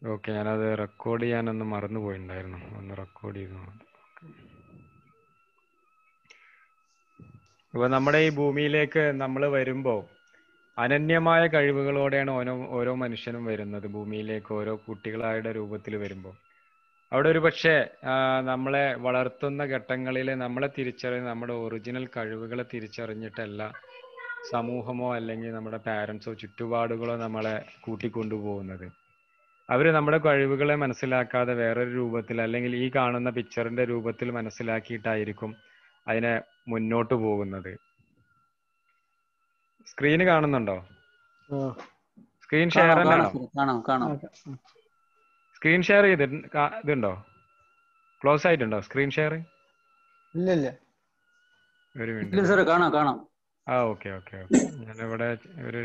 Okay ഞാനത് record ചെയ്യാനൊന്ന് മറന്നു പോയിട്ടുണ്ടായിരുന്നു ഒന്ന് റെക്കോർഡ് ചെയ്തു അപ്പൊ നമ്മുടെ ഈ ഭൂമിയിലേക്ക് നമ്മൾ വരുമ്പോൾ അനന്യമായ കഴിവുകളോടെയാണ് ഓരോ ഓരോ മനുഷ്യനും വരുന്നത് ഭൂമിയിലേക്ക് ഓരോ കുട്ടികളായുടെ രൂപത്തിൽ വരുമ്പോൾ അവിടെ ഒരു പക്ഷേ നമ്മളെ വളർത്തുന്ന ഘട്ടങ്ങളിൽ നമ്മളെ തിരിച്ചറിഞ്ഞ് നമ്മുടെ ഒറിജിനൽ കഴിവുകളെ തിരിച്ചറിഞ്ഞിട്ടല്ല സമൂഹമോ അല്ലെങ്കിൽ നമ്മുടെ പാരൻസോ ചുറ്റുപാടുകളോ നമ്മളെ കൂട്ടിക്കൊണ്ടുപോകുന്നത് അവര് നമ്മുടെ കഴിവുകളെ മനസ്സിലാക്കാതെ വേറൊരു രൂപത്തിൽ അല്ലെങ്കിൽ ഈ കാണുന്ന പിക്ചറിന്റെ രൂപത്തിൽ മനസ്സിലാക്കിയിട്ടായിരിക്കും അതിനെ മുന്നോട്ട് പോകുന്നത് സ്ക്രീന് കാണുന്നുണ്ടോ സ്ക്രീൻ ഷെയർ തന്നെയാണോ കാണാം കാണാം സ്ക്രീൻ ഷെയർ ചെയ്ത് ഇതുണ്ടോ ക്ലോസ് ആയിട്ടുണ്ടോ സ്ക്രീൻ ഷെയർ ഇല്ല ഇല്ല ഒരു ഇല്ല മിനിറ്റ് സാറേ കാണാം കാണാം ആ ഓക്കെ ഓക്കെ ഓക്കെ ഞാനിവിടെ ഒരു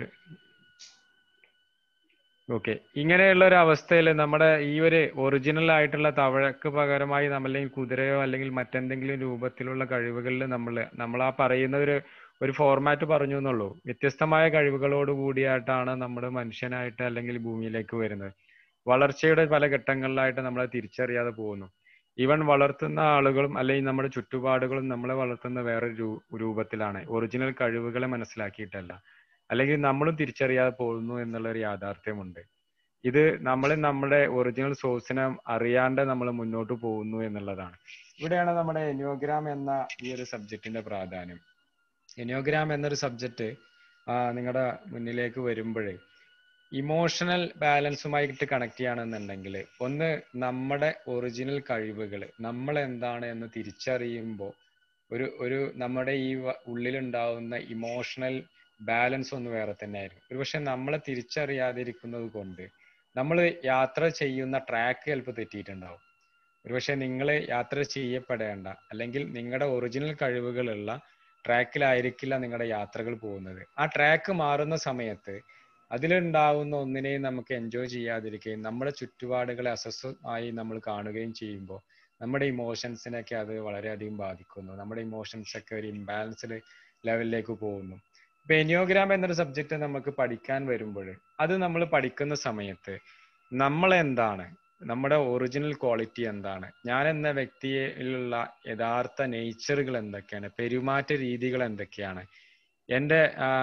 ഓക്കെ ഇങ്ങനെയുള്ള ഒരു അവസ്ഥയിൽ നമ്മുടെ ഈ ഒരു ഒറിജിനൽ ആയിട്ടുള്ള തവഴക്ക് പകരമായി നമ്മൾ അല്ലെങ്കിൽ കുതിരയോ അല്ലെങ്കിൽ മറ്റെന്തെങ്കിലും രൂപത്തിലുള്ള കഴിവുകളിൽ നമ്മൾ നമ്മൾ ആ പറയുന്ന ഒരു ഒരു ഫോർമാറ്റ് പറഞ്ഞു എന്നുള്ളൂ വ്യത്യസ്തമായ കഴിവുകളോട് കൂടിയായിട്ടാണ് നമ്മൾ മനുഷ്യനായിട്ട് അല്ലെങ്കിൽ ഭൂമിയിലേക്ക് വരുന്നത് വളർച്ചയുടെ പല ഘട്ടങ്ങളിലായിട്ട് നമ്മളെ തിരിച്ചറിയാതെ പോകുന്നു ഈവൻ വളർത്തുന്ന ആളുകളും അല്ലെങ്കിൽ നമ്മുടെ ചുറ്റുപാടുകളും നമ്മളെ വളർത്തുന്ന വേറൊരു രൂ- രൂപത്തിലാണ് ഒറിജിനൽ കഴിവുകളെ മനസ്സിലാക്കിയിട്ടല്ല അല്ലെങ്കിൽ നമ്മളും തിരിച്ചറിയാതെ പോകുന്നു എന്നുള്ള ഒരു യാഥാർത്ഥ്യമുണ്ട് ഇത് നമ്മൾ നമ്മുടെ ഒറിജിനൽ സോഴ്സിനെ അറിയാണ്ട് നമ്മൾ മുന്നോട്ട് പോകുന്നു എന്നുള്ളതാണ് ഇവിടെയാണ് നമ്മുടെ എനിയോഗ്രാം എന്ന ഈ ഒരു സബ്ജക്റ്റിന്റെ പ്രാധാന്യം എനിയോഗ്രാം എന്നൊരു സബ്ജക്റ്റ് നിങ്ങളുടെ മുന്നിലേക്ക് വരുമ്പോഴേ ഇമോഷണൽ ബാലൻസുമായിട്ട് കണക്ട് ചെയ്യുകയാണെന്നുണ്ടെങ്കിൽ ഒന്ന് നമ്മുടെ ഒറിജിനൽ കഴിവുകൾ നമ്മൾ എന്താണ് എന്ന് തിരിച്ചറിയുമ്പോൾ ഒരു ഒരു നമ്മുടെ ഈ വ- ഉള്ളിലുണ്ടാവുന്ന ഇമോഷണൽ ബാലൻസ് ഒന്ന് വേറെ തന്നെ ആയിരിക്കും ഒരുപക്ഷെ നമ്മളെ തിരിച്ചറിയാതിരിക്കുന്നത് കൊണ്ട് നമ്മൾ യാത്ര ചെയ്യുന്ന ട്രാക്ക് ചിലപ്പോൾ തെറ്റിയിട്ടുണ്ടാവും ഒരുപക്ഷെ നിങ്ങൾ യാത്ര ചെയ്യപ്പെടേണ്ട അല്ലെങ്കിൽ നിങ്ങളുടെ ഒറിജിനൽ കഴിവുകളുള്ള ട്രാക്കിലായിരിക്കില്ല നിങ്ങളുടെ യാത്രകൾ പോകുന്നത് ആ ട്രാക്ക് മാറുന്ന സമയത്ത് അതിലുണ്ടാവുന്ന ഒന്നിനെയും നമുക്ക് എൻജോയ് ചെയ്യാതിരിക്കുകയും നമ്മുടെ ചുറ്റുപാടുകളെ അസസ്സമായി നമ്മൾ കാണുകയും ചെയ്യുമ്പോൾ നമ്മുടെ ഇമോഷൻസിനൊക്കെ അത് വളരെയധികം ബാധിക്കുന്നു നമ്മുടെ ഇമോഷൻസ് ഒക്കെ ഒരു ഇംബാലൻസ്ഡ് ലെവലിലേക്ക് പോകുന്നു ഇപ്പൊ എനിയോഗ്രാം എന്നൊരു സബ്ജക്റ്റ് നമുക്ക് പഠിക്കാൻ വരുമ്പോൾ അത് നമ്മൾ പഠിക്കുന്ന സമയത്ത് നമ്മൾ എന്താണ് നമ്മുടെ ഒറിജിനൽ ക്വാളിറ്റി എന്താണ് ഞാൻ എന്ന വ്യക്തിയിലുള്ള യഥാർത്ഥ നേച്ചറുകൾ എന്തൊക്കെയാണ് പെരുമാറ്റ രീതികൾ എന്തൊക്കെയാണ് എൻ്റെ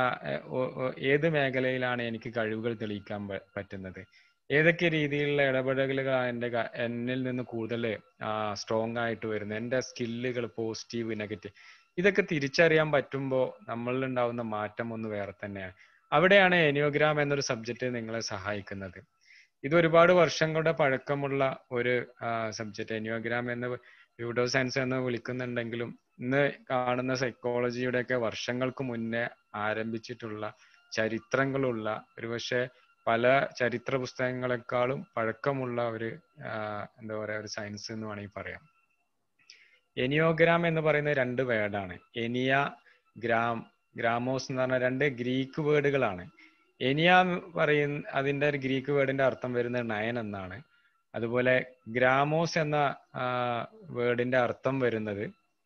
ഏത് മേഖലയിലാണ് എനിക്ക് കഴിവുകൾ തെളിയിക്കാൻ പ- പറ്റുന്നത് ഏതൊക്കെ രീതിയിലുള്ള ഇടപെടലുകളാണ് എൻ്റെ ക- എന്നിൽ നിന്ന് കൂടുതൽ സ്ട്രോങ് ആയിട്ട് വരുന്നത് എൻ്റെ സ്കില്ലുകൾ പോസിറ്റീവ് നെഗറ്റീവ് ഇതൊക്കെ തിരിച്ചറിയാൻ പറ്റുമ്പോൾ നമ്മളിൽ ഉണ്ടാവുന്ന മാറ്റം ഒന്ന് വേറെ തന്നെയാണ് അവിടെയാണ് എനിയോഗ്രാം എന്നൊരു സബ്ജക്റ്റ് നിങ്ങളെ സഹായിക്കുന്നത് ഇത് ഒരുപാട് വർഷങ്ങളുടെ പഴക്കമുള്ള ഒരു സബ്ജക്റ്റ് എനിയോഗ്രാം എന്ന് യൂഡോ സയൻസ് എന്ന് വിളിക്കുന്നുണ്ടെങ്കിലും ഇന്ന് കാണുന്ന സൈക്കോളജിയുടെ ഒക്കെ വർഷങ്ങൾക്ക് മുന്നേ ആരംഭിച്ചിട്ടുള്ള ചരിത്രങ്ങളുള്ള ഒരുപക്ഷെ പല ചരിത്ര പുസ്തകങ്ങളെക്കാളും പഴക്കമുള്ള ഒരു ആ, എന്താ പറയാ ഒരു സയൻസ് എന്ന് വേണമെങ്കിൽ പറയാം എനിയോഗ്രാം എന്ന് പറയുന്ന രണ്ട് വേർഡാണ് എനിയ ഗ്രാം ഗ്രാമോസ് എന്ന് പറഞ്ഞ രണ്ട് ഗ്രീക്ക് വേർഡുകളാണ് എനിയ എന്ന് പറയുന്ന അതിന്റെ ഒരു ഗ്രീക്ക് വേർഡിന്റെ അർത്ഥം വരുന്നത് നയൻ എന്നാണ് അതുപോലെ ഗ്രാമോസ് എന്ന വേർഡിന്റെ അർത്ഥം വരുന്നത്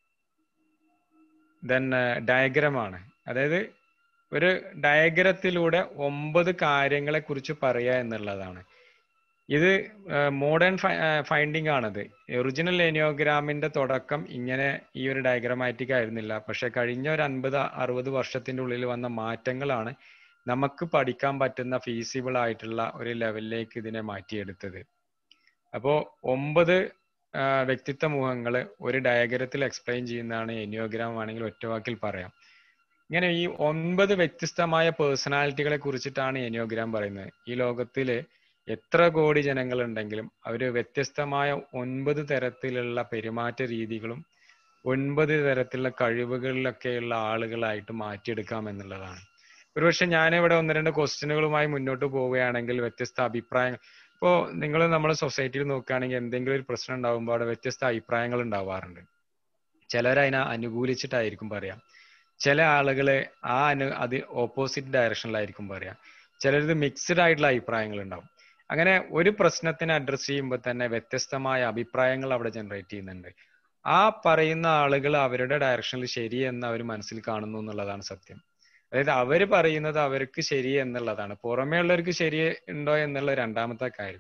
ദെൻ ഡയഗ്രാം ആണ് അതായത് ഒരു ഡയഗ്രത്തിലൂടെ ഒമ്പത് കാര്യങ്ങളെ കുറിച്ച് പറയുക എന്നുള്ളതാണ് ഇത് മോഡേൺ ഫൈൻഡിങ് ആണത് ഒറിജിനൽ എനിയോഗ്രാമിന്റെ തുടക്കം ഇങ്ങനെ ഈ ഒരു ഡയഗ്രമാറ്റിക് ആയിരുന്നില്ല പക്ഷെ കഴിഞ്ഞ ഒരു അൻപത് അറുപത് വർഷത്തിന്റെ ഉള്ളിൽ വന്ന മാറ്റങ്ങളാണ് നമുക്ക് പഠിക്കാൻ പറ്റുന്ന ഫീസിബിൾ ആയിട്ടുള്ള ഒരു ലെവലിലേക്ക് ഇതിനെ മാറ്റിയെടുത്തത് അപ്പോ ഒമ്പത് ആ, വ്യക്തിത്വ മുഖങ്ങൾ ഒരു ഡയഗ്രത്തിൽ എക്സ്പ്ലെയിൻ ചെയ്യുന്നതാണ് എനിയോഗ്രാം ആണെങ്കിൽ ഒറ്റവാക്കിൽ പറയാം ഇങ്ങനെ ഈ ഒൻപത് വ്യത്യസ്തമായ പേഴ്സണാലിറ്റികളെ കുറിച്ചിട്ടാണ് എനിയോഗ്രാം പറയുന്നത് ഈ ലോകത്തില് എത്ര കോടി ജനങ്ങൾ ഉണ്ടെങ്കിലും അവര് വ്യത്യസ്തമായ ഒൻപത് തരത്തിലുള്ള പെരുമാറ്റ രീതികളും ഒൻപത് തരത്തിലുള്ള കഴിവുകളിലൊക്കെയുള്ള ആളുകളായിട്ട് മാറ്റിയെടുക്കാം എന്നുള്ളതാണ് ഒരുപക്ഷെ ഞാനിവിടെ ഒന്ന് രണ്ട് ക്വസ്റ്റ്യനുകളുമായി മുന്നോട്ട് പോവുകയാണെങ്കിൽ വ്യത്യസ്ത അഭിപ്രായങ്ങൾ ഇപ്പോ നിങ്ങൾ നമ്മുടെ സൊസൈറ്റിയിൽ നോക്കുകയാണെങ്കിൽ എന്തെങ്കിലും ഒരു പ്രശ്നം ഉണ്ടാകുമ്പോൾ അവിടെ വ്യത്യസ്ത അഭിപ്രായങ്ങൾ ഉണ്ടാവാറുണ്ട് ചിലർ അതിനെ അനുകൂലിച്ചിട്ടായിരിക്കും പറയാം ചില ആളുകള് ആ അനു അത് ഓപ്പോസിറ്റ് ഡയറക്ഷനിലായിരിക്കും പറയാം ചിലത് മിക്സ്ഡ് ആയിട്ടുള്ള അഭിപ്രായങ്ങൾ ഉണ്ടാവും അങ്ങനെ ഒരു പ്രശ്നത്തിനെ അഡ്രസ് ചെയ്യുമ്പോൾ തന്നെ വ്യത്യസ്തമായ അഭിപ്രായങ്ങൾ അവിടെ ജനറേറ്റ് ചെയ്യുന്നുണ്ട് ആ പറയുന്ന ആളുകൾ അവരുടെ ഡയറക്ഷനിൽ ശരി എന്ന് അവർ മനസ്സിൽ കാണുന്നു എന്നുള്ളതാണ് സത്യം അതായത് അവര് പറയുന്നത് അവർക്ക് ശരി എന്നുള്ളതാണ് പുറമേ ഉള്ളവർക്ക് ശരി ഉണ്ടോ എന്നുള്ള രണ്ടാമത്തെ കാര്യം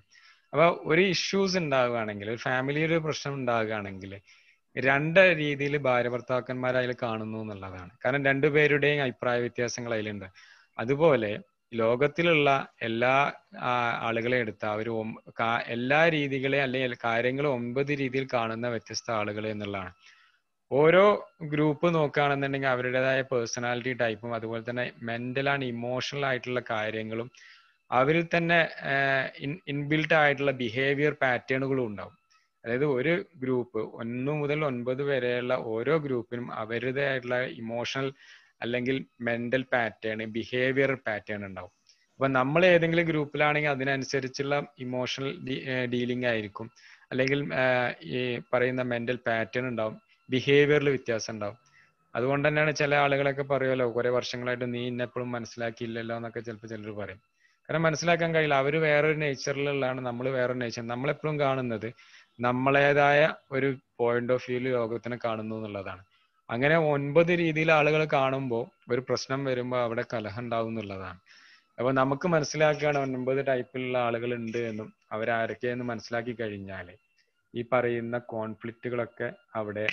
അപ്പൊ ഒരു ഇഷ്യൂസ് ഉണ്ടാവുകയാണെങ്കിൽ ഒരു ഫാമിലിയിൽ ഒരു പ്രശ്നം ഉണ്ടാവുകയാണെങ്കിൽ രണ്ട് രീതിയിൽ ഭാര്യ ഭർത്താക്കന്മാർ അതിൽ കാണുന്നു എന്നുള്ളതാണ് കാരണം രണ്ടുപേരുടെയും അഭിപ്രായ വ്യത്യാസങ്ങൾ അതിലുണ്ട് അതുപോലെ ലോകത്തിലുള്ള എല്ലാ ആ, ആളുകളെ എടുത്ത അവർ എല്ലാ രീതികളെ അല്ലെങ്കിൽ കാര്യങ്ങളും ഒമ്പത് രീതിയിൽ കാണുന്ന വ്യത്യസ്ത ആളുകൾ എന്നുള്ളതാണ് ഓരോ ഗ്രൂപ്പ് നോക്കുകയാണെന്നുണ്ടെങ്കിൽ അവരുടേതായ പേഴ്സണാലിറ്റി ടൈപ്പും അതുപോലെ തന്നെ മെന്റൽ ആൻഡ് ഇമോഷണൽ ആയിട്ടുള്ള കാര്യങ്ങളും അവരിൽ തന്നെ ഇൻബിൽട്ട് ആയിട്ടുള്ള ബിഹേവിയർ പാറ്റേണുകളും ഉണ്ടാവും അതായത് ഒരു ഗ്രൂപ്പ് ഒന്ന് മുതൽ ഒൻപത് വരെയുള്ള ഓരോ ഗ്രൂപ്പിനും അവരുടേതായിട്ടുള്ള ഇമോഷണൽ അല്ലെങ്കിൽ മെന്റൽ പാറ്റേൺ ബിഹേവിയർ പാറ്റേൺ ഉണ്ടാവും അപ്പൊ നമ്മൾ ഏതെങ്കിലും ഗ്രൂപ്പിലാണെങ്കിൽ അതിനനുസരിച്ചുള്ള ഇമോഷണൽ ഡീലിംഗ് ആയിരിക്കും അല്ലെങ്കിൽ ആഹ് ഈ പറയുന്ന മെന്റൽ പാറ്റേൺ ഉണ്ടാവും ബിഹേവിയറിൽ വ്യത്യാസം ഉണ്ടാവും അതുകൊണ്ട് തന്നെയാണ് ചില ആളുകളൊക്കെ പറയുമല്ലോ കുറെ വർഷങ്ങളായിട്ട് നീ എന്നെ എപ്പോഴും മനസ്സിലാക്കിയില്ലല്ലോ എന്നൊക്കെ ചിലപ്പോൾ ചിലർ പറയും കാരണം മനസ്സിലാക്കാൻ കഴിയില്ല അവർ വേറൊരു നേച്ചറിലുള്ളതാണ് നമ്മൾ വേറൊരു നേച്ചർ നമ്മളെപ്പോഴും കാണുന്നത് നമ്മളേതായ ഒരു പോയിന്റ് ഓഫ് വ്യൂവിൽ ലോകത്തിനെ കാണുന്നു എന്നുള്ളതാണ് അങ്ങനെ ഒൻപത് രീതിയിൽ ആളുകൾ കാണുമ്പോൾ ഒരു പ്രശ്നം വരുമ്പോൾ അവിടെ കലഹം ഉണ്ടാവും എന്നുള്ളതാണ് അപ്പൊ നമുക്ക് മനസ്സിലാക്കുകയാണ് ഒൻപത് ടൈപ്പിലുള്ള ആളുകൾ ഉണ്ട് എന്നും അവരാരൊക്കെയെന്ന് മനസ്സിലാക്കി കഴിഞ്ഞാൽ ഈ പറയുന്ന കോൺഫ്ലിക്റ്റുകളൊക്കെ അവിടെ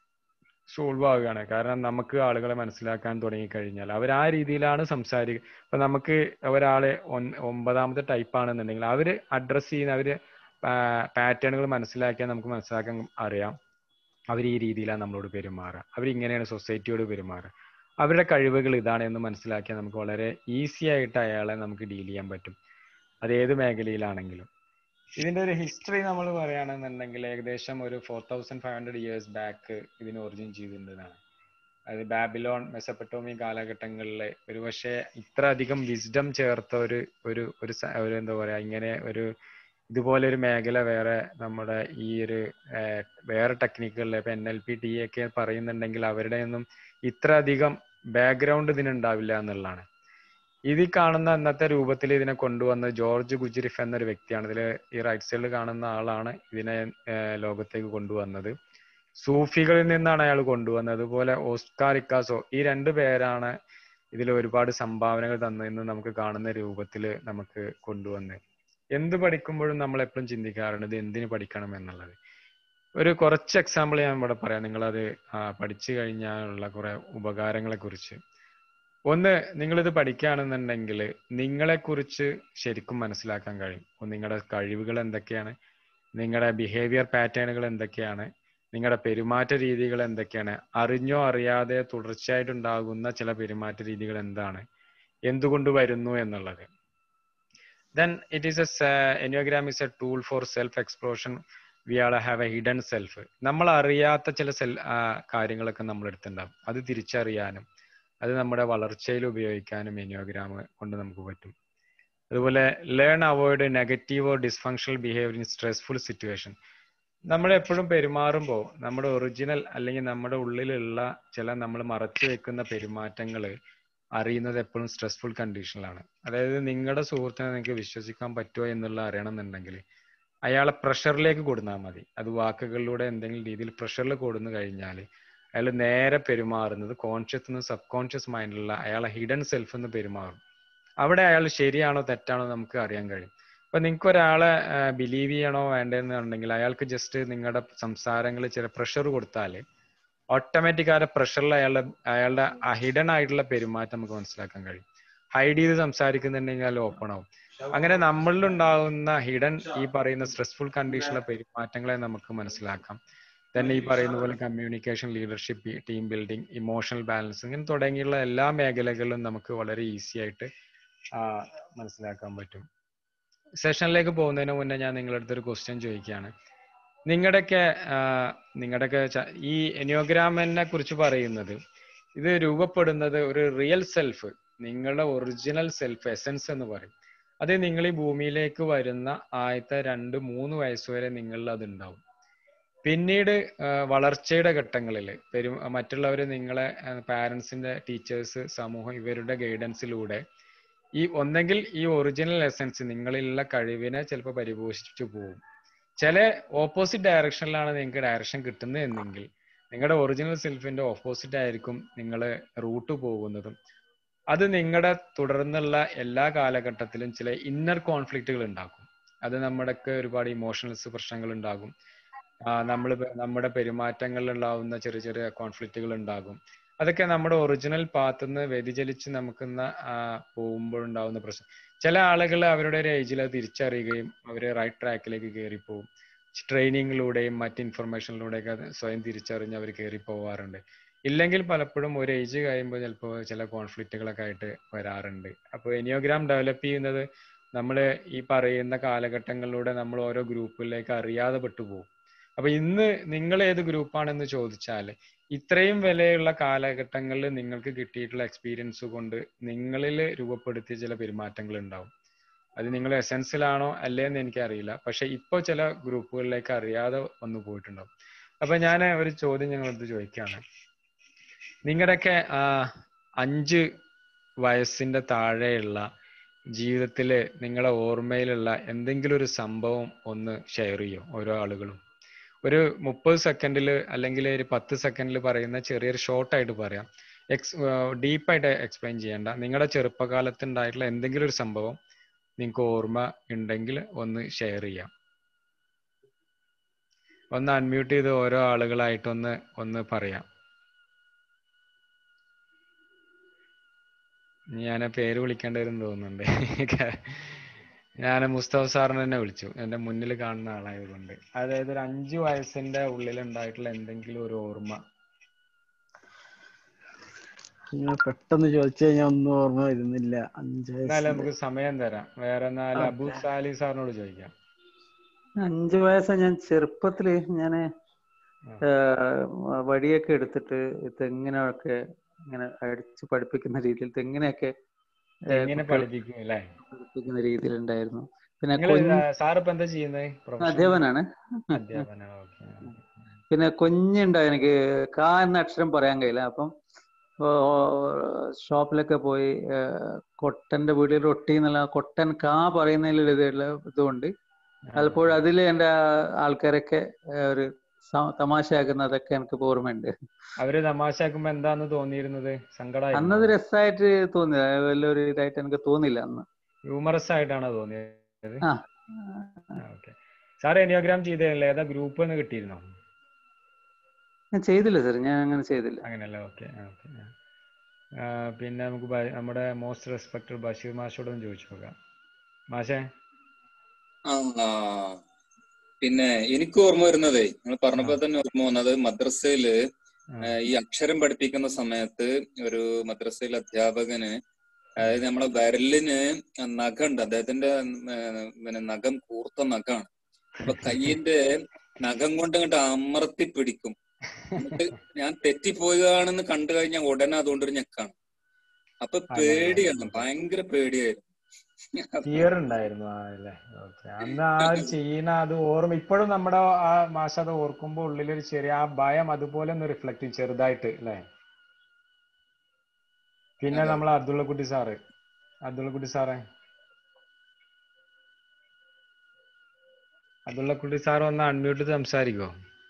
സോൾവ് ആവുകയാണ് കാരണം നമുക്ക് ആളുകളെ മനസ്സിലാക്കാൻ തുടങ്ങി കഴിഞ്ഞാൽ അവർ ആ രീതിയിലാണ് സംസാരിക്കുക ഇപ്പൊ നമുക്ക് ഒരാളെ ഒൻ- ഒമ്പതാമത്തെ ടൈപ്പ് ആണെന്നുണ്ടെങ്കിൽ അവര് അഡ്രസ് ചെയ്യുന്ന അവര് പാറ്റേണുകൾ മനസ്സിലാക്കിയാൽ നമുക്ക് മനസ്സിലാക്കാൻ അറിയാം അവർ ഈ രീതിയിലാണ് നമ്മളോട് പെരുമാറുക അവർ ഇങ്ങനെയാണ് സൊസൈറ്റിയോട് പെരുമാറുക അവരുടെ കഴിവുകൾ ഇതാണ് എന്ന് മനസ്സിലാക്കിയാൽ നമുക്ക് വളരെ ഈസി ആയിട്ട് അയാളെ നമുക്ക് ഡീൽ ചെയ്യാൻ പറ്റും അത് ഏത് മേഖലയിലാണെങ്കിലും ഇതിന്റെ ഒരു ഹിസ്റ്ററി നമ്മൾ പറയുകയാണെന്നുണ്ടെങ്കിൽ ഏകദേശം ഒരു four thousand five hundred years back ഇതിന് ഒറിജിൻ ചെയ്തിട്ടുണ്ടെന്നാണ് അത് ബാബിലോൺ മെസപ്പട്ടോമിയ കാലഘട്ടങ്ങളിൽ ഒരു പക്ഷേ ഇത്ര അധികം വിസ്ഡം ചേർത്ത ഒരു ഒരു ഒരു സ- ഒരു എന്താ പറയാ ഇങ്ങനെ ഒരു ഇതുപോലെ ഒരു മേഖല വേറെ നമ്മുടെ ഈ ഒരു ആഹ്, വേറെ ടെക്നിക്കുകളിൽ ഇപ്പൊ എൻ എൽ പി ടി ഒക്കെ പറയുന്നുണ്ടെങ്കിൽ അവരുടെ ഒന്നും ഇത്ര അധികം ബാക്ക്ഗ്രൗണ്ട് ഇതിനുണ്ടാവില്ല എന്നുള്ളതാണ് ഇത് ഈ കാണുന്ന അന്നത്തെ രൂപത്തിൽ ഇതിനെ കൊണ്ടുവന്ന ജോർജ് ഗുജരിഫ് എന്നൊരു വ്യക്തിയാണ് ഇതിൽ ഈ റൈറ്റ് സൈഡിൽ കാണുന്ന ആളാണ് ഇതിനെ ആഹ്, ലോകത്തേക്ക് കൊണ്ടുവന്നത് സൂഫികളിൽ നിന്നാണ് അയാൾ കൊണ്ടുവന്നത് അതുപോലെ ഓസ്കാർ ഇക്കാസോ ഈ രണ്ട് പേരാണ് ഇതിൽ ഒരുപാട് സംഭാവനകൾ തന്നതെന്ന് നമുക്ക് കാണുന്ന രൂപത്തിൽ നമുക്ക് കൊണ്ടുവന്ന് എന്ത് പഠിക്കുമ്പോഴും നമ്മൾ എപ്പോഴും ചിന്തിക്കാറുണ്ട് ഇത് എന്തിനു പഠിക്കണം എന്നുള്ളത് ഒരു കുറച്ച് എക്സാമ്പിൾ ഞാൻ ഇവിടെ പറയാം നിങ്ങളത് ആ, പഠിച്ചു കഴിഞ്ഞാലുള്ള കുറെ ഉപകാരങ്ങളെ കുറിച്ച് ഒന്ന് നിങ്ങളിത് പഠിക്കുകയാണെന്നുണ്ടെങ്കിൽ നിങ്ങളെക്കുറിച്ച് ശരിക്കും മനസ്സിലാക്കാൻ കഴിയും ഒന്ന് നിങ്ങളുടെ കഴിവുകൾ എന്തൊക്കെയാണ് നിങ്ങളുടെ ബിഹേവിയർ പാറ്റേണുകൾ എന്തൊക്കെയാണ് നിങ്ങളുടെ പെരുമാറ്റ രീതികൾ എന്തൊക്കെയാണ് അറിഞ്ഞോ അറിയാതെ തുടർച്ചയായിട്ടുണ്ടാകുന്ന ചില പെരുമാറ്റ രീതികൾ എന്താണ് എന്തുകൊണ്ട് വരുന്നു എന്നുള്ളത് then it is a s- enneagram is a tool for self exploration we all have a hidden self നമ്മൾ അറിയാത്ത ചില സെൽ കാര്യങ്ങളൊക്കെ നമ്മൾ എടുത്തിട്ടുണ്ടാവും അത് തിരിച്ചറിയാനും അത് നമ്മുടെ വളർച്ചയിൽ ഉപയോഗിക്കാനും എനിയോഗ്രാം കൊണ്ട് നമുക്ക് പറ്റും അതുപോലെ learn avoid negative or dysfunctional behaviour in stressful situation നമ്മൾ എപ്പോഴും പെരുമാറുമ്പോൾ നമ്മുടെ ഒറിജിനൽ അല്ലെങ്കിൽ നമ്മുടെ ഉള്ളിലുള്ള ചില നമ്മൾ മറച്ചു വെക്കുന്ന പെരുമാറ്റങ്ങൾ അറിയുന്നത് എപ്പോഴും സ്ട്രെസ്ഫുൾ കണ്ടീഷനിലാണ് അതായത് നിങ്ങളുടെ സുഹൃത്തിനെ നിങ്ങൾക്ക് വിശ്വസിക്കാൻ പറ്റുമോ എന്നുള്ള അറിയണമെന്നുണ്ടെങ്കിൽ അയാളെ പ്രഷറിലേക്ക് കൊടുന്നാൽ മതി അത് വാക്കുകളിലൂടെ എന്തെങ്കിലും രീതിയിൽ പ്രഷറിൽ കൊടുന്നു കഴിഞ്ഞാൽ അയാൾ നേരെ പെരുമാറുന്നത് കോൺഷ്യസ് നിന്ന് സബ് കോൺഷ്യസ് മൈൻഡിലുള്ള അയാളെ ഹിഡൻ സെൽഫ് എന്ന് പെരുമാറും അവിടെ അയാൾ ശരിയാണോ തെറ്റാണോ നമുക്ക് അറിയാൻ കഴിയും ഇപ്പൊ നിങ്ങൾക്ക് ഒരാളെ ബിലീവ് ചെയ്യണോ വേണ്ടെന്നുണ്ടെങ്കിൽ അയാൾക്ക് ജസ്റ്റ് നിങ്ങളുടെ സംസാരങ്ങൾ ചില പ്രഷർ കൊടുത്താൽ ഓട്ടോമാറ്റിക് ആ പ്രഷറിൽ അയാളുടെ അയാളുടെ ആ ഹിഡൻ ആയിട്ടുള്ള പെരുമാറ്റം നമുക്ക് മനസ്സിലാക്കാൻ കഴിയും ഹൈഡ് ചെയ്ത് സംസാരിക്കുന്നുണ്ടെങ്കിൽ അയാൾ ഓപ്പൺ ആവും അങ്ങനെ നമ്മളിലുണ്ടാകുന്ന ഹിഡൻ ഈ പറയുന്ന സ്ട്രെസ്ഫുൾ കണ്ടീഷനിലെ പെരുമാറ്റങ്ങളെ നമുക്ക് മനസ്സിലാക്കാം തന്നെ ഈ പറയുന്ന പോലെ communication leadership team building emotional balance ഇങ്ങനെ തുടങ്ങിയുള്ള എല്ലാ മേഖലകളിലും നമുക്ക് വളരെ ഈസി ആയിട്ട് ആ, മനസ്സിലാക്കാൻ പറ്റും സെഷനിലേക്ക് പോകുന്നതിന് മുന്നേ ഞാൻ നിങ്ങളുടെ അടുത്തൊരു ക്വസ്റ്റ്യൻ ചോദിക്കുകയാണ് നിങ്ങളുടെയൊക്കെ നിങ്ങളുടെയൊക്കെ ച- ഈ എനിയോഗ്രാമിനെ കുറിച്ച് പറയുന്നത് ഇത് രൂപപ്പെടുന്നത് ഒരു റിയൽ സെൽഫ് നിങ്ങളുടെ ഒറിജിനൽ സെൽഫ് എസൻസ് എന്ന് പറയും അത് നിങ്ങൾ ഈ ഭൂമിയിലേക്ക് വരുന്ന ആദ്യത്തെ രണ്ട് മൂന്ന് വയസ്സ് വരെ നിങ്ങളിൽ അത് ഉണ്ടാവും പിന്നീട് ആ, വളർച്ചയുടെ ഘട്ടങ്ങളിൽ പെരു മറ്റുള്ളവർ നിങ്ങളെ പാരൻസിന്റെ ടീച്ചേഴ്സ് സമൂഹം ഇവരുടെ ഗൈഡൻസിലൂടെ ഈ ഒന്നെങ്കിൽ ഈ ഒറിജിനൽ എസൻസ് നിങ്ങളിലുള്ള കഴിവിനെ ചിലപ്പോൾ പരിപോഷിച്ചു പോകും ചില ഓപ്പോസിറ്റ് ഡയറക്ഷനിലാണ് നിങ്ങൾക്ക് ഡയറക്ഷൻ കിട്ടുന്നത് എന്നെങ്കിൽ നിങ്ങളുടെ ഒറിജിനൽ സെൽഫിന്റെ ഓപ്പോസിറ്റ് ആയിരിക്കും നിങ്ങൾ റൂട്ട് പോകുന്നതും അത് നിങ്ങളുടെ തുടർന്നുള്ള എല്ലാ കാലഘട്ടത്തിലും ചില ഇന്നർ കോൺഫ്ലിക്റ്റുകൾ ഉണ്ടാക്കും അത് നമ്മുടെയൊക്കെ ഒരുപാട് ഇമോഷണൽസ് പ്രശ്നങ്ങൾ ഉണ്ടാകും നമ്മൾ നമ്മുടെ പെരുമാറ്റങ്ങളിൽ ഉണ്ടാവുന്ന ചെറിയ ചെറിയ കോൺഫ്ലിക്റ്റുകൾ ഉണ്ടാകും അതൊക്കെ നമ്മുടെ ഒറിജിനൽ പാത്ത് നിന്ന് വ്യതിചലിച്ച് നമുക്കുന്ന പോകുമ്പോഴുണ്ടാവുന്ന പ്രശ്നം ചില ആളുകൾ അവരുടെ ഒരു ഏജിൽ അത് തിരിച്ചറിയുകയും അവർ റൈറ്റ് ട്രാക്കിലേക്ക് കയറിപ്പോവും ട്രെയിനിങ്ങിലൂടെയും മറ്റ് ഇൻഫർമേഷനിലൂടെയൊക്കെ അത് സ്വയം തിരിച്ചറിഞ്ഞ് അവർ കയറി പോവാറുണ്ട് ഇല്ലെങ്കിൽ പലപ്പോഴും ഒരു ഏജ് കഴിയുമ്പോൾ ചിലപ്പോൾ ചില കോൺഫ്ലിക്റ്റുകളൊക്കെ ആയിട്ട് വരാറുണ്ട് അപ്പോൾ എനിയോഗ്രാം ഡെവലപ്പ് ചെയ്യുന്നത് നമ്മൾ ഈ പറയുന്ന കാലഘട്ടങ്ങളിലൂടെ നമ്മൾ ഓരോ ഗ്രൂപ്പിലേക്ക് അറിയാതെ പെട്ടുപോകും അപ്പൊ ഇന്ന് നിങ്ങൾ ഏത് ഗ്രൂപ്പാണെന്ന് ചോദിച്ചാൽ ഇത്രയും വിലയുള്ള കാലഘട്ടങ്ങളിൽ നിങ്ങൾക്ക് കിട്ടിയിട്ടുള്ള എക്സ്പീരിയൻസ് കൊണ്ട് നിങ്ങളിൽ രൂപപ്പെടുത്തിയ ചില പെരുമാറ്റങ്ങൾ ഉണ്ടാവും അത് നിങ്ങൾ എസെൻസിലാണോ അല്ലേ എന്ന് എനിക്കറിയില്ല പക്ഷെ ഇപ്പോൾ ചില ഗ്രൂപ്പുകളിലേക്ക് അറിയാതെ വന്നു പോയിട്ടുണ്ടാവും അപ്പൊ ഞാൻ ഒരു ചോദ്യം ഞങ്ങളടുത്ത് ചോദിക്കുകയാണ് നിങ്ങളുടെയൊക്കെ അഞ്ച് വയസ്സിന്റെ താഴെയുള്ള ജീവിതത്തിൽ നിങ്ങളെ ഓർമ്മയിലുള്ള എന്തെങ്കിലും ഒരു സംഭവം ഒന്ന് ഷെയർ ചെയ്യോ ഓരോ ആളുകളും ഒരു മുപ്പത് സെക്കൻഡിൽ അല്ലെങ്കിൽ ഒരു പത്ത് സെക്കൻഡിൽ പറയുന്ന ചെറിയൊരു ഷോർട്ടായിട്ട് പറയാം എക്സ് ഡീപ്പായിട്ട് എക്സ്പ്ലെയിൻ ചെയ്യേണ്ട നിങ്ങളുടെ ചെറുപ്പകാലത്ത് ഉണ്ടായിട്ടുള്ള എന്തെങ്കിലും ഒരു സംഭവം നിങ്ങൾക്ക് ഓർമ്മ ഉണ്ടെങ്കിൽ ഒന്ന് ഷെയർ ചെയ്യാം ഒന്ന് അൺമ്യൂട്ട് ചെയ്ത് ഓരോ ആളുകളായിട്ടൊന്ന് ഒന്ന് പറയാം ഞാൻ പേര് വിളിക്കേണ്ടി വരും തോന്നുന്നുണ്ട് ഞാൻ മുസ്തഫ സാറിനെ തന്നെ വിളിച്ചു എന്റെ മുന്നിൽ കാണുന്ന ആളായതുകൊണ്ട് അതായത് ഒരു അഞ്ചു വയസ്സിന്റെ ഉള്ളിൽ ഉണ്ടായിട്ടുള്ള എന്തെങ്കിലും ഒരു ഓർമ്മ പെട്ടെന്ന് ചോദിച്ചു കഴിഞ്ഞാൽ ഒന്നും ഓർമ്മ വരുന്നില്ല അഞ്ച് എന്നാലും നമുക്ക് സമയം തരാം വേറെ എന്നാൽ അബു സാലി സാറിനോട് ചോദിക്കാം അഞ്ചു വയസ്സ് ഞാൻ ചെറുപ്പത്തില് ഞാന് വടിയൊക്കെ എടുത്തിട്ട് തെങ്ങിനൊക്കെ ഇങ്ങനെ അടിച്ച് പഠിപ്പിക്കുന്ന രീതിയിൽ തെങ്ങിനെയൊക്കെ എങ്ങനെ പഠിപ്പിക്കും അല്ലേ പഠിപ്പിക്കുന്ന രീതിയിലുണ്ടായിരുന്നു പിന്നെ സാർ ഇപ്പൊ എന്താ ചെയ്യുന്നത് അധ്യാപനാണ് അധ്യാപനാണ് ഓക്കെ പിന്നെ കുഞ്ഞുണ്ടായി എനിക്ക് കാ എന്ന അക്ഷരം പറയാൻ കഴിയില്ല അപ്പം ഷോപ്പിലൊക്കെ പോയി കൊട്ടന്റെ വീട്ടിൽ റൊട്ടി എന്നുള്ള കൊട്ടൻ കാ പറയുന്നതിൽ ഇതുള്ള ഇതുകൊണ്ട് പലപ്പോഴും അതിൽ എൻ്റെ ആൾക്കാരൊക്കെ ഒരു തമാശയാക്കുന്നതൊക്കെ എനിക്ക് ഓർമ്മയുണ്ട് അവര് തമാശയാക്കുമ്പോ എന്താന്ന് തോന്നിയിരുന്നത് സങ്കടമായി അന്നത് രസമായിട്ട് തോന്നില്ല വലിയൊരു ഇതായിട്ട് എനിക്ക് തോന്നില്ല അന്ന് ഹ്യൂമറസ് ആയിട്ടാണോ തോന്നിയത് ആ ഓക്കെ സാർ എനിയോഗ്രാം ചെയ്തല്ലേ ഏതാ ഗ്രൂപ്പ് എന്ന് കിട്ടിയിരുന്നോ ഞാൻ ചെയ്തില്ല സാർ ഞാൻ അങ്ങനെ ചെയ്തില്ല അങ്ങനെയല്ല ഓക്കെ ഓക്കെ പിന്നെ നമുക്ക് നമ്മുടെ മോസ്റ്റ് റെസ്പെക്ടഡ് ബഷീർ മാഷോടും ചോദിച്ചു നോക്കാം മാഷേ പിന്നെ എനിക്ക് ഓർമ്മ വരുന്നതേ നിങ്ങൾ പറഞ്ഞപ്പോ തന്നെ ഓർമ്മ വന്നത് മദ്രസയില് ഈ അക്ഷരം പഠിപ്പിക്കുന്ന സമയത്ത് ഒരു മദ്രസയിലെ അധ്യാപകന് അതായത് നമ്മളെ വിരലിന് നഖമുണ്ട് അദ്ദേഹത്തിന്റെ പിന്നെ നഖം കൂർത്ത നഖമാണ് അപ്പൊ കയ്യിന്റെ നഖം കൊണ്ട് അങ്ങോട്ട് അമർത്തി പിടിക്കും എന്നിട്ട് ഞാൻ തെറ്റിപ്പോയതാണെന്ന് കണ്ടു കഴിഞ്ഞാൽ ഉടനെ അതുകൊണ്ടൊരു ഞെക്കാണ് അപ്പൊ പേടിയാണ് ഭയങ്കര പേടിയായിരുന്നു ഫിയർ ഉണ്ടായിരുന്നു അല്ലേ ഓക്കെ അന്ന് ആ ഒരു ചെയ്യുന്ന അത് ഓർമ്മ ഇപ്പോഴും നമ്മുടെ ആ മാഷ അത് ഓർക്കുമ്പോ ഉള്ളിലൊരു ചെറിയ ആ ഭയം അതുപോലെ ഒന്ന് റിഫ്ലക്ട് ചെയ്യും ചെറുതായിട്ട് അല്ലേ പിന്നെ നമ്മൾ അബ്ദുള്ളക്കുട്ടി സാറ് അബ്ദുള്ളക്കുട്ടി സാറേ അബ്ദുള്ളക്കുട്ടി സാർ ഒന്ന് അൺമ്യൂട്ട് സംസാരിക്കോ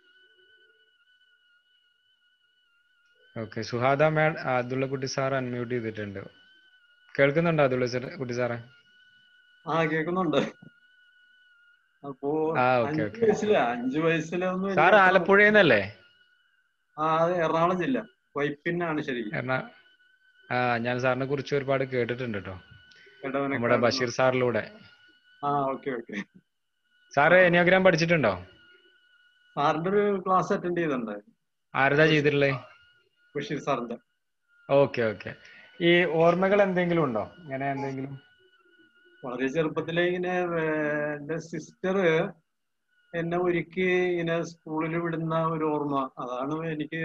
ഓക്കെ സുഹാദ മാഡ് അബ്ദുള്ളക്കുട്ടി സാർ അൺമ്യൂട്ട് ചെയ്തിട്ടുണ്ട് കേൾക്കുന്നുണ്ടോ അതുള്ള കുട്ടി സാറേ ആ കേൾക്കുന്നുണ്ട് അപ്പോ അഞ്ചു വയസ്സില അഞ്ചു വയസ്സിലൊന്നും സാർ ആലപ്പുഴയിൽ നിന്നല്ലേ ആ അത് എറണാകുളം ജില്ല വൈപ്പിന്നാണ് ശരി എറണാ ആ ഞാൻ സാറിനെ കുറിച്ച് ഒരുപാട് കേട്ടിട്ടുണ്ട് കേട്ടോ നമ്മുടെ ബഷീർ സാറിലൂടെ ആ ഓക്കെ ഓക്കെ സാറ് എനിയോഗ്രാം പഠിച്ചിട്ടുണ്ടോ സാറിന്റെ ഒരു ക്ലാസ് അറ്റൻഡ് ചെയ്തിട്ടുണ്ട് ആരതാ ചെയ്തിട്ടുള്ളത് ബഷീർ സാറിന്റെ ഓക്കെ ഓക്കെ ഈ ഓർമ്മകൾ എന്തെങ്കിലും ഉണ്ടോ ഇങ്ങനെ എന്തെങ്കിലും വളരെ ചെറുപ്പത്തിലെ ഇങ്ങനെ എന്റെ സിസ്റ്റർ എന്നെ ഒരുക്കി ഇങ്ങനെ സ്കൂളിൽ വിടുന്ന ഒരു ഓർമ്മ അതാണ് എനിക്ക്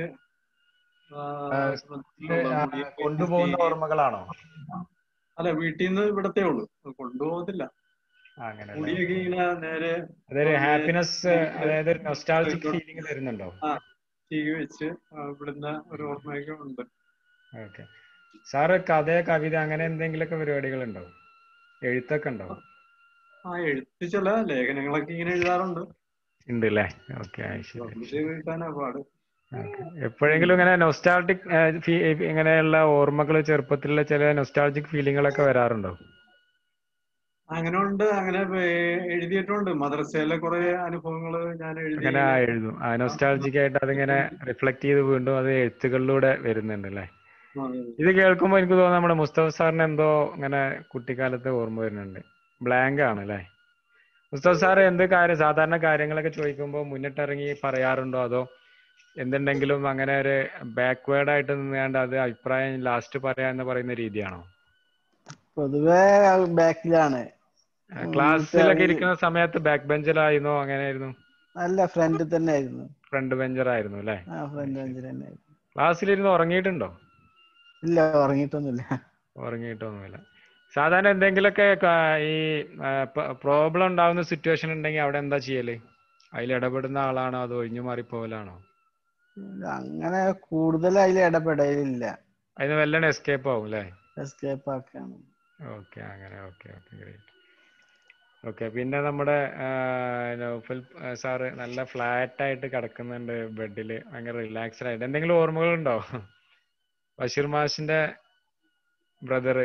കൊണ്ടുപോകുന്ന ഓർമ്മകളാണോ അല്ല വീട്ടിൽ നിന്ന് ഇവിടത്തെ ഉള്ളു കൊണ്ടുപോകത്തില്ല മുടിയൊക്കെ ഇങ്ങനെ നേരെ അതൊരു ഹാപ്പിനെസ് അതായത് ഒരു നൊസ്റ്റാൾജിക് ഫീലിംഗ് തരുന്നുണ്ടോ ആ ടി വെച്ച് വിടുന്ന ഒരു ഓർമ്മയൊക്കെ ഉണ്ട് ഓക്കെ സാറ് കഥ കവിത അങ്ങനെ എന്തെങ്കിലുമൊക്കെ പരിപാടികൾ ഉണ്ടോ എഴുത്തൊക്കെ ഉണ്ടോ ആ എഴുത്ത് ചില ലേഖനങ്ങളൊക്കെ ഇങ്ങനെ എഴുതാറുണ്ട് ഉണ്ട് അല്ലേ ഓക്കെ എഴുതാനാ പാട് എപ്പോഴെങ്കിലും ഇങ്ങനെ നൊസ്റ്റാൾജിക് ഇങ്ങനെയുള്ള ഓർമ്മകൾ ചെറുപ്പത്തിലുള്ള ചില നൊസ്റ്റാൾജിക് ഫീലിങ്ങുകളൊക്കെ വരാറുണ്ടോ അങ്ങനെ ഉണ്ട് അങ്ങനെ വേ- എഴുതിയിട്ടുണ്ട് മദ്രസയിലെ കുറെ അനുഭവങ്ങള് ഞാൻ എഴുതി അങ്ങനെ എഴുതും ആ നൊസ്റ്റാൾജിക് ആയിട്ട് അതിങ്ങനെ റിഫ്ലക്ട് ചെയ്ത് വീണ്ടും അത് എഴുത്തുകളിലൂടെ വരുന്നുണ്ട് അല്ലേ ആ, ഇത് കേൾക്കുമ്പോൾ എനിക്ക് തോന്നുന്നു നമ്മുടെ മുസ്തഫ സാറിന് എന്തോ ഇങ്ങനെ കുട്ടിക്കാലത്ത് ഓർമ്മ വരുന്നുണ്ട് ബ്ലാങ്ക് ആണ് അല്ലേ മുസ്തഫ സാർ എന്ത് കാര്യം സാധാരണ കാര്യങ്ങളൊക്കെ ചോദിക്കുമ്പോൾ മുന്നിട്ടിറങ്ങി പറയാറുണ്ടോ അതോ എന്തുണ്ടെങ്കിലും അങ്ങനെ ഒരു ബാക്ക്വേർഡ് ആയിട്ട് നിന്നാണ്ട് അത് അഭിപ്രായം ലാസ്റ്റ് പറയാന്ന് പറയുന്ന രീതിയാണോ പൊതുവെ ബാക്കിലാണ് ക്ലാസ്സിലൊക്കെ ഇരിക്കുന്ന സമയത്ത് ബാക്ക് ബെഞ്ചിലായിരുന്നോ അങ്ങനെയായിരുന്നു നല്ല ഫ്രണ്ട് തന്നെ ആയിരുന്നു ഫ്രണ്ട് ബെഞ്ചർ ആയിരുന്നു അല്ലേ ആ ഫ്രണ്ട് ബെഞ്ചിൽ തന്നെ ആയിരുന്നു ക്ലാസ്സിലിരുന്ന് ഉറങ്ങിയിട്ടുണ്ടോ ഇല്ല ഉറങ്ങിയിട്ടൊന്നുമില്ല ഉറങ്ങിയിട്ടൊന്നുമില്ല സാധാരണ എന്തെങ്കിലുമൊക്കെ ക- ഈ പ്രോബ്ലം ഉണ്ടാവുന്ന സിറ്റുവേഷൻ ഉണ്ടെങ്കിൽ അവിടെ എന്താ ചെയ്യല് അതിൽ ഇടപെടുന്ന ആളാണോ അതോ ഒഴിഞ്ഞു മാറിപ്പോവലാണോ അങ്ങനെ കൂടുതൽ അതിൽ ഇടപെടലില്ല അതിന് വല്ലതും എസ്കേപ്പ് ആവും അല്ലേ എസ്കേപ്പ് ആക്കാണ് ഓക്കെ അങ്ങനെ ഓക്കെ ഓക്കെ ഗ്രേറ്റ് ഓക്കെ പിന്നെ നമ്മുടെ ആ, നൗഫൽ ആ, സാറ് നല്ല ഫ്ലാറ്റ് ആയിട്ട് കിടക്കുന്നുണ്ട് ബെഡിൽ ഭയങ്കര റിലാക്സ്ഡ് ആയിട്ട് എന്തെങ്കിലും ഓർമ്മകളുണ്ടോ ബഷീർ മാഷിന്റെ ബ്രദറ്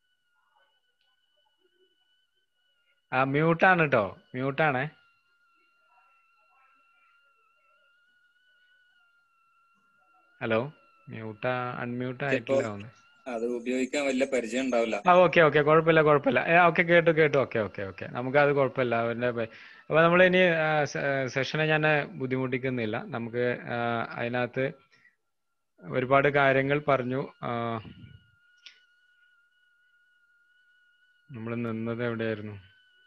ആ മ്യൂട്ടാണ് കേട്ടോ മ്യൂട്ടാണേ ഹലോ മ്യൂട്ടാ അൺമ്യൂട്ട് ആയിട്ടില്ല തോന്നുന്നു അത് ഉപയോഗിക്കാൻ വലിയ പരിചയം ഉണ്ടാവില്ല ആ ഓക്കെ ഓക്കെ കുഴപ്പമില്ല കുഴപ്പമില്ല ഏ ഓക്കെ കേട്ടു കേട്ടു ഓക്കെ ഓക്കെ ഓക്കെ നമുക്ക് അത് കുഴപ്പമില്ല അവന്റെ പ- അപ്പൊ നമ്മൾ ഇനി സെഷനെ ഞാൻ ബുദ്ധിമുട്ടിക്കുന്നില്ല നമുക്ക് ആ, അതിനകത്ത് ഒരുപാട് കാര്യങ്ങൾ പറഞ്ഞു നമ്മൾ നിന്നത് എവിടെയായിരുന്നു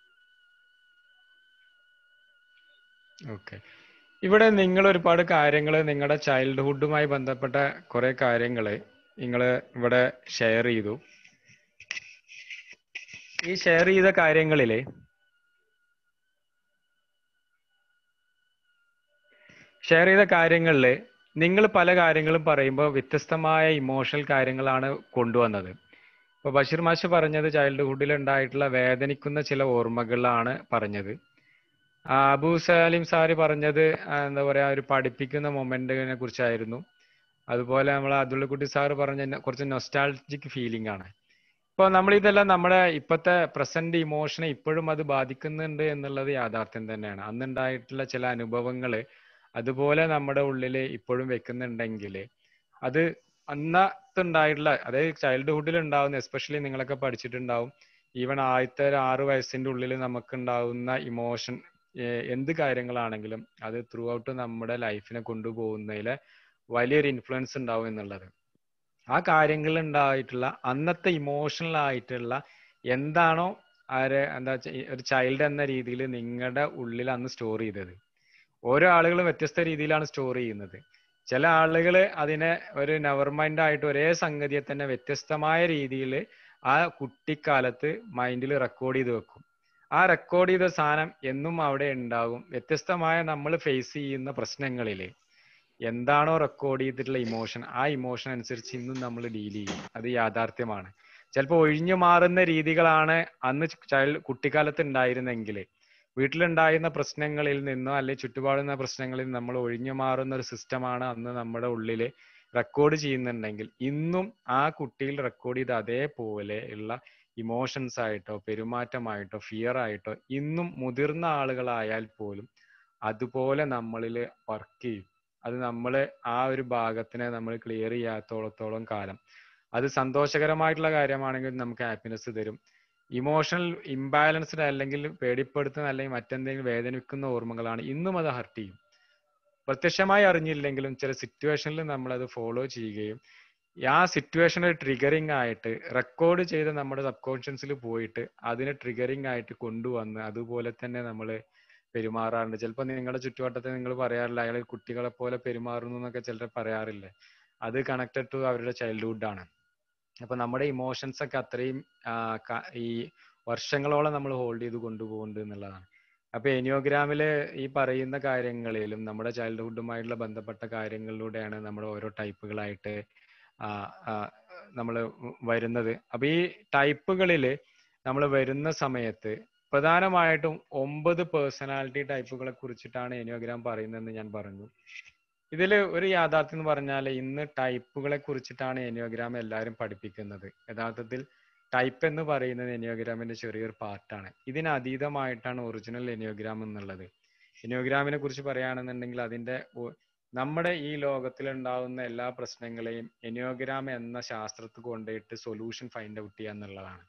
ഓക്കെ ഇവിടെ നിങ്ങൾ ഒരുപാട് കാര്യങ്ങൾ നിങ്ങളുടെ ചൈൽഡ്ഹുഡുമായി ബന്ധപ്പെട്ട കുറെ കാര്യങ്ങൾ നിങ്ങൾ ഇവിടെ ഷെയർ ചെയ്തു ഈ ഷെയർ ചെയ്ത കാര്യങ്ങളില് ഷെയർ ചെയ്ത കാര്യങ്ങളിൽ നിങ്ങൾ പല കാര്യങ്ങളും പറയുമ്പോൾ വ്യത്യസ്തമായ ഇമോഷണൽ കാര്യങ്ങളാണ് കൊണ്ടുവന്നത് ഇപ്പൊ ബഷീർ മാഷ് പറഞ്ഞത് ചൈൽഡ്ഹുഡിൽ ഉണ്ടായിട്ടുള്ള വേദനിക്കുന്ന ചില ഓർമ്മകളാണ് പറഞ്ഞത് ആ, അബൂ സലീം സാറ് പറഞ്ഞത് ആ, എന്താ പറയാ ഒരു പഠിപ്പിക്കുന്ന മൊമെന്റിനെ കുറിച്ചായിരുന്നു അതുപോലെ നമ്മൾ അതുള്ളക്കുട്ടി സാറ് പറഞ്ഞ ന- കുറച്ച് നൊസ്റ്റാൾജിക് ഫീലിംഗ് ആണ് ഇപ്പൊ നമ്മൾ ഇതെല്ലാം നമ്മുടെ ഇപ്പോഴത്തെ പ്രസന്റ് ഇമോഷനെ ഇപ്പോഴും അത് ബാധിക്കുന്നുണ്ട് എന്നുള്ളത് യാഥാർത്ഥ്യം തന്നെയാണ് അന്നുണ്ടായിട്ടുള്ള ചില അനുഭവങ്ങള് അതുപോലെ നമ്മുടെ ഉള്ളിൽ ഇപ്പോഴും വെക്കുന്നുണ്ടെങ്കിൽ അത് അന്നത്തുണ്ടായിട്ടുള്ള അതായത് ചൈൽഡ്ഹുഡിൽ ഉണ്ടാവുന്ന എസ്പെഷ്യലി നിങ്ങളൊക്കെ പഠിച്ചിട്ടുണ്ടാവും ഈവൻ ആദ്യത്തെ ഒരു ആറ് വയസ്സിന്റെ ഉള്ളിൽ നമുക്ക് ഉണ്ടാവുന്ന ഇമോഷൻ എന്ത് കാര്യങ്ങളാണെങ്കിലും അത് ത്രൂ ഔട്ട് നമ്മുടെ ലൈഫിനെ കൊണ്ടുപോകുന്നതിൽ വലിയൊരു ഇൻഫ്ലുവൻസ് ഉണ്ടാവും എന്നുള്ളത് ആ കാര്യങ്ങളിൽ ഉണ്ടായിട്ടുള്ള അന്നത്തെ ഇമോഷണൽ ആയിട്ടുള്ള എന്താണോ ആര് എന്താ വെച്ചാ ഈ ഒരു ചൈൽഡ് എന്ന രീതിയിൽ നിങ്ങളുടെ ഉള്ളിൽ അന്ന് സ്റ്റോർ ചെയ്തത് ഓരോ ആളുകളും വ്യത്യസ്ത രീതിയിലാണ് സ്റ്റോർ ചെയ്യുന്നത് ചില ആളുകൾ അതിനെ ഒരു നെവർ മൈൻഡ് ആയിട്ട് ഒരേ സംഗതിയെ തന്നെ വ്യത്യസ്തമായ രീതിയിൽ ആ കുട്ടിക്കാലത്ത് മൈൻഡിൽ റെക്കോർഡ് ചെയ്ത് വെക്കും ആ റെക്കോർഡ് ചെയ്ത സാധനം എന്നും അവിടെ ഉണ്ടാകും വ്യത്യസ്തമായ നമ്മൾ ഫേസ് ചെയ്യുന്ന പ്രശ്നങ്ങളിൽ എന്താണോ റെക്കോർഡ് ചെയ്തിട്ടുള്ള ഇമോഷൻ ആ ഇമോഷൻ അനുസരിച്ച് ഇന്നും നമ്മൾ ഡീൽ ചെയ്യും അത് യാഥാർത്ഥ്യമാണ് ചിലപ്പോൾ ഒഴിഞ്ഞു മാറുന്ന രീതികളാണ് അന്ന് ചൈൽഡ് കുട്ടിക്കാലത്ത് ഉണ്ടായിരുന്നെങ്കിൽ വീട്ടിലുണ്ടായിരുന്ന പ്രശ്നങ്ങളിൽ നിന്നോ അല്ലെങ്കിൽ ചുറ്റുപാടുന്ന പ്രശ്നങ്ങളിൽ നമ്മൾ ഒഴിഞ്ഞു മാറുന്ന ഒരു സിസ്റ്റമാണ് അന്ന് നമ്മുടെ ഉള്ളിൽ റെക്കോർഡ് ചെയ്യുന്നുണ്ടെങ്കിൽ ഇന്നും ആ കുട്ടിയിൽ റെക്കോർഡ് ചെയ്ത അതേപോലെ ഉള്ള ഇമോഷൻസ് ആയിട്ടോ പെരുമാറ്റമായിട്ടോ ഫിയർ ആയിട്ടോ ഇന്നും മുതിർന്ന ആളുകളായാൽ പോലും അതുപോലെ നമ്മളിൽ വർക്ക് ചെയ്യും അത് നമ്മൾ ആ ഒരു ഭാഗത്തിനെ നമ്മൾ ക്ലിയർ ചെയ്യാത്തോളത്തോളം കാലം അത് സന്തോഷകരമായിട്ടുള്ള കാര്യമാണെങ്കിൽ നമുക്ക് ഹാപ്പിനെസ് തരും ഇമോഷണൽ ഇംബാലൻസ്ഡ് അല്ലെങ്കിൽ പേടിപ്പെടുത്തുന്ന അല്ലെങ്കിൽ മറ്റെന്തെങ്കിലും വേദനിക്കുന്ന ഓർമ്മകളാണ് ഇന്നും അത് ഹർട്ട് ചെയ്യും പ്രത്യക്ഷമായി അറിഞ്ഞില്ലെങ്കിലും ചില സിറ്റുവേഷനിൽ നമ്മൾ അത് ഫോളോ ചെയ്യുകയും ആ സിറ്റുവേഷനിൽ ട്രിഗറിങ് ആയിട്ട് റെക്കോർഡ് ചെയ്ത് നമ്മുടെ സബ് കോൺഷ്യൻസിൽ പോയിട്ട് അതിനെ ട്രിഗറിങ് ആയിട്ട് കൊണ്ടുവന്ന് അതുപോലെ തന്നെ നമ്മൾ പെരുമാറാറുണ്ട് ചിലപ്പോൾ നിങ്ങളുടെ ചുറ്റുവട്ടത്തിൽ നിങ്ങൾ പറയാറില്ല അയാൾ കുട്ടികളെ പോലെ പെരുമാറുന്നു എന്നൊക്കെ ചിലർ പറയാറില്ലേ അത് കണക്റ്റഡ് ടു അവരുടെ ചൈൽഡ്ഹുഡ് ആണ് അപ്പൊ നമ്മുടെ ഇമോഷൻസ് ഒക്കെ അത്രയും ആ, ക- ഈ വർഷങ്ങളോളം നമ്മൾ ഹോൾഡ് ചെയ്ത് കൊണ്ടുപോകുന്നുണ്ട് എന്നുള്ളതാണ് അപ്പൊ എനിയോഗ്രാമില് ഈ പറയുന്ന കാര്യങ്ങളിലും നമ്മുടെ ചൈൽഡ്ഹുഡുമായിട്ടുള്ള ബന്ധപ്പെട്ട കാര്യങ്ങളിലൂടെയാണ് നമ്മൾ ഓരോ ടൈപ്പുകളായിട്ട് നമ്മൾ വരുന്നത് അപ്പൊ ഈ ടൈപ്പുകളില് നമ്മൾ വരുന്ന സമയത്ത് പ്രധാനമായിട്ടും ഒമ്പത് പേഴ്സണാലിറ്റി ടൈപ്പുകളെ കുറിച്ചിട്ടാണ് എനിയോഗ്രാം പറയുന്നതെന്ന് ഞാൻ പറഞ്ഞു ഇതിൽ ഒരു യാഥാർത്ഥ്യം എന്ന് പറഞ്ഞാൽ ഇന്ന് ടൈപ്പുകളെ കുറിച്ചിട്ടാണ് എനിയോഗ്രാം എല്ലാവരും പഠിപ്പിക്കുന്നത് യഥാർത്ഥത്തിൽ ടൈപ്പ് എന്ന് പറയുന്നത് എനിയോഗ്രാമിന്റെ ചെറിയൊരു പാർട്ടാണ് ഇതിന് അതീതമായിട്ടാണ് ഒറിജിനൽ എനിയോഗ്രാം എന്നുള്ളത് എനിയോഗ്രാമിനെ കുറിച്ച് പറയുകയാണെന്നുണ്ടെങ്കിൽ അതിന്റെ ഒ- നമ്മുടെ ഈ ലോകത്തിൽ ഉണ്ടാവുന്ന എല്ലാ പ്രശ്നങ്ങളെയും എനിയോഗ്രാം എന്ന ശാസ്ത്രത്തിൽ കൊണ്ടുപോയിട്ട് സൊല്യൂഷൻ ഫൈൻഡ് ഔട്ട് ചെയ്യുക എന്നുള്ളതാണ്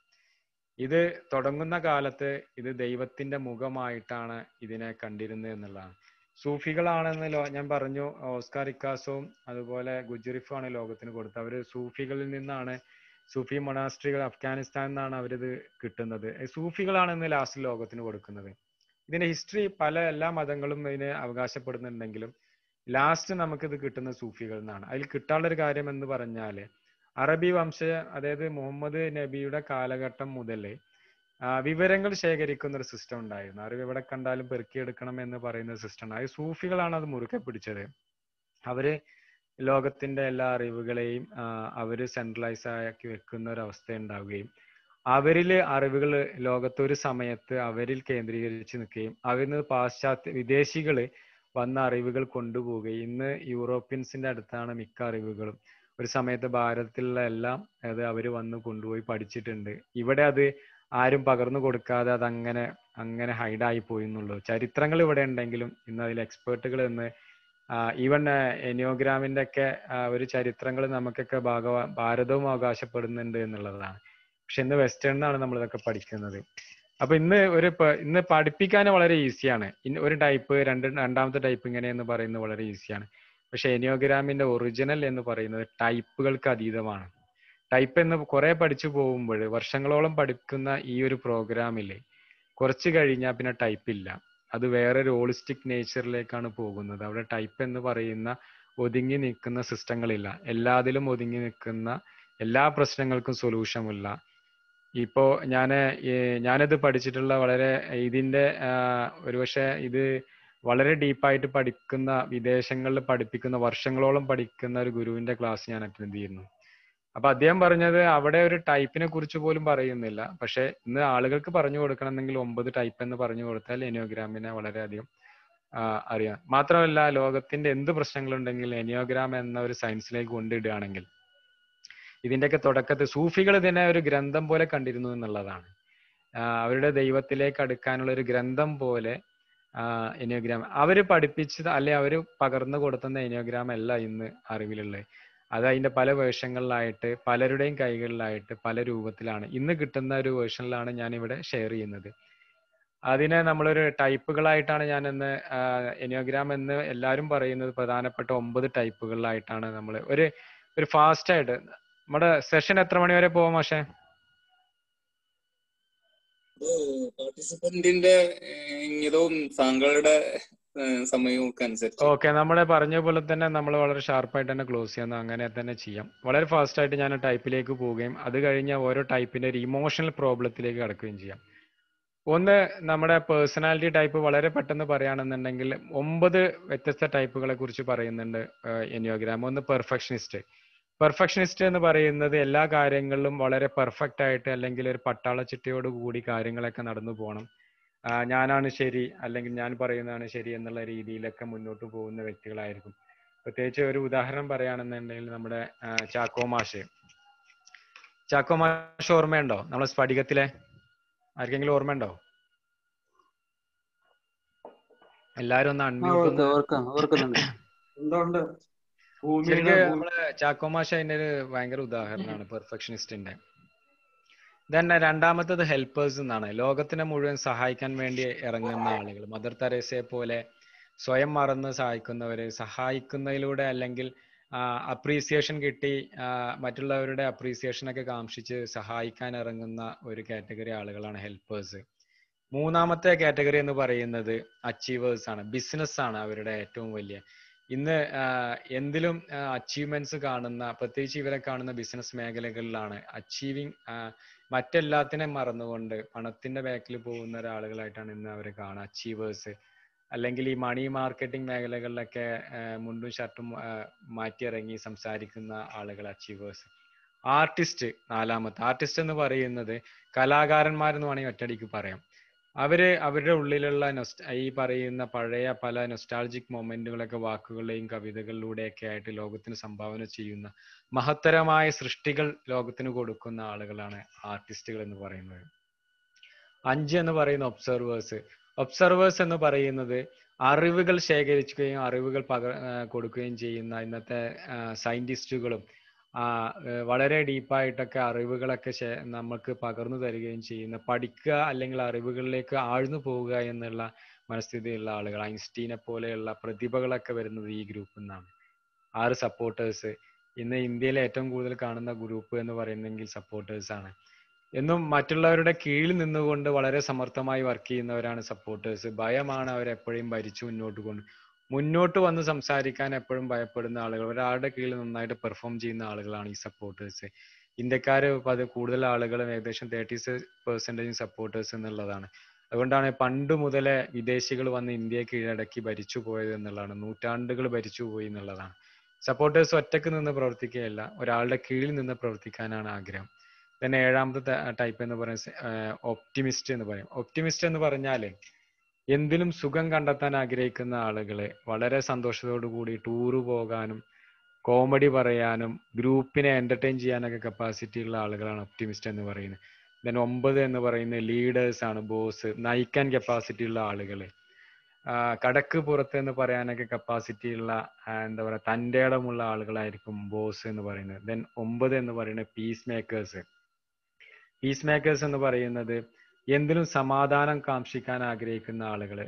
ഇത് തുടങ്ങുന്ന കാലത്ത് ഇത് ദൈവത്തിന്റെ മുഖമായിട്ടാണ് ഇതിനെ കണ്ടിരുന്നത് എന്നുള്ളതാണ് സൂഫികളാണെന്ന് ലോ ഞാൻ പറഞ്ഞു ഓസ്കാർ ഇക്കാസവും അതുപോലെ ഗുജറിഫും ആണ് ലോകത്തിന് കൊടുത്തത് അവര് സൂഫികളിൽ നിന്നാണ് സൂഫി മൊണാസ്ട്രികൾ അഫ്ഗാനിസ്ഥാനിൽ നിന്നാണ് അവരിത് കിട്ടുന്നത് ഏ, സൂഫികളാണ് ഇന്ന് ലാസ്റ്റ് ലോകത്തിന് കൊടുക്കുന്നത് ഇതിന്റെ ഹിസ്റ്ററി പല എല്ലാ മതങ്ങളും ഇതിനെ അവകാശപ്പെടുന്നുണ്ടെങ്കിലും ലാസ്റ്റ് നമുക്കിത് കിട്ടുന്ന സൂഫികളിൽ നിന്നാണ് അതിൽ കിട്ടാനുള്ള ഒരു കാര്യം എന്ന് പറഞ്ഞാല് അറബി വംശ അതായത് മുഹമ്മദ് നബിയുടെ കാലഘട്ടം മുതലേ ആ, വിവരങ്ങൾ ശേഖരിക്കുന്ന ഒരു സിസ്റ്റം ഉണ്ടായിരുന്നു അറിവ് എവിടെ കണ്ടാലും പെറുക്കിയെടുക്കണം എന്ന് പറയുന്ന സിസ്റ്റം ഉണ്ട് അത് സൂഫികളാണ് അത് മുറുകെ പിടിച്ചത് അവര് ലോകത്തിന്റെ എല്ലാ അറിവുകളെയും ആ, അവര് സെൻട്രലൈസ് ആക്കി വെക്കുന്ന ഒരു അവസ്ഥ ഉണ്ടാവുകയും അവരില് അറിവുകൾ ലോകത്ത് ഒരു സമയത്ത് അവരിൽ കേന്ദ്രീകരിച്ച് നിൽക്കുകയും അവരിൽ നിന്ന് പാശ്ചാത്യ വിദേശികള് വന്ന അറിവുകൾ കൊണ്ടുപോവുകയും ഇന്ന് യൂറോപ്യൻസിന്റെ അടുത്താണ് മിക്ക അറിവുകളും ഒരു സമയത്ത് ഭാരതത്തിലുള്ള എല്ലാം അത് അവര് വന്ന് കൊണ്ടുപോയി പഠിച്ചിട്ടുണ്ട് ഇവിടെ അത് ആരും പകർന്നു കൊടുക്കാതെ അത് അങ്ങനെ അങ്ങനെ ഹൈഡായി പോയി എന്നുള്ളൂ ചരിത്രങ്ങൾ ഇവിടെ ഉണ്ടെങ്കിലും ഇന്ന് അതിൽ എക്സ്പേർട്ടുകൾ ഇന്ന് ഈവൻ എനിയോഗ്രാമിന്റെ ഒക്കെ ആ, ഒരു ചരിത്രങ്ങൾ നമുക്കൊക്കെ ഭാഗവ ഭാരതവും അവകാശപ്പെടുന്നുണ്ട് എന്നുള്ളതാണ് പക്ഷെ ഇന്ന് വെസ്റ്റേണിന്നാണ് നമ്മൾ ഇതൊക്കെ പഠിക്കുന്നത് അപ്പൊ ഇന്ന് ഒരു പ- ഇന്ന് പഠിപ്പിക്കാൻ വളരെ ഈസിയാണ് ഇന്ന് ഒരു ടൈപ്പ് രണ്ട് രണ്ടാമത്തെ ടൈപ്പ് ഇങ്ങനെയെന്ന് പറയുന്നത് വളരെ ഈസിയാണ് പക്ഷെ എനിയോഗ്രാമിന്റെ ഒറിജിനൽ എന്ന് പറയുന്നത് ടൈപ്പുകൾക്ക് അതീതമാണ് ടൈപ്പ് എന്ന് കുറെ പഠിച്ചു പോകുമ്പോൾ വർഷങ്ങളോളം പഠിക്കുന്ന ഈ ഒരു പ്രോഗ്രാമില് കുറച്ച് കഴിഞ്ഞാൽ പിന്നെ ടൈപ്പ് ഇല്ല അത് വേറൊരു ഹോളിസ്റ്റിക് നേച്ചറിലേക്കാണ് പോകുന്നത് അവിടെ ടൈപ്പ് എന്ന് പറയുന്ന ഒതുങ്ങി നിൽക്കുന്ന സിസ്റ്റങ്ങളില്ല എല്ലാത്തിലും ഒതുങ്ങി നിൽക്കുന്ന എല്ലാ പ്രശ്നങ്ങൾക്കും സൊല്യൂഷൻ ഇല്ല ഇപ്പോ ഞാൻ ഞാനിത് പഠിച്ചിട്ടുള്ള വളരെ ഇതിന്റെ ആ, ഒരുപക്ഷെ ഇത് വളരെ ഡീപ്പായിട്ട് പഠിക്കുന്ന വിദേശങ്ങളിൽ പഠിപ്പിക്കുന്ന വർഷങ്ങളോളം പഠിക്കുന്ന ഒരു ഗുരുവിന്റെ ക്ലാസ് ഞാൻ അറ്റൻഡ് ചെയ്യുന്നു അപ്പൊ അദ്ദേഹം പറഞ്ഞത് അവിടെ ഒരു ടൈപ്പിനെ കുറിച്ച് പോലും പറയുന്നില്ല പക്ഷെ ഇന്ന് ആളുകൾക്ക് പറഞ്ഞു കൊടുക്കണമെങ്കിൽ ഒമ്പത് ടൈപ്പ് എന്ന് പറഞ്ഞു കൊടുത്താൽ എനിയോഗ്രാമിനെ വളരെയധികം ആ, അറിയാം മാത്രമല്ല ലോകത്തിന്റെ എന്ത് പ്രശ്നങ്ങളുണ്ടെങ്കിൽ എനിയോഗ്രാം എന്ന ഒരു സയൻസിലേക്ക് കൊണ്ടിടുകയാണെങ്കിൽ ഇതിന്റെയൊക്കെ തുടക്കത്തിൽ സൂഫികൾ ഇതിനെ ഒരു ഗ്രന്ഥം പോലെ കണ്ടിരുന്നു എന്നുള്ളതാണ് ആ, അവരുടെ ദൈവത്തിലേക്ക് അടുക്കാനുള്ള ഒരു ഗ്രന്ഥം പോലെ എനിയോഗ്രാം അവര് പഠിപ്പിച്ചത് അല്ലെ അവര് പകർന്നു കൊടുത്തുന്ന എനിയോഗ്രാം അല്ല ഇന്ന് അറിവിലുള്ളത് അത് അതിന്റെ പല വേർഷങ്ങളിലായിട്ട് പലരുടെയും കൈകളിലായിട്ട് പല രൂപത്തിലാണ് ഇന്ന് കിട്ടുന്ന ഒരു വേർഷനിലാണ് ഞാൻ ഇവിടെ ഷെയർ ചെയ്യുന്നത് അതിനെ നമ്മളൊരു ടൈപ്പുകളായിട്ടാണ് ഞാൻ ഇന്ന് എനിയോഗ്രാം എന്ന് എല്ലാവരും പറയുന്നത് പ്രധാനപ്പെട്ട ഒമ്പത് ടൈപ്പുകളിലായിട്ടാണ് നമ്മൾ ഒരു ഒരു ഫാസ്റ്റ് ആയിട്ട് നമ്മുടെ സെഷൻ എത്ര മണി വരെ പോവാം പക്ഷേ പാർട്ടിസിപ്പന്റിന്റെ ഇംഗിതവും താങ്കളുടെ ഏഹ്, സമയവും ഒക്കെ അനുസരിച്ച് ഓക്കെ നമ്മളെ പറഞ്ഞ പോലെ തന്നെ നമ്മൾ വളരെ ഷാർപ്പായിട്ട് തന്നെ ക്ലോസ് ചെയ്യുന്നു അങ്ങനെ തന്നെ ചെയ്യാം വളരെ ഫാസ്റ്റ് ആയിട്ട് ഞാൻ ടൈപ്പിലേക്ക് പോവുകയും അത് കഴിഞ്ഞ് ഓരോ ടൈപ്പിന്റെ ഒരു ഇമോഷണൽ പ്രോബ്ലത്തിലേക്ക് കടക്കുകയും ചെയ്യാം ഒന്ന് നമ്മുടെ പേഴ്സണാലിറ്റി ടൈപ്പ് വളരെ പെട്ടെന്ന് പറയുകയാണെന്നുണ്ടെങ്കിൽ ഒമ്പത് വ്യത്യസ്ത ടൈപ്പുകളെ കുറിച്ച് പറയുന്നുണ്ട് എനിയോഗ്രാം ഒന്ന് പെർഫെക്ഷനിസ്റ്റ് പെർഫെക്ഷനിസ്റ്റ് എന്ന് പറയുന്നത് എല്ലാ കാര്യങ്ങളിലും വളരെ പെർഫെക്റ്റ് ആയിട്ട് അല്ലെങ്കിൽ ഒരു പട്ടാള ചിട്ടയോട് കൂടി കാര്യങ്ങളൊക്കെ നടന്നു പോകണം ആ, ഞാനാണ് ശരി അല്ലെങ്കിൽ ഞാൻ പറയുന്നതാണ് ശരി എന്നുള്ള രീതിയിലൊക്കെ മുന്നോട്ട് പോകുന്ന വ്യക്തികളായിരിക്കും പ്രത്യേകിച്ച് ഒരു ഉദാഹരണം പറയുകയാണെന്നുണ്ടെങ്കിൽ നമ്മുടെ ആ, ചാക്കോ മാഷ് ചാക്കോ മാഷ് ഓർമ്മയുണ്ടോ നമ്മളെ സ്ഫടികത്തിലെ ആർക്കെങ്കിലും ഓർമ്മയുണ്ടോ എല്ലാരും ഒന്ന് ആ അൺമ്യൂട്ട് ഓർക്ക ഒന്ന് ഓർക്കാം ഓർക്കുന്നുണ്ട് എന്തുകൊണ്ട് ഭൂമിയുടെ ശരിക്ക് ഭൂ- നമ്മളെ ചാക്കോ മാഷ് അതിന്റെ ഒരു ഭയങ്കര ഉദാഹരണമാണ് പെർഫെക്ഷനിസ്റ്റിന്റെ തന്നെ രണ്ടാമത്തത് ഹെൽപ്പേഴ്സ് എന്നാണ് ലോകത്തിനെ മുഴുവൻ സഹായിക്കാൻ വേണ്ടി ഇറങ്ങുന്ന ആളുകൾ മദർ തെരേസയെ പോലെ സ്വയം മറന്ന് സഹായിക്കുന്നവര് സഹായിക്കുന്നതിലൂടെ അല്ലെങ്കിൽ അപ്രീസിയേഷൻ കിട്ടി ആ, മറ്റുള്ളവരുടെ അപ്രീസിയേഷൻ ഒക്കെ കാംക്ഷിച്ച് സഹായിക്കാൻ ഇറങ്ങുന്ന ഒരു കാറ്റഗറി ആളുകളാണ് ഹെൽപ്പേഴ്സ് മൂന്നാമത്തെ കാറ്റഗറി എന്ന് പറയുന്നത് അച്ചീവേഴ്സ് ആണ് ബിസിനസ് ആണ് അവരുടെ ഏറ്റവും വലിയ ഇന്ന് ആ, എന്തിലും അച്ചീവ്മെന്റ്സ് കാണുന്ന പ്രത്യേകിച്ച് ഇവരെ കാണുന്ന ബിസിനസ് മേഖലകളിലാണ് അച്ചീവിങ് മറ്റെല്ലാത്തിനെയും മറന്നുകൊണ്ട് പണത്തിന്റെ ബാക്കിൽ പോകുന്ന ഒരാളുകളായിട്ടാണ് ഇന്ന് അവരെ കാണുക അച്ചീവേഴ്സ് അല്ലെങ്കിൽ ഈ മണി മാർക്കറ്റിംഗ് മേഖലകളിലൊക്കെ ആ, മുണ്ടും ഷർട്ടും ആ, മാറ്റിയിറങ്ങി സംസാരിക്കുന്ന ആളുകൾ അച്ചീവേഴ്സ് ആർട്ടിസ്റ്റ് നാലാമത്തെ ആർട്ടിസ്റ്റ് എന്ന് പറയുന്നത് കലാകാരന്മാരെന്ന് വേണമെങ്കിൽ ഒറ്റയടിക്ക് പറയാം അവര് അവരുടെ ഉള്ളിലുള്ള നൊസ്റ്റ ഈ പറയുന്ന പഴയ പല നൊസ്റ്റാൾജിക് മൊമെന്റുകളൊക്കെ വാക്കുകളെയും കവിതകളിലൂടെയൊക്കെ ആയിട്ട് ലോകത്തിന് സംഭാവന ചെയ്യുന്ന മഹത്തരമായ സൃഷ്ടികൾ ലോകത്തിന് കൊടുക്കുന്ന ആളുകളാണ് ആർട്ടിസ്റ്റുകൾ എന്ന് പറയുന്നത് അഞ്ച് എന്ന് പറയുന്ന ഒബ്സർവേഴ്സ് ഒബ്സർവേഴ്സ് എന്ന് പറയുന്നത് അറിവുകൾ ശേഖരിക്കുകയും അറിവുകൾ പക ആ, കൊടുക്കുകയും ചെയ്യുന്ന ഇന്നത്തെ സയന്റിസ്റ്റുകളും ആ, ഏർ വളരെ ഡീപ്പായിട്ടൊക്കെ അറിവുകളൊക്കെ ശേ- നമുക്ക് പകർന്നു തരികയും ചെയ്യുന്ന പഠിക്കുക അല്ലെങ്കിൽ അറിവുകളിലേക്ക് ആഴ്ന്നു പോവുക എന്നുള്ള മനസ്ഥിതിയുള്ള ആളുകൾ ഐൻസ്റ്റീനെ പോലെയുള്ള പ്രതിഭകളൊക്കെ വരുന്നത് ഈ ഗ്രൂപ്പിൽ നിന്നാണ് ആറ് സപ്പോർട്ടേഴ്സ് ഇന്ന് ഇന്ത്യയിലെ ഏറ്റവും കൂടുതൽ കാണുന്ന ഗ്രൂപ്പ് എന്ന് പറയുന്നെങ്കിൽ സപ്പോർട്ടേഴ്സ് ആണ് എന്നും മറ്റുള്ളവരുടെ കീഴിൽ നിന്നുകൊണ്ട് വളരെ സമർത്ഥമായി വർക്ക് ചെയ്യുന്നവരാണ് സപ്പോർട്ടേഴ്സ് ഭയമാണ് അവരെപ്പോഴും ഭരിച്ചു മുന്നോട്ട് കൊണ്ട് മുന്നോട്ട് വന്ന് സംസാരിക്കാൻ എപ്പോഴും ഭയപ്പെടുന്ന ആളുകൾ ഒരാളുടെ കീഴിൽ നന്നായിട്ട് പെർഫോം ചെയ്യുന്ന ആളുകളാണ് ഈ സപ്പോർട്ടേഴ്സ് ഇന്ത്യക്കാര് പത് കൂടുതൽ ആളുകളും ഏകദേശം തേർട്ടി പെർസെൻറ്റേജ് സപ്പോർട്ടേഴ്സ് എന്നുള്ളതാണ് അതുകൊണ്ടാണ് പണ്ട് മുതലേ വിദേശികൾ വന്ന് ഇന്ത്യയെ കീഴടക്കി ഭരിച്ചു പോയത് എന്നുള്ളതാണ് നൂറ്റാണ്ടുകൾ ഭരിച്ചു പോയി എന്നുള്ളതാണ് സപ്പോർട്ടേഴ്സ് ഒറ്റക്ക് നിന്ന് പ്രവർത്തിക്കുകയല്ല ഒരാളുടെ കീഴിൽ നിന്ന് പ്രവർത്തിക്കാനാണ് ആഗ്രഹം പിന്നെ ഏഴാമത്തെ ടൈപ്പ് എന്ന് പറയുന്നത് ഒപ്റ്റിമിസ്റ്റ് എന്ന് പറയും ഒപ്റ്റിമിസ്റ്റ് എന്ന് പറഞ്ഞാല് എന്തിലും സുഖം കണ്ടെത്താൻ ആഗ്രഹിക്കുന്ന ആളുകളെ വളരെ സന്തോഷത്തോടു കൂടി ടൂറ് പോകാനും കോമഡി പറയാനും ഗ്രൂപ്പിനെ എന്റർടൈൻ ചെയ്യാനൊക്കെ കപ്പാസിറ്റി ഉള്ള ആളുകളാണ് ഒപ്റ്റിമിസ്റ്റ് എന്ന് പറയുന്നത് ദെൻ ഒമ്പത് എന്ന് പറയുന്നത് ലീഡേഴ്സ് ആണ് ബോസ് നയിക്കാൻ കപ്പാസിറ്റി ഉള്ള ആളുകൾ കടക്ക് പുറത്ത് എന്ന് പറയാനൊക്കെ കപ്പാസിറ്റി ഉള്ള ആ, എന്താ പറയുക തൻ്റെ ഇടമുള്ള ആളുകളായിരിക്കും ബോസ് എന്ന് പറയുന്നത് ദെൻ ഒമ്പത് എന്ന് പറയുന്നത് പീസ് മേക്കേഴ്സ് പീസ് മേക്കേഴ്സ് എന്ന് പറയുന്നത് എന്തിനും സമാധാനം കാംക്ഷിക്കാൻ ആഗ്രഹിക്കുന്ന ആളുകൾ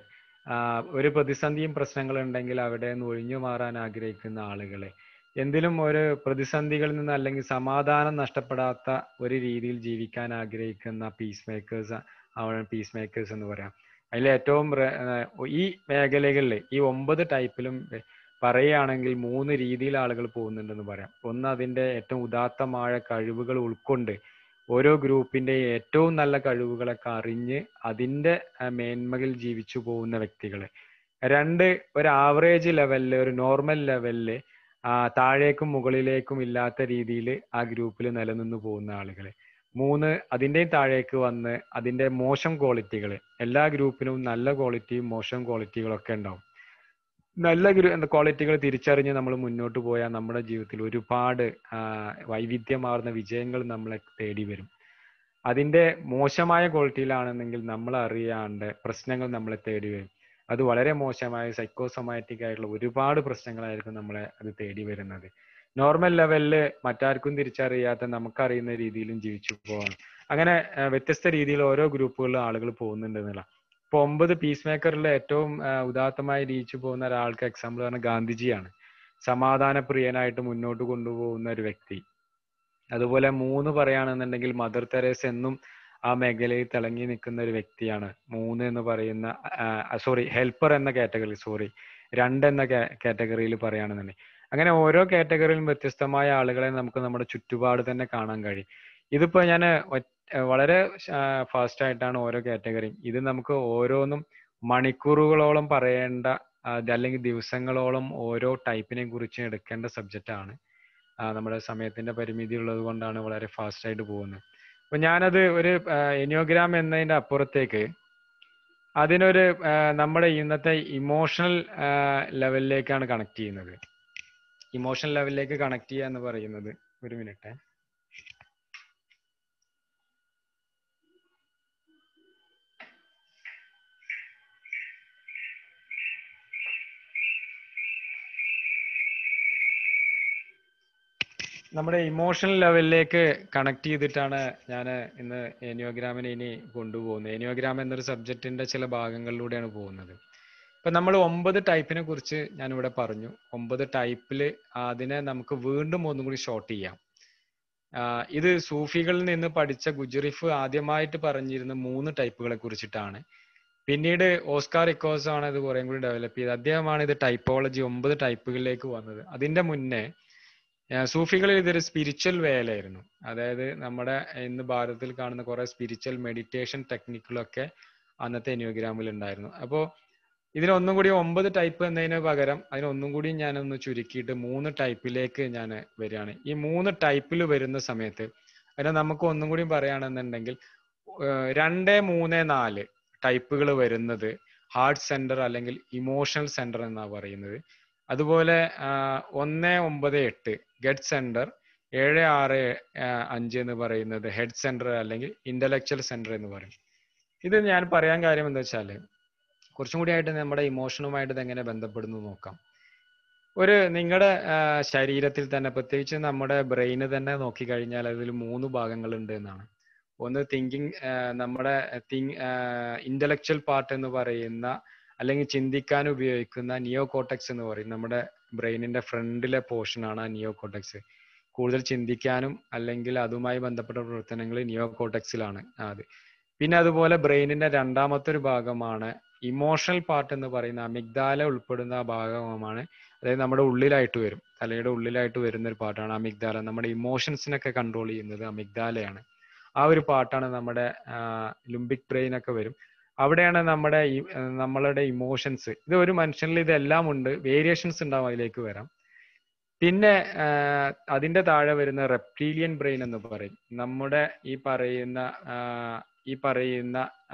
ഒരു പ്രതിസന്ധിയും പ്രശ്നങ്ങളും ഉണ്ടെങ്കിൽ അവിടെ നിന്ന് ഒഴിഞ്ഞു മാറാൻ ആഗ്രഹിക്കുന്ന ആളുകൾ എന്തിലും ഒരു പ്രതിസന്ധികളിൽ നിന്ന് അല്ലെങ്കിൽ സമാധാനം നഷ്ടപ്പെടാത്ത ഒരു രീതിയിൽ ജീവിക്കാൻ ആഗ്രഹിക്കുന്ന പീസ് മേക്കേഴ്സ് ആണ് പീസ് മേക്കേഴ്സ് എന്ന് പറയാം അതിൽ ഏറ്റവും റെ- ഏർ ഈ മേഖലകളിൽ ഈ ഒമ്പത് ടൈപ്പിലും പറയുകയാണെങ്കിൽ മൂന്ന് രീതിയിൽ ആളുകൾ പോകുന്നുണ്ടെന്ന് പറയാം ഒന്ന് അതിന്റെ ഏറ്റവും ഉദാത്തമായ കഴിവുകൾ ഉൾക്കൊണ്ട് ഓരോ ഗ്രൂപ്പിന്റെ ഏറ്റവും നല്ല കഴിവുകളൊക്കെ അറിഞ്ഞ് അതിന്റെ ആ, മേന്മയിൽ ജീവിച്ചു പോകുന്ന വ്യക്തികൾ രണ്ട് ഒരു ആവറേജ് ലെവലില് ഒരു നോർമൽ ലെവലില് ആ താഴേക്കും മുകളിലേക്കും ഇല്ലാത്ത രീതിയിൽ ആ ഗ്രൂപ്പിൽ നിലനിന്ന് പോകുന്ന ആളുകൾ മൂന്ന് അതിൻ്റെയും താഴേക്ക് വന്ന് അതിന്റെ മോശം ക്വാളിറ്റികൾ എല്ലാ ഗ്രൂപ്പിനും നല്ല ക്വാളിറ്റിയും മോശം ക്വാളിറ്റികളൊക്കെ ഉണ്ടാവും നല്ല ക്വാളിറ്റികൾ തിരിച്ചറിഞ്ഞ് നമ്മൾ മുന്നോട്ട് പോയാൽ നമ്മുടെ ജീവിതത്തിൽ ഒരുപാട് ആ, വൈവിധ്യമാർന്ന വിജയങ്ങൾ നമ്മളെ തേടി വരും അതിന്റെ മോശമായ ക്വാളിറ്റിയിലാണെന്നെങ്കിൽ നമ്മൾ അറിയാണ്ട് പ്രശ്നങ്ങൾ നമ്മളെ തേടി വരും അത് വളരെ മോശമായ സൈക്കോസൊമാറ്റിക് ആയിട്ടുള്ള ഒരുപാട് പ്രശ്നങ്ങളായിരിക്കും നമ്മളെ അത് തേടി വരുന്നത് നോർമൽ ലെവലില് മറ്റാർക്കും തിരിച്ചറിയാത്ത നമുക്കറിയുന്ന രീതിയിലും ജീവിച്ചു പോകാം അങ്ങനെ ആ, വ്യത്യസ്ത രീതിയിൽ ഓരോ ഗ്രൂപ്പുകളിലും ആളുകൾ പോകുന്നുണ്ട് എന്നുള്ള ഇപ്പൊ ഒമ്പത് പീസ് മേക്കറിലെ ഏറ്റവും ആ, ഉദാത്തമായി ജീവിച്ചു പോകുന്ന ഒരാൾക്ക് എക്സാമ്പിൾ പറഞ്ഞ ഗാന്ധിജിയാണ് സമാധാന പ്രിയനായിട്ട് മുന്നോട്ട് കൊണ്ടുപോകുന്ന ഒരു വ്യക്തി അതുപോലെ മൂന്ന് പറയുകയാണെന്നുണ്ടെങ്കിൽ മദർ തെരേസ എന്നും ആ മേഖലയിൽ തിളങ്ങി നിൽക്കുന്ന ഒരു വ്യക്തിയാണ് മൂന്ന് എന്ന് പറയുന്ന സോറി ഹെൽപ്പർ എന്ന കാറ്റഗറി സോറി രണ്ട് എന്ന കാറ്റഗറിയിൽ പറയുകയാണെന്നുണ്ടെങ്കിൽ അങ്ങനെ ഓരോ കാറ്റഗറിയിലും വ്യത്യസ്തമായ ആളുകളെ നമുക്ക് നമ്മുടെ ചുറ്റുപാട് തന്നെ കാണാൻ കഴിയും ഇതിപ്പോ ഞാൻ വളരെ ഫാസ്റ്റ് ആയിട്ടാണ് ഓരോ കാറ്റഗറിയും ഇത് നമുക്ക് ഓരോന്നും മണിക്കൂറുകളോളം പറയേണ്ട ആ, ഇത് അല്ലെങ്കിൽ ദിവസങ്ങളോളം ഓരോ ടൈപ്പിനെ കുറിച്ച് എടുക്കേണ്ട സബ്ജക്റ്റ് ആണ് ആ, നമ്മുടെ സമയത്തിന്റെ പരിമിതി ഉള്ളത് കൊണ്ടാണ് വളരെ ഫാസ്റ്റ് ആയിട്ട് പോകുന്നത് അപ്പൊ ഞാനത് ഒരു എനിയോഗ്രാം എന്നതിന്റെ അപ്പുറത്തേക്ക് അതിനൊരു ആ, നമ്മുടെ ഇന്നത്തെ ഇമോഷണൽ ലെവലിലേക്കാണ് കണക്ട് ചെയ്യുന്നത് ഇമോഷണൽ ലെവലിലേക്ക് കണക്ട് ചെയ്യുക എന്ന് പറയുന്നത് ഒരു മിനിറ്റ് നമ്മുടെ ഇമോഷണൽ ലെവലിലേക്ക് കണക്ട് ചെയ്തിട്ടാണ് ഞാൻ ഇന്ന് ഏനിയോഗ്രാമിനെ ഇനി കൊണ്ടുപോകുന്നത് ഏനിയോഗ്രാം എന്നൊരു സബ്ജക്റ്റിന്റെ ചില ഭാഗങ്ങളിലൂടെയാണ് പോകുന്നത് ഇപ്പൊ നമ്മൾ ഒമ്പത് ടൈപ്പിനെ കുറിച്ച് ഞാൻ ഇവിടെ പറഞ്ഞു ഒമ്പത് ടൈപ്പിൽ അതിനെ നമുക്ക് വീണ്ടും ഒന്നും കൂടി ഷോർട്ട് ചെയ്യാം ആ, ഇത് സൂഫികളിൽ നിന്ന് പഠിച്ച ഗുജറിഫ് ആദ്യമായിട്ട് പറഞ്ഞിരുന്ന മൂന്ന് ടൈപ്പുകളെ കുറിച്ചിട്ടാണ് പിന്നീട് ഓസ്കാർ ഇക്കോസ് ആണ് ഇത് കുറേം കൂടി ഡെവലപ്പ് ചെയ്തത് അദ്ദേഹമാണ് ഇത് ടൈപ്പോളജി ഒമ്പത് ടൈപ്പുകളിലേക്ക് വന്നത് അതിന്റെ മുന്നേ ആ, സൂഫികളിൽ ഇതൊരു സ്പിരിച്വൽ വേലായിരുന്നു അതായത് നമ്മുടെ ഇന്ന് ഭാരതത്തിൽ കാണുന്ന കുറെ സ്പിരിച്വൽ മെഡിറ്റേഷൻ ടെക്നിക്കുകളൊക്കെ അന്നത്തെ എന്യോഗ്രാമിൽ ഉണ്ടായിരുന്നു അപ്പോൾ ഇതിനൊന്നും കൂടി ഒമ്പത് ടൈപ്പ് എന്നതിന് പകരം അതിനൊന്നും കൂടി ഞാനൊന്ന് ചുരുക്കിയിട്ട് മൂന്ന് ടൈപ്പിലേക്ക് ഞാൻ വരികയാണ് ഈ മൂന്ന് ടൈപ്പിൽ വരുന്ന സമയത്ത് അതിനെ നമുക്ക് ഒന്നും കൂടി പറയുകയാണെന്നുണ്ടെങ്കിൽ ഏർ രണ്ട് മൂന്ന് നാല് ടൈപ്പുകൾ വരുന്നത് ഹാർട്ട് സെന്റർ അല്ലെങ്കിൽ ഇമോഷണൽ സെന്റർ എന്നാണ് പറയുന്നത് അതുപോലെ ഒന്ന് ഒമ്പത് എട്ട് ഗഡ് സെന്റർ ഏഴ് ആറ് അഞ്ച് എന്ന് പറയുന്നത് ഹെഡ് സെന്റർ അല്ലെങ്കിൽ ഇന്റലക്ച്വൽ സെന്റർ എന്ന് പറയും ഇത് ഞാൻ പറയാൻ കാര്യം എന്താ വെച്ചാൽ കുറച്ചും കൂടി ആയിട്ട് നമ്മുടെ ഇമോഷനുമായിട്ട് ഇത് എങ്ങനെ ബന്ധപ്പെടുന്നു നോക്കാം ഒരു നിങ്ങളുടെ ശരീരത്തിൽ തന്നെ പ്രത്യേകിച്ച് നമ്മുടെ ബ്രെയിന് തന്നെ നോക്കിക്കഴിഞ്ഞാൽ അതിൽ മൂന്ന് ഭാഗങ്ങളുണ്ട് എന്നാണ് ഒന്ന് തിങ്കിങ് നമ്മുടെ തിങ് ഇന്റലക്ച്വൽ പാർട്ട് എന്ന് പറയുന്ന അല്ലെങ്കിൽ ചിന്തിക്കാൻ ഉപയോഗിക്കുന്ന നിയോ കോട്ടക്സ് എന്ന് പറയും നമ്മുടെ ബ്രെയിനിന്റെ ഫ്രണ്ടിലെ പോർഷനാണ് ആ നിയോ കോട്ടക്സ് കൂടുതൽ ചിന്തിക്കാനും അല്ലെങ്കിൽ അതുമായി ബന്ധപ്പെട്ട പ്രവർത്തനങ്ങൾ നിയോ കോട്ടക്സിലാണ് അത് പിന്നെ അതുപോലെ ബ്രെയിനിന്റെ രണ്ടാമത്തെ ഒരു ഭാഗമാണ് ഇമോഷണൽ പാർട്ട് എന്ന് പറയുന്ന അമിഗ്ദാല ഉൾപ്പെടുന്ന ആ ഭാഗമാണ് അതായത് നമ്മുടെ ഉള്ളിലായിട്ട് വരും തലയുടെ ഉള്ളിലായിട്ട് വരുന്ന ഒരു പാർട്ടാണ് അമിഗ്ദാല നമ്മുടെ ഇമോഷൻസിനൊക്കെ കൺട്രോൾ ചെയ്യുന്നത് അമിഗ്ദാലയാണ് ആ ഒരു പാർട്ടാണ് നമ്മുടെ ലുംബിക് ബ്രെയിൻ ഒക്കെ വരും അവിടെയാണ് നമ്മുടെ നമ്മളുടെ ഇമോഷൻസ് ഇത് ഒരു മനുഷ്യനിൽ ഇതെല്ലാം ഉണ്ട് വേരിയേഷൻസ് ഉണ്ടാവും അതിലേക്ക് വരാം പിന്നെ അതിന്റെ താഴെ വരുന്ന റെപ്റ്റീലിയൻ ബ്രെയിൻ എന്ന് പറയും നമ്മുടെ ഈ പറയുന്ന ഈ പറയുന്ന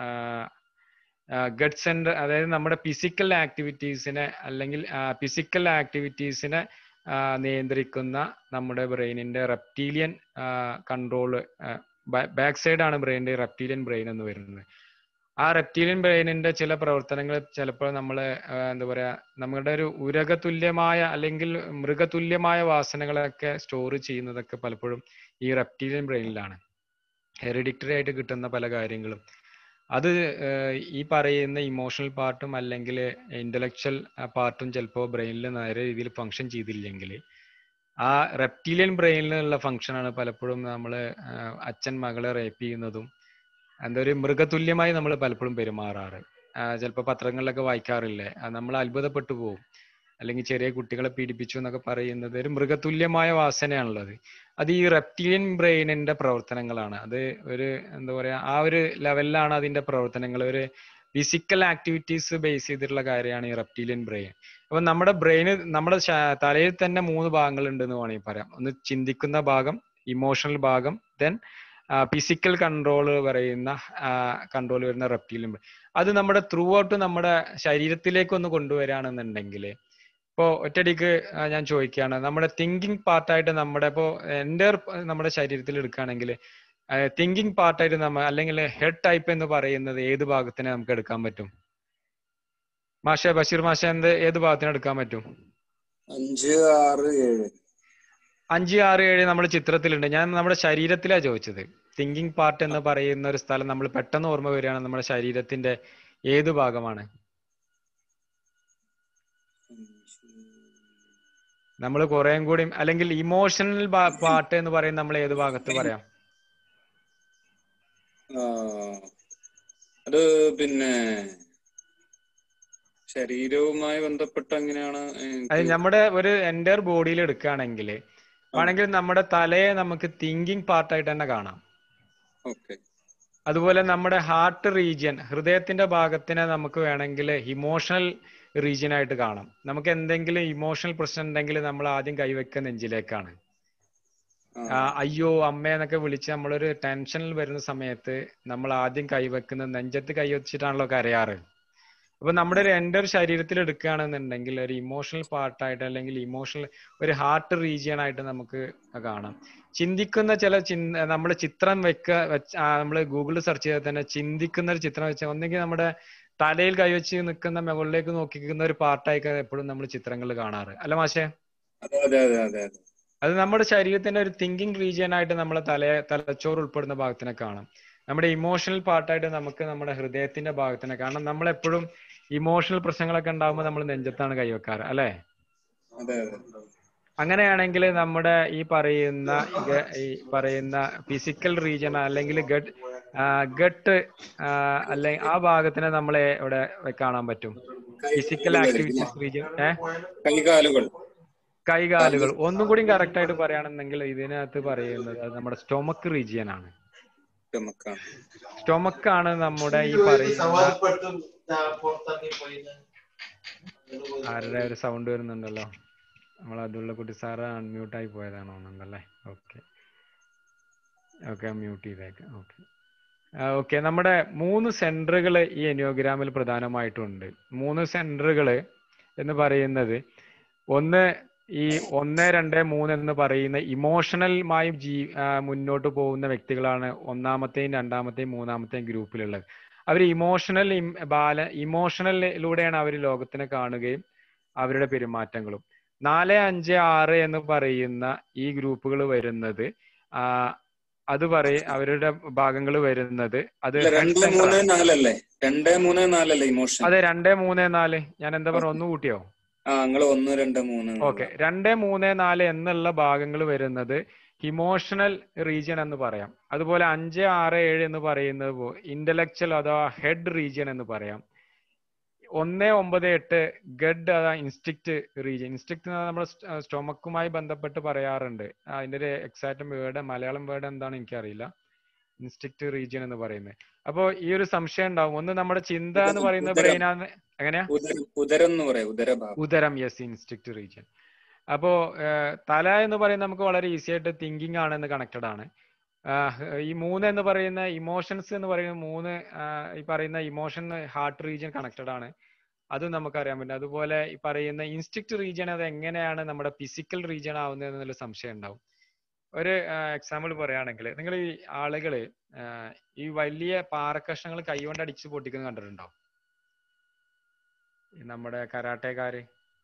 ഗഡ് സെന്റർ അതായത് നമ്മുടെ ഫിസിക്കൽ ആക്ടിവിറ്റീസിനെ അല്ലെങ്കിൽ ഫിസിക്കൽ ആക്ടിവിറ്റീസിനെ നിയന്ത്രിക്കുന്ന നമ്മുടെ ബ്രെയിനിന്റെ റെപ്റ്റീലിയൻ കൺട്രോള് ബാക്ക് സൈഡ് ആണ് ബ്രെയിനിന്റെ റെപ്റ്റീലിയൻ ബ്രെയിൻ എന്ന് വരുന്നത് ആ റെപ്റ്റീലിയൻ ബ്രെയിനിന്റെ ചില പ്രവർത്തനങ്ങൾ ചിലപ്പോൾ നമ്മൾ എന്താ പറയാ നമ്മുടെ ഒരു ഉരകതുല്യമായ അല്ലെങ്കിൽ മൃഗതുല്യമായ വാസനകളൊക്കെ സ്റ്റോർ ചെയ്യുന്നതൊക്കെ പലപ്പോഴും ഈ റെപ്റ്റീലിയൻ ബ്രെയിനിലാണ് ഹെറിഡിക്ടറി ആയിട്ട് കിട്ടുന്ന പല കാര്യങ്ങളും അത് ഈ പറയുന്ന ഇമോഷണൽ പാർട്ടും അല്ലെങ്കിൽ ഇന്റലക്ച്വൽ പാർട്ടും ചിലപ്പോൾ ബ്രെയിനിൽ നേരെ രീതിയിൽ ഫങ്ഷൻ ചെയ്തില്ലെങ്കിൽ ആ റെപ്റ്റീലിയൻ ബ്രെയിനിലുള്ള ഫങ്ഷനാണ് പലപ്പോഴും നമ്മൾ അച്ഛൻ മകളെ റേപ്പ് ചെയ്യുന്നതും എന്താ ഒരു മൃഗതുല്യമായി നമ്മൾ പലപ്പോഴും പെരുമാറാറ് ചിലപ്പോൾ പത്രങ്ങളിലൊക്കെ വായിക്കാറില്ലേ നമ്മൾ അത്ഭുതപ്പെട്ടു പോകും അല്ലെങ്കിൽ ചെറിയ കുട്ടികളെ പീഡിപ്പിച്ചു എന്നൊക്കെ പറയുന്നത് ഒരു മൃഗതുല്യമായ വാസനയാണുള്ളത് അത് ഈ റെപ്റ്റീലിയൻ ബ്രെയിനിന്റെ പ്രവർത്തനങ്ങളാണ് അത് ഒരു എന്താ പറയാ ആ ഒരു ലെവലിലാണ് അതിന്റെ പ്രവർത്തനങ്ങൾ ഒരു ഫിസിക്കൽ ആക്ടിവിറ്റീസ് ബേസ് ചെയ്തിട്ടുള്ള കാര്യമാണ് ഈ റെപ്റ്റീലിയൻ ബ്രെയിൻ അപ്പൊ നമ്മുടെ ബ്രെയിന് നമ്മുടെ തലയിൽ തന്നെ മൂന്ന് ഭാഗങ്ങൾ ഉണ്ട് എന്ന് വേണമെങ്കിൽ പറയാം ഒന്ന് ചിന്തിക്കുന്ന ഭാഗം ഇമോഷണൽ ഭാഗം ദെൻ ഫിസിക്കൽ കൺട്രോൾ പറയുന്ന കൺട്രോൾ വരുന്ന റെപ്റ്റീലിയൻ ബ്രെയിൻ അത് നമ്മുടെ ത്രൂ ഔട്ട് നമ്മുടെ ശരീരത്തിലേക്ക് ഒന്ന് കൊണ്ടുവരാണെന്നുണ്ടെങ്കിൽ ഇപ്പോൾ ഒറ്റയടിക്ക് ഞാൻ ചോദിക്കുകയാണ് നമ്മുടെ തിങ്കിങ് പാർട്ടായിട്ട് നമ്മുടെ ഇപ്പോൾ എൻ്റെ നമ്മുടെ ശരീരത്തിൽ എടുക്കുകയാണെങ്കിൽ തിങ്കിങ് പാർട്ടായിട്ട് നമ്മൾ അല്ലെങ്കിൽ ഹെഡ് ടൈപ്പ് എന്ന് പറയുന്നത് ഏത് ഭാഗത്തിനെ നമുക്ക് എടുക്കാൻ പറ്റും മാഷ ബഷീർ മാഷ എന്ത് ഏത് ഭാഗത്തിന് എടുക്കാൻ പറ്റും അഞ്ച് ആറ് ഏഴ് അഞ്ച് ആറ് ഏഴ് നമ്മുടെ ചിത്രത്തിലുണ്ട് ഞാൻ നമ്മുടെ ശരീരത്തിലാ ചോദിച്ചത് തിങ്കിങ് പാർട്ട് എന്ന് പറയുന്ന ഒരു സ്ഥലം നമ്മൾ പെട്ടെന്ന് ഓർമ്മ വരികയാണ് നമ്മുടെ ശരീരത്തിന്റെ ഏത് ഭാഗമാണ് നമ്മൾ കുറേം കൂടി അല്ലെങ്കിൽ ഇമോഷണൽ പാർട്ട് എന്ന് പറയുന്നത് നമ്മൾ ഏത് ഭാഗത്ത് പറയാം അത് പിന്നെ ശരീരവുമായി ബന്ധപ്പെട്ട് എങ്ങനെയാണ് അത് നമ്മുടെ ഒരു എൻ്റയർ ബോഡിയിൽ എടുക്കുകയാണെങ്കിൽ വേണമെങ്കിൽ നമ്മുടെ തലയെ നമുക്ക് തിങ്കിങ് പാർട്ടായിട്ട് തന്നെ കാണാം ഓക്കെ അതുപോലെ നമ്മുടെ ഹാർട്ട് റീജിയൻ ഹൃദയത്തിന്റെ ഭാഗത്തിനെ നമുക്ക് വേണമെങ്കിൽ ഇമോഷണൽ റീജിയൻ ആയിട്ട് കാണാം നമുക്ക് എന്തെങ്കിലും ഇമോഷണൽ പ്രശ്നം ഉണ്ടെങ്കിൽ നമ്മൾ ആദ്യം കൈവെക്കുക നെഞ്ചിലേക്കാണ് അയ്യോ അമ്മ എന്നൊക്കെ വിളിച്ച് നമ്മളൊരു ടെൻഷനിൽ വരുന്ന സമയത്ത് നമ്മൾ ആദ്യം കൈവെക്കുന്ന നെഞ്ചത്ത് കൈവച്ചിട്ടാണല്ലോ കരയാറ് അപ്പൊ നമ്മുടെ ഒരു എൻ്റെ ഒരു ശരീരത്തിൽ എടുക്കുകയാണെന്നുണ്ടെങ്കിൽ ഒരു ഇമോഷണൽ പാർട്ടായിട്ട് അല്ലെങ്കിൽ ഇമോഷണൽ ഒരു ഹാർട്ട് റീജിയൻ ആയിട്ട് നമുക്ക് കാണാം ചിന്തിക്കുന്ന ചില ചിന്ത നമ്മൾ ചിത്രം വെക്ക വെച്ച് നമ്മൾ ഗൂഗിളിൽ സെർച്ച് ചെയ്താൽ തന്നെ ചിന്തിക്കുന്ന ഒരു ചിത്രം വെച്ചാൽ ഒന്നെങ്കിൽ നമ്മുടെ തലയിൽ കൈവച്ച് നിൽക്കുന്ന മുകളിലേക്ക് നോക്കിക്കുന്ന ഒരു പാർട്ടായിക്കെ എപ്പോഴും നമ്മൾ ചിത്രങ്ങൾ കാണാറ് അല്ല മാഷേ അതെ അതെ അതെ അതെ അതെ അത് നമ്മുടെ ശരീരത്തിന്റെ ഒരു തിങ്കിങ് റീജിയൻ ആയിട്ട് നമ്മളെ തല തലച്ചോറ് ഉൾപ്പെടുന്ന ഭാഗത്തിനെ കാണാം നമ്മുടെ ഇമോഷണൽ പാർട്ടായിട്ട് നമുക്ക് നമ്മുടെ ഹൃദയത്തിന്റെ ഭാഗത്തിനെ കാരണം നമ്മൾ എപ്പോഴും ഇമോഷണൽ പ്രശ്നങ്ങളൊക്കെ ഉണ്ടാകുമ്പോൾ നമ്മൾ നെഞ്ചത്താണ് കൈവെക്കാറ് അല്ലെ അതെ അതെ അങ്ങനെയാണെങ്കിൽ നമ്മുടെ ഈ പറയുന്ന ഈ പറയുന്ന ഫിസിക്കൽ റീജിയൻ അല്ലെങ്കിൽ ഗട്ട് ഗട്ട് അല്ലെങ്കിൽ ആ ഭാഗത്തിനെ നമ്മളെ ഇവിടെ കാണാൻ പറ്റും ഫിസിക്കൽ ആക്ടിവിറ്റീസ് റീജിയൻ ഏഹ് കൈകാലുകൾ കൈകാലുകൾ ഒന്നും കൂടി കറക്റ്റ് ആയിട്ട് പറയുകയാണെന്നെങ്കിൽ ഇതിനകത്ത് പറയുന്നത് അത് നമ്മുടെ സ്റ്റൊമക്ക് റീജിയൻ ആണ് നമുക്കാണ് സ്റ്റൊമക്ക് ആണ് നമ്മുടെ ഈ പറയുന്ന ആരുടെ ഒരു സൗണ്ട് വരുന്നുണ്ടല്ലോ നമ്മൾ അതുള്ള കുട്ടി സാറ് അൺമ്യൂട്ട് ആയി പോയതാണോ എന്നുണ്ടല്ലേ ഓക്കെ ഓക്കെ മ്യൂട്ട് ചെയ്തേക്കാം ഓക്കെ ഓക്കെ നമ്മുടെ മൂന്ന് സെന്ററുകൾ ഈ എനിയോഗ്രാമിൽ പ്രധാനമായിട്ടുണ്ട് മൂന്ന് സെന്ററുകൾ എന്ന് പറയുന്നത് ഒന്ന് ഈ ഒന്ന് രണ്ട് മൂന്ന് എന്ന് പറയുന്ന ഇമോഷണലുമായി ജീ ആ, മുന്നോട്ട് പോകുന്ന വ്യക്തികളാണ് ഒന്നാമത്തെയും രണ്ടാമത്തെയും മൂന്നാമത്തെയും ഗ്രൂപ്പിലുള്ളത് അവർ ഇമോഷണൽ ബാല ഇമോഷണലിലൂടെയാണ് അവർ ലോകത്തിനെ കാണുകയും അവരുടെ പെരുമാറ്റങ്ങളും നാല് അഞ്ച് ആറ് എന്ന് പറയുന്ന ഈ ഗ്രൂപ്പുകൾ വരുന്നത് ആ, അത് പറയ അവരുടെ ഭാഗങ്ങൾ വരുന്നത് അത് ഇല്ല head രണ്ട് center മൂന്ന് ആണ്. നാലല്ലേ രണ്ട് മൂന്ന് നാലല്ലേ ഇമോഷൻ അതെ രണ്ട് മൂന്ന് നാല് ഞാൻ എന്താ പറഞ്ഞ ഒന്ന് കൂട്ടിയോ ആ നിങ്ങൾ ഒന്ന് രണ്ട് മൂന്ന് ഓക്കെ രണ്ട് മൂന്ന് നാല് എന്നുള്ള ഭാഗങ്ങൾ വരുന്നത് ഇമോഷണൽ റീജിയൻ എന്ന് പറയാം അതുപോലെ അഞ്ച് ആറ് ഏഴ് എന്ന് പറയുന്നത് ഇന്റലക്ച്വൽ അഥവാ ഹെഡ് റീജിയൻ എന്ന് പറയാം ഒന്ന് ഒമ്പത് എട്ട് ഗഡ് അതാ ഇൻസ്റ്റിക്ട് റീജിയൻ ഇൻസ്റ്റിക്ട് നമ്മുടെ സ്റ്റൊമക്കുമായി ബന്ധപ്പെട്ട് പറയാറുണ്ട് ആ, അതിന്റെ ഒരു എക്സാക്ട് വേർഡ് മലയാളം വേർഡ് എന്താണെന്ന് എനിക്കറിയില്ല ഇൻസ്റ്റിക്ട് റീജിയൻ എന്ന് പറയുന്നത് അപ്പോ ഈ ഒരു സംശയം ഉണ്ടാവും ഒന്ന് നമ്മുടെ ചിന്ത എന്ന് പറയുന്നത് ഉദരം. ബ്രെയിനാന്ന് എങ്ങനെയാ ഉദരം ഉദരം എന്ന് പറയാം ഉദരഭാഗം ഉദരം യെസ് ഇൻസ്റ്റിക്ട് റീജിയൻ അപ്പോ ഏഹ്, തല എന്ന് പറയുന്നത് നമുക്ക് വളരെ ഈസി ആയിട്ട് തിങ്കിങ് ആണ് എന്ന് കണക്റ്റഡ് ആണ് ആഹ്, ഈ മൂന്ന് എന്ന് പറയുന്ന ഇമോഷൻസ് എന്ന് പറയുന്ന മൂന്ന് ആഹ്, ഈ പറയുന്ന ഇമോഷൻ ഹാർട്ട് റീജിയൻ കണക്റ്റഡ് ആണ് അതും നമുക്ക് അറിയാൻ പറ്റും അതുപോലെ ഈ പറയുന്ന ഇൻസ്റ്റിക്ട് റീജിയൻ അത് എങ്ങനെയാണ് നമ്മുടെ ഫിസിക്കൽ റീജിയൻ ആവുന്നത് എന്നുള്ള സംശയം ഉണ്ടാവും ഒരു എക്സാമ്പിൾ പറയുകയാണെങ്കിൽ നിങ്ങൾ ഈ ആളുകള് ആഹ്, ഈ വലിയ പാറക്കഷ്ണങ്ങൾ കൈകൊണ്ട് അടിച്ച് പൊട്ടിക്കുന്നത് കണ്ടിട്ടുണ്ടോ ഈ നമ്മുടെ കരാട്ടേക്കാര്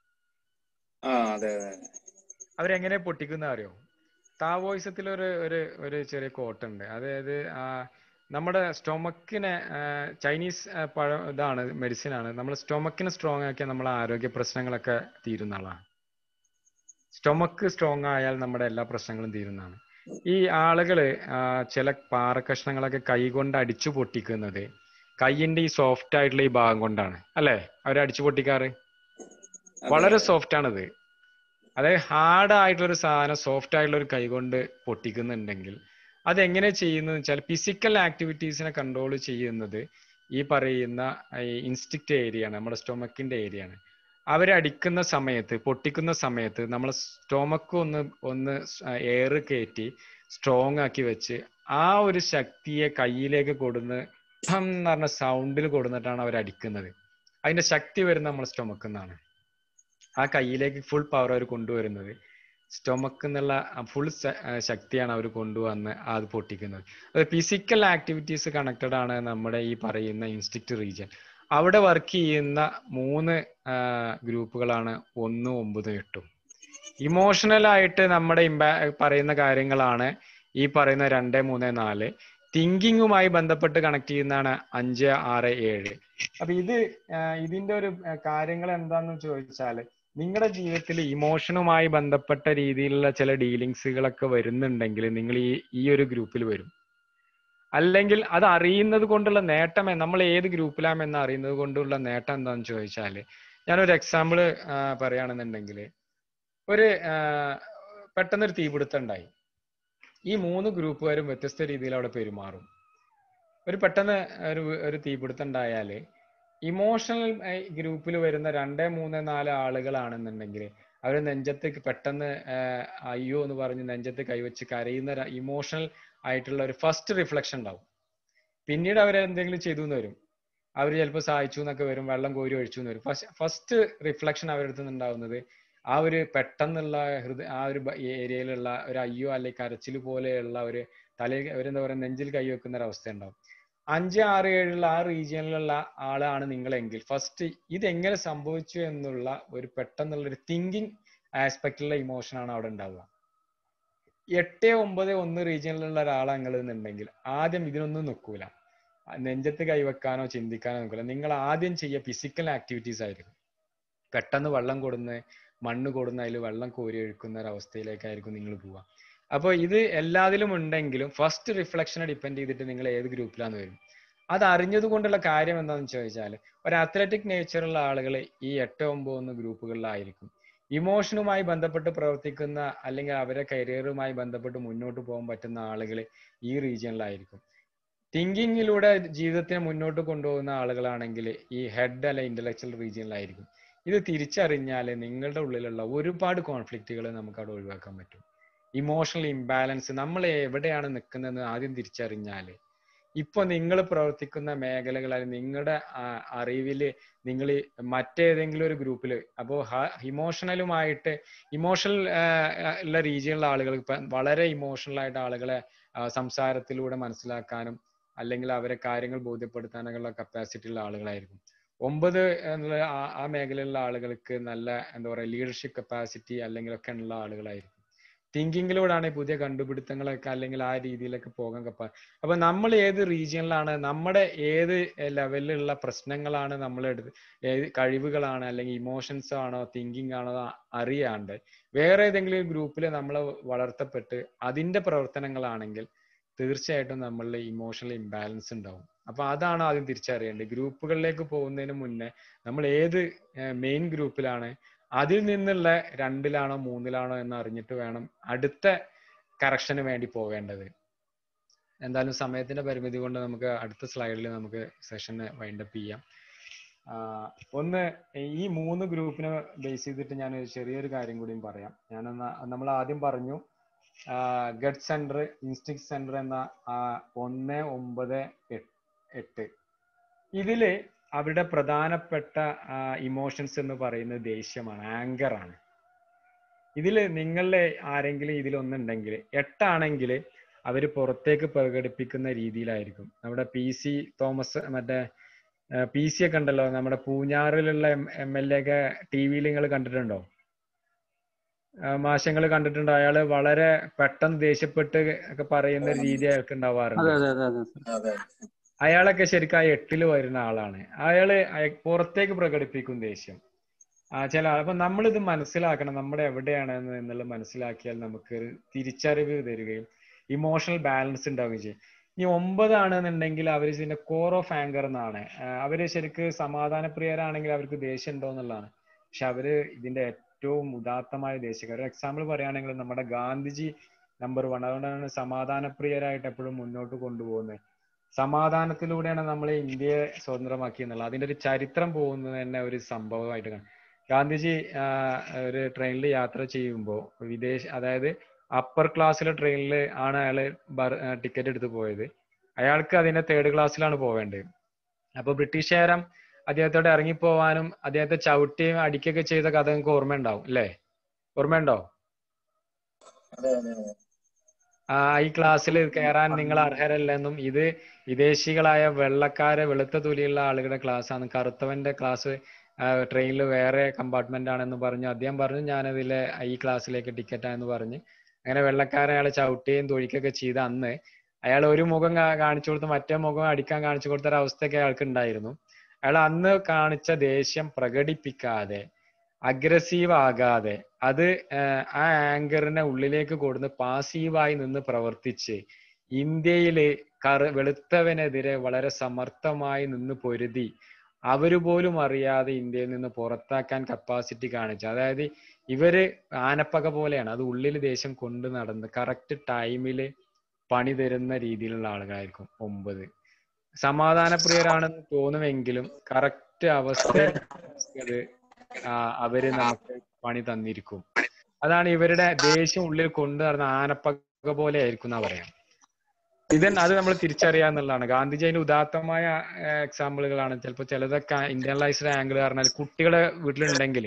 ആ അതെ അതെ അവരെങ്ങനെ പൊട്ടിക്കുന്ന അറിയോ താവോയിസത്തിൽ ഒരു ഒരു ഒരു ചെറിയ കോട്ട് ഉണ്ട് അതായത് ആ നമ്മുടെ സ്റ്റൊമക്കിനെ ചൈനീസ് ആ, പഴ ഇതാണ് മെഡിസിൻ ആണ് നമ്മുടെ സ്റ്റൊമക്കിനെ സ്ട്രോങ് ആക്കിയാൽ നമ്മളെ ആരോഗ്യ പ്രശ്നങ്ങളൊക്കെ തീരുന്നതാണ് സ്റ്റൊമക്ക് സ്ട്രോങ് ആയാൽ നമ്മുടെ എല്ലാ പ്രശ്നങ്ങളും തീരുന്നതാണ് ഈ ആളുകള് ആ, ചില പാറക്കഷ്ണങ്ങളൊക്കെ കൈ കൊണ്ട് അടിച്ചു പൊട്ടിക്കുന്നത് കൈയിന്റെ ഈ സോഫ്റ്റ് ആയിട്ടുള്ള ഈ ഭാഗം കൊണ്ടാണ് അല്ലെ അവർ അടിച്ചു പൊട്ടിക്കാറ് അതെ, വളരെ അതെ. സോഫ്റ്റ് ആണത് അതായത് ഹാർഡ് ആയിട്ടുള്ള ഒരു സാധനം സോഫ്റ്റ് ആയിട്ടുള്ള ഒരു കൈ കൊണ്ട് പൊട്ടിക്കുന്നുണ്ടെങ്കിൽ അത് എങ്ങനെ ചെയ്യുന്നത് വെച്ചാൽ ഫിസിക്കൽ ആക്ടിവിറ്റീസിനെ കൺട്രോൾ ചെയ്യുന്നത് ഈ പറയുന്ന ഇൻസ്റ്റിക്ട് ഏരിയ ആണ് നമ്മുടെ സ്റ്റൊമക്കിന്റെ ഏരിയ ആണ് അവരെ അടിക്കുന്ന സമയത്ത് പൊട്ടിക്കുന്ന സമയത്ത് നമ്മളെ സ്റ്റൊമക്ക് ഒന്ന് ഒന്ന് എയർ കയറ്റി സ്ട്രോങ് ആക്കി വെച്ച് ആ ഒരു ശക്തിയെ കയ്യിലേക്ക് കൊടുന്ന് ഠം എന്ന് പറഞ്ഞ സൗണ്ടിൽ കൊടുന്നിട്ടാണ് അവർ അടിക്കുന്നത് അതിന്റെ ശക്തി വരുന്നത് നമ്മുടെ സ്റ്റൊമക്കിൽ നിന്നാണ് ആ കയ്യിലേക്ക് ഫുൾ പവർ അവർ കൊണ്ടുവരുന്നത് സ്റ്റൊമക്ക് എന്നുള്ള ഫുൾ ശക്തിയാണ് അവർ കൊണ്ടുവന്ന് അത് പൊട്ടിക്കുന്നത് അത് ഫിസിക്കൽ ആക്ടിവിറ്റീസ് കണക്റ്റഡ് ആണ് നമ്മുടെ ഈ പറയുന്ന ഇൻസ്റ്റിക്ട് റീജിയൻ അവിടെ വർക്ക് ചെയ്യുന്ന മൂന്ന് ഗ്രൂപ്പുകളാണ് ഒന്നും ഒമ്പതും എട്ടും ഇമോഷണൽ ആയിട്ട് നമ്മുടെ ഇമ്പാ പറയുന്ന കാര്യങ്ങളാണ് ഈ പറയുന്ന രണ്ട് മൂന്ന് നാല് തിങ്കിങ്ങുമായി ബന്ധപ്പെട്ട് കണക്ട് ചെയ്യുന്നതാണ് അഞ്ച് ആറ് ഏഴ് അപ്പൊ ഇത് ആ, ഇതിന്റെ ഒരു ആ, കാര്യങ്ങൾ എന്താന്ന് ചോദിച്ചാല് നിങ്ങളുടെ ജീവിതത്തിൽ ഇമോഷനുമായി ബന്ധപ്പെട്ട രീതിയിലുള്ള ചില ഡീലിങ്സുകളൊക്കെ വരുന്നുണ്ടെങ്കിൽ നിങ്ങൾ ഈ ഈ ഒരു ഗ്രൂപ്പിൽ വരും അല്ലെങ്കിൽ അത് അറിയുന്നത് കൊണ്ടുള്ള നേട്ടം എ- നമ്മൾ ഏത് ഗ്രൂപ്പിലാമെന്ന് അറിയുന്നത് കൊണ്ടുള്ള നേട്ടം എന്താണെന്ന് ചോദിച്ചാൽ ഞാനൊരു എക്സാമ്പിൾ പറയുകയാണെന്നുണ്ടെങ്കിൽ ഒരു ആ, പെട്ടെന്നൊരു തീപിടുത്തം ഉണ്ടായി ഈ മൂന്ന് ഗ്രൂപ്പുകാരും വ്യത്യസ്ത രീതിയിൽ അവിടെ പെരുമാറും ഒരു പെട്ടെന്ന് ഒരു ഒരു തീപിടുത്തം ഉണ്ടായാല് ഇമോഷണൽ ഗ്രൂപ്പിൽ വരുന്ന രണ്ട് മൂന്ന് നാല് ആളുകളാണെന്നുണ്ടെങ്കിൽ അവർ നെഞ്ചത്ത് പെട്ടെന്ന് ആഹ് അയ്യോ എന്ന് പറഞ്ഞ് നെഞ്ചത്ത് കൈവച്ച് കരയുന്ന ഇമോഷണൽ ആയിട്ടുള്ള ഒരു ഫസ്റ്റ് റിഫ്ലക്ഷൻ ഉണ്ടാവും പിന്നീട് അവർ എന്തെങ്കിലും ചെയ്തു എന്ന് വരും അവർ ചിലപ്പോൾ സഹായിച്ചു എന്നൊക്കെ വരും വെള്ളം കോരി ഒഴിച്ചു എന്ന് വരും ഫസ്റ്റ് റിഫ്ലക്ഷൻ അവരുടെ അടുത്ത് നിന്ന് ഉണ്ടാവുന്നത് ആ ഒരു പെട്ടെന്നുള്ള ഹൃദയ ആ ഒരു ഏരിയയിലുള്ള ഒരു അയ്യോ അല്ലെങ്കിൽ കരച്ചിൽ പോലെയുള്ള ഒരു തലയിൽ അവരെന്താ പറയുക നെഞ്ചിൽ കൈ വെക്കുന്ന ഒരു അവസ്ഥ ഉണ്ടാവും അഞ്ച് ആറ് ഏഴുള്ള ആ റീജിയനിലുള്ള ആളാണ് നിങ്ങളെങ്കിൽ ഫസ്റ്റ് ഇതെങ്ങനെ സംഭവിച്ചു എന്നുള്ള ഒരു പെട്ടെന്നുള്ള ഒരു തിങ്കിങ് ആസ്പെക്റ്റിലുള്ള ഇമോഷൻ ആണ് അവിടെ ഉണ്ടാവുക എട്ട് ഒമ്പത് ഒന്ന് റീജിയനിലുള്ള ഒരാളാണ് നിങ്ങൾ എന്നുണ്ടെങ്കിൽ ആദ്യം ഇതിനൊന്നും നിൽക്കൂല നെഞ്ചത്ത് കൈവെക്കാനോ ചിന്തിക്കാനോ നിൽക്കില്ല നിങ്ങൾ ആദ്യം ചെയ്യുക ഫിസിക്കൽ ആക്ടിവിറ്റീസ് ആയിരിക്കും പെട്ടെന്ന് വെള്ളം കൊടുന്ന് മണ്ണ് കൊടുന്ന് അതിൽ വെള്ളം കോരി ഒഴുക്കുന്ന ഒരു അവസ്ഥയിലേക്കായിരിക്കും നിങ്ങൾ പോവുക അപ്പോൾ ഇത് എല്ലാത്തിലും ഉണ്ടെങ്കിലും ഫസ്റ്റ് റിഫ്ലക്ഷനെ ഡിപ്പെൻഡ് ചെയ്തിട്ട് നിങ്ങൾ ഏത് ഗ്രൂപ്പിലാന്ന് വരും അത് അറിഞ്ഞത് കൊണ്ടുള്ള കാര്യം എന്താണെന്ന് ചോദിച്ചാൽ ഒരു അത്ലറ്റിക് നേച്ചറുള്ള ആളുകൾ ഈ എട്ട് ഒമ്പത് ഒന്ന് ഗ്രൂപ്പുകളിലായിരിക്കും ഇമോഷനുമായി ബന്ധപ്പെട്ട് പ്രവർത്തിക്കുന്ന അല്ലെങ്കിൽ അവരെ കരിയറുമായി ബന്ധപ്പെട്ട് മുന്നോട്ട് പോകാൻ പറ്റുന്ന ആളുകൾ ഈ റീജിയനിലായിരിക്കും തിങ്കിങ്ങിലൂടെ ജീവിതത്തിനെ മുന്നോട്ട് കൊണ്ടുപോകുന്ന ആളുകളാണെങ്കിൽ ഈ ഹെഡ് അല്ല ഇന്റലക്ച്വൽ റീജിയനിലായിരിക്കും ഇത് തിരിച്ചറിഞ്ഞാൽ നിങ്ങളുടെ ഉള്ളിലുള്ള ഒരുപാട് കോൺഫ്ലിക്റ്റുകൾ നമുക്ക് അവിടെ ഒഴിവാക്കാൻ പറ്റും ഇമോഷണൽ ഇംബാലൻസ് നമ്മൾ എവിടെയാണ് നിൽക്കുന്നതെന്ന് ആദ്യം തിരിച്ചറിഞ്ഞാൽ ഇപ്പൊ നിങ്ങൾ പ്രവർത്തിക്കുന്ന മേഖലകൾ അല്ലെങ്കിൽ നിങ്ങളുടെ അറിവില് നിങ്ങൾ മറ്റേതെങ്കിലും ഒരു ഗ്രൂപ്പിൽ അപ്പോൾ ഇമോഷണലുമായിട്ട് ഇമോഷണൽ ഉള്ള രീതിയിലുള്ള ആളുകൾ ഇപ്പൊ വളരെ ഇമോഷണൽ ആയിട്ട് ആളുകളെ ആ, സംസാരത്തിലൂടെ മനസ്സിലാക്കാനും അല്ലെങ്കിൽ അവരെ കാര്യങ്ങൾ ബോധ്യപ്പെടുത്താനുള്ള കപ്പാസിറ്റി ഉള്ള ആളുകളായിരിക്കും ഒമ്പത് എന്നുള്ള ആ- ആ മേഖലയിലുള്ള ആളുകൾക്ക് നല്ല എന്താ പറയാ ലീഡർഷിപ്പ് കപ്പാസിറ്റി അല്ലെങ്കിൽ ഒക്കെ ഉള്ള ആളുകളായിരിക്കും തിങ്കിങ്ങിലൂടെയാണ് ഈ പുതിയ കണ്ടുപിടുത്തങ്ങളൊക്കെ അല്ലെങ്കിൽ ആ രീതിയിലൊക്കെ പോകാൻ കപ്പ അപ്പൊ നമ്മൾ ഏത് റീജിയനിലാണ് നമ്മുടെ ഏത് ലെവലിലുള്ള പ്രശ്നങ്ങളാണ് നമ്മൾ എടുത്ത് ഏത് കഴിവുകളാണ് അല്ലെങ്കിൽ ഇമോഷൻസ് ആണോ തിങ്കിങ് ആണോ ആ- അറിയാണ്ട് വേറെ ഏതെങ്കിലും ഗ്രൂപ്പിൽ നമ്മൾ വളർത്തപ്പെട്ട് അതിന്റെ പ്രവർത്തനങ്ങളാണെങ്കിൽ തീർച്ചയായിട്ടും നമ്മളിൽ ഇമോഷണൽ ഇംബാലൻസ് ഉണ്ടാവും അപ്പൊ അതാണ് ആദ്യം തിരിച്ചറിയേണ്ടത് ഗ്രൂപ്പുകളിലേക്ക് പോകുന്നതിന് മുന്നേ നമ്മൾ ഏത് മെയിൻ ഗ്രൂപ്പിലാണ് അതിൽ നിന്നുള്ള രണ്ടിലാണോ മൂന്നിലാണോ എന്ന് അറിഞ്ഞിട്ട് വേണം അടുത്ത കറക്ഷന് വേണ്ടി പോവേണ്ടത് എന്തായാലും സമയത്തിന്റെ പരിമിതി കൊണ്ട് നമുക്ക് അടുത്ത സ്ലൈഡിൽ നമുക്ക് സെഷന് വൈൻഡപ്പ് ചെയ്യാം ആഹ് ഒന്ന് ഈ മൂന്ന് ഗ്രൂപ്പിനെ ബേസ് ചെയ്തിട്ട് ഞാൻ ഒരു ചെറിയൊരു കാര്യം കൂടിയും പറയാം ഞാൻ നമ്മൾ ആദ്യം പറഞ്ഞു ഗഡ് സെന്റർ ഇൻസ്റ്റിക് സെന്റർ എന്ന ആ ഒന്ന് ഒമ്പത് എട്ട് എട്ട് ഇതില് അവരുടെ പ്രധാനപ്പെട്ട ഇമോഷൻസ് എന്ന് പറയുന്നത് ദേഷ്യമാണ് ആങ്കർ ആണ് ഇതില് നിങ്ങളിലെ ആരെങ്കിലും ഇതിലൊന്നുണ്ടെങ്കിൽ എട്ടാണെങ്കിൽ അവർ പുറത്തേക്ക് പ്രകടിപ്പിക്കുന്ന രീതിയിലായിരിക്കും നമ്മുടെ പി സി തോമസ് മറ്റേ പി സി ഒക്കെ ഉണ്ടല്ലോ നമ്മുടെ പൂഞ്ഞാറിലുള്ള എം എൽ എ ഒക്കെ ടി വിയിൽ നിങ്ങൾ കണ്ടിട്ടുണ്ടോ മാഷങ്ങൾ കണ്ടിട്ടുണ്ടോ അയാള് വളരെ പെട്ടെന്ന് ദേഷ്യപ്പെട്ട് ഒക്കെ പറയുന്ന ഒരു രീതി അയാൾക്ക് ഉണ്ടാവാറുണ്ട് അതെ അതെ അതെ അതെ അതെ അയാളൊക്കെ ശരിക്കും ആ എട്ടില് വരുന്ന ആളാണ് അയാള് അയ- പുറത്തേക്ക് പ്രകടിപ്പിക്കും ദേഷ്യം ആ ചില ആൾ- അപ്പൊ നമ്മളിത് മനസ്സിലാക്കണം നമ്മുടെ എവിടെയാണ് എന്ന് എന്നുള്ളത് മനസ്സിലാക്കിയാൽ നമുക്ക് ഒരു തിരിച്ചറിവ് തരികയും ഇമോഷണൽ ബാലൻസ് ഉണ്ടാവുകയും ചെയ്യും ഇനി ഒമ്പതാണെന്നുണ്ടെങ്കിൽ അവർ ഇതിന്റെ കോർ ഓഫ് ആങ്കർ എന്നാണ് ആ, അവര് ശരിക്ക് സമാധാനപ്രിയരാണെങ്കിൽ അവർക്ക് ദേഷ്യം ഉണ്ടോ എന്നുള്ളതാണ് പക്ഷെ അവര് ഇതിന്റെ ഏറ്റവും ഉദാത്തമായ ദേശീയ ഒരു എക്സാമ്പിൾ പറയുകയാണെങ്കിൽ നമ്മുടെ ഗാന്ധിജി നമ്പർ വൺ അതുകൊണ്ടാണ് സമാധാനപ്രിയരായിട്ട് എപ്പോഴും മുന്നോട്ട് കൊണ്ടുപോകുന്നത് സമാധാനത്തിലൂടെയാണ് നമ്മൾ ഇന്ത്യയെ സ്വതന്ത്രമാക്കി എന്നുള്ളത് അതിന്റെ ഒരു ചരിത്രം പോകുന്നത് തന്നെ ഒരു സംഭവമായിട്ട് കാണാം ഗാന്ധിജി ആ, ഒരു ട്രെയിനിൽ യാത്ര ചെയ്യുമ്പോൾ വിദേശ അതായത് അപ്പർ ക്ലാസ്സിലെ ട്രെയിനിൽ ആണ് അയാള് ടിക്കറ്റ് എടുത്ത് പോയത് അയാൾക്ക് അതിന്റെ തേർഡ് ക്ലാസ്സിലാണ് പോവേണ്ടത് അപ്പൊ ബ്രിട്ടീഷുകാരം അദ്ദേഹത്തോട് ഇറങ്ങിപ്പോവാനും അദ്ദേഹത്തെ ചവിട്ടിയും അടിക്കുകയൊക്കെ ചെയ്ത കഥ നിങ്ങൾക്ക് ഓർമ്മയുണ്ടാവും അല്ലേ ഓർമ്മയുണ്ടോ അതെ അതെ അതെ ആ ഈ ക്ലാസ്സിൽ കയറാൻ നിങ്ങൾ അർഹരല്ലെന്നും ഇത് വിദേശികളായ വെള്ളക്കാരെ വെളുത്ത തൊലിയുള്ള ആളുകളുടെ ക്ലാസ് ആണ് കറുത്തവന്റെ ക്ലാസ് ട്രെയിനിൽ വേറെ കമ്പാർട്ട്മെന്റ് ആണെന്ന് പറഞ്ഞു അദ്ദേഹം പറഞ്ഞു ഞാനതിലെ ഈ ക്ലാസ്സിലേക്ക് ടിക്കറ്റ് ആണെന്ന് പറഞ്ഞ് അങ്ങനെ വെള്ളക്കാരെ അയാളെ ചവിട്ടുകയും തൊഴിക്കുകയൊക്കെ ചെയ്ത അന്ന് അയാൾ ഒരു മുഖം കാ- കാണിച്ചു കൊടുത്ത് മറ്റേ മുഖം അടിക്കാൻ കാണിച്ചു കൊടുത്ത ഒരു അവസ്ഥയൊക്കെ അയാൾക്ക് ഉണ്ടായിരുന്നു അയാൾ അന്ന് കാണിച്ച ദേഷ്യം പ്രകടിപ്പിക്കാതെ അഗ്രസീവ് ആകാതെ അത് ആഹ് ആ ആങ്കറിനെ ഉള്ളിലേക്ക് കൊടുന്ന് പാസീവായി നിന്ന് പ്രവർത്തിച്ച് ഇന്ത്യയില് കറ വെളുത്തവനെതിരെ വളരെ സമർത്ഥമായി നിന്ന് പൊരുതി അവര് പോലും അറിയാതെ ഇന്ത്യയിൽ നിന്ന് പുറത്താക്കാൻ കപ്പാസിറ്റി കാണിച്ചു അതായത് ഇവര് ആനപ്പക പോലെയാണ് അത് ഉള്ളിൽ ദേശം കൊണ്ട് നടന്ന് കറക്റ്റ് ടൈമില് പണി തരുന്ന രീതിയിലുള്ള ആളുകളായിരിക്കും ഒമ്പത് സമാധാനപ്രിയരാണെന്ന് തോന്നുമെങ്കിലും കറക്റ്റ് അവസ്ഥയിൽ അത് ആ, അവര് നമുക്ക് പണി തന്നിരിക്കും അതാണ് ഇവരുടെ ദേഷ്യം ഉള്ളിൽ കൊണ്ടു നടന്ന ആനപ്പക പോലെ ആയിരിക്കും എന്നാ പറയാം ഇതൻ അത് നമ്മൾ തിരിച്ചറിയാന്നുള്ളതാണ് ഗാന്ധിജി അതിന്റെ ഉദാത്തമായ എക്സാമ്പിളുകളാണ് ചിലപ്പോൾ ചിലതൊക്കെ ഇന്റർണലൈസ്ഡ് ആംഗിൾ പറഞ്ഞാൽ കുട്ടികളെ വീട്ടിലുണ്ടെങ്കിൽ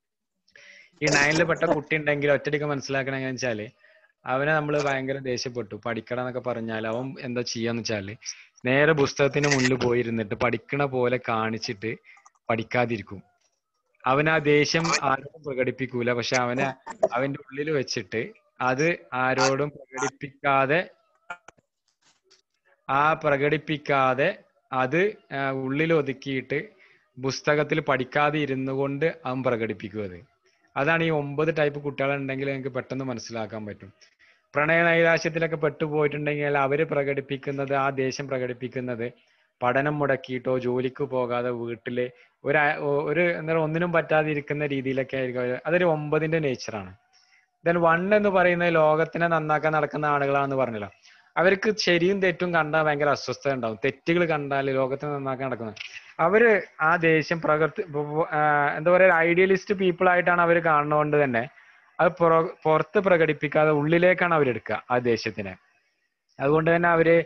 ഈ നയനിൽ പെട്ട കുട്ടി ഉണ്ടെങ്കിൽ ഒറ്റയടിക്ക് മനസ്സിലാക്കണം എങ്ങനെ വെച്ചാല് അവനെ നമ്മൾ ഭയങ്കര ദേഷ്യപ്പെട്ടു പഠിക്കണം എന്നൊക്കെ പറഞ്ഞാൽ അവൻ എന്താ ചെയ്യാന്ന് വെച്ചാല് നേരെ പുസ്തകത്തിന് മുന്നിൽ പോയിരുന്നിട്ട് പഠിക്കണ പോലെ കാണിച്ചിട്ട് പഠിക്കാതിരിക്കും അവൻ ആ ദേഷ്യം ആരോടും പ്രകടിപ്പിക്കൂല പക്ഷെ അവനെ അവന്റെ ഉള്ളിൽ വെച്ചിട്ട് അത് ആരോടും പ്രകടിപ്പിക്കാതെ ആ പ്രകടിപ്പിക്കാതെ അത് ആ, ഉള്ളിൽ ഒതുക്കിയിട്ട് പുസ്തകത്തിൽ പഠിക്കാതെ ഇരുന്നു കൊണ്ട് അവൻ പ്രകടിപ്പിക്കും അത് അതാണ് ഈ ഒമ്പത് ടൈപ്പ് കുട്ടികളുണ്ടെങ്കിൽ നിങ്ങൾക്ക് പെട്ടെന്ന് മനസ്സിലാക്കാൻ പറ്റും പ്രണയ നൈരാശ്യത്തിലൊക്കെ പെട്ടുപോയിട്ടുണ്ടെങ്കിൽ അവര് പ്രകടിപ്പിക്കുന്നത് ആ ദേഷ്യം പ്രകടിപ്പിക്കുന്നത് പഠനം മുടക്കിയിട്ടോ ജോലിക്ക് പോകാതെ വീട്ടില് ഒരു അ- ഒ- ഒരു എന്താ പറയുക ഒന്നിനും പറ്റാതെ ഇരിക്കുന്ന രീതിയിലൊക്കെ ആയിരിക്കും അവര്. അതൊരു ഒമ്പതിന്റെ നേച്ചറാണ് ദെൻ വൺ എന്ന് പറയുന്നത് ലോകത്തിനെ നന്നാക്കാൻ നടക്കുന്ന ആളുകളാണെന്ന് പറഞ്ഞല്ലോ അവർക്ക് ശരിയും തെറ്റും കണ്ടാൽ ഭയങ്കര അസ്വസ്ഥത ഉണ്ടാവും തെറ്റുകൾ കണ്ടാൽ ലോകത്തിനെ നന്നാക്കാൻ നടക്കുന്നത് അവര് ആ ദേഷ്യം പ്രകൃതി ആ, എന്താ പറയുക ഐഡിയലിസ്റ്റ് പീപ്പിൾ ആയിട്ടാണ് അവർ കാണുന്നതുകൊണ്ട് തന്നെ അത് പുറ- പുറത്ത് പ്രകടിപ്പിക്കാതെ ഉള്ളിലേക്കാണ് അവരെടുക്കുക ആ ദേഷ്യത്തിനെ അതുകൊണ്ട് തന്നെ അവര്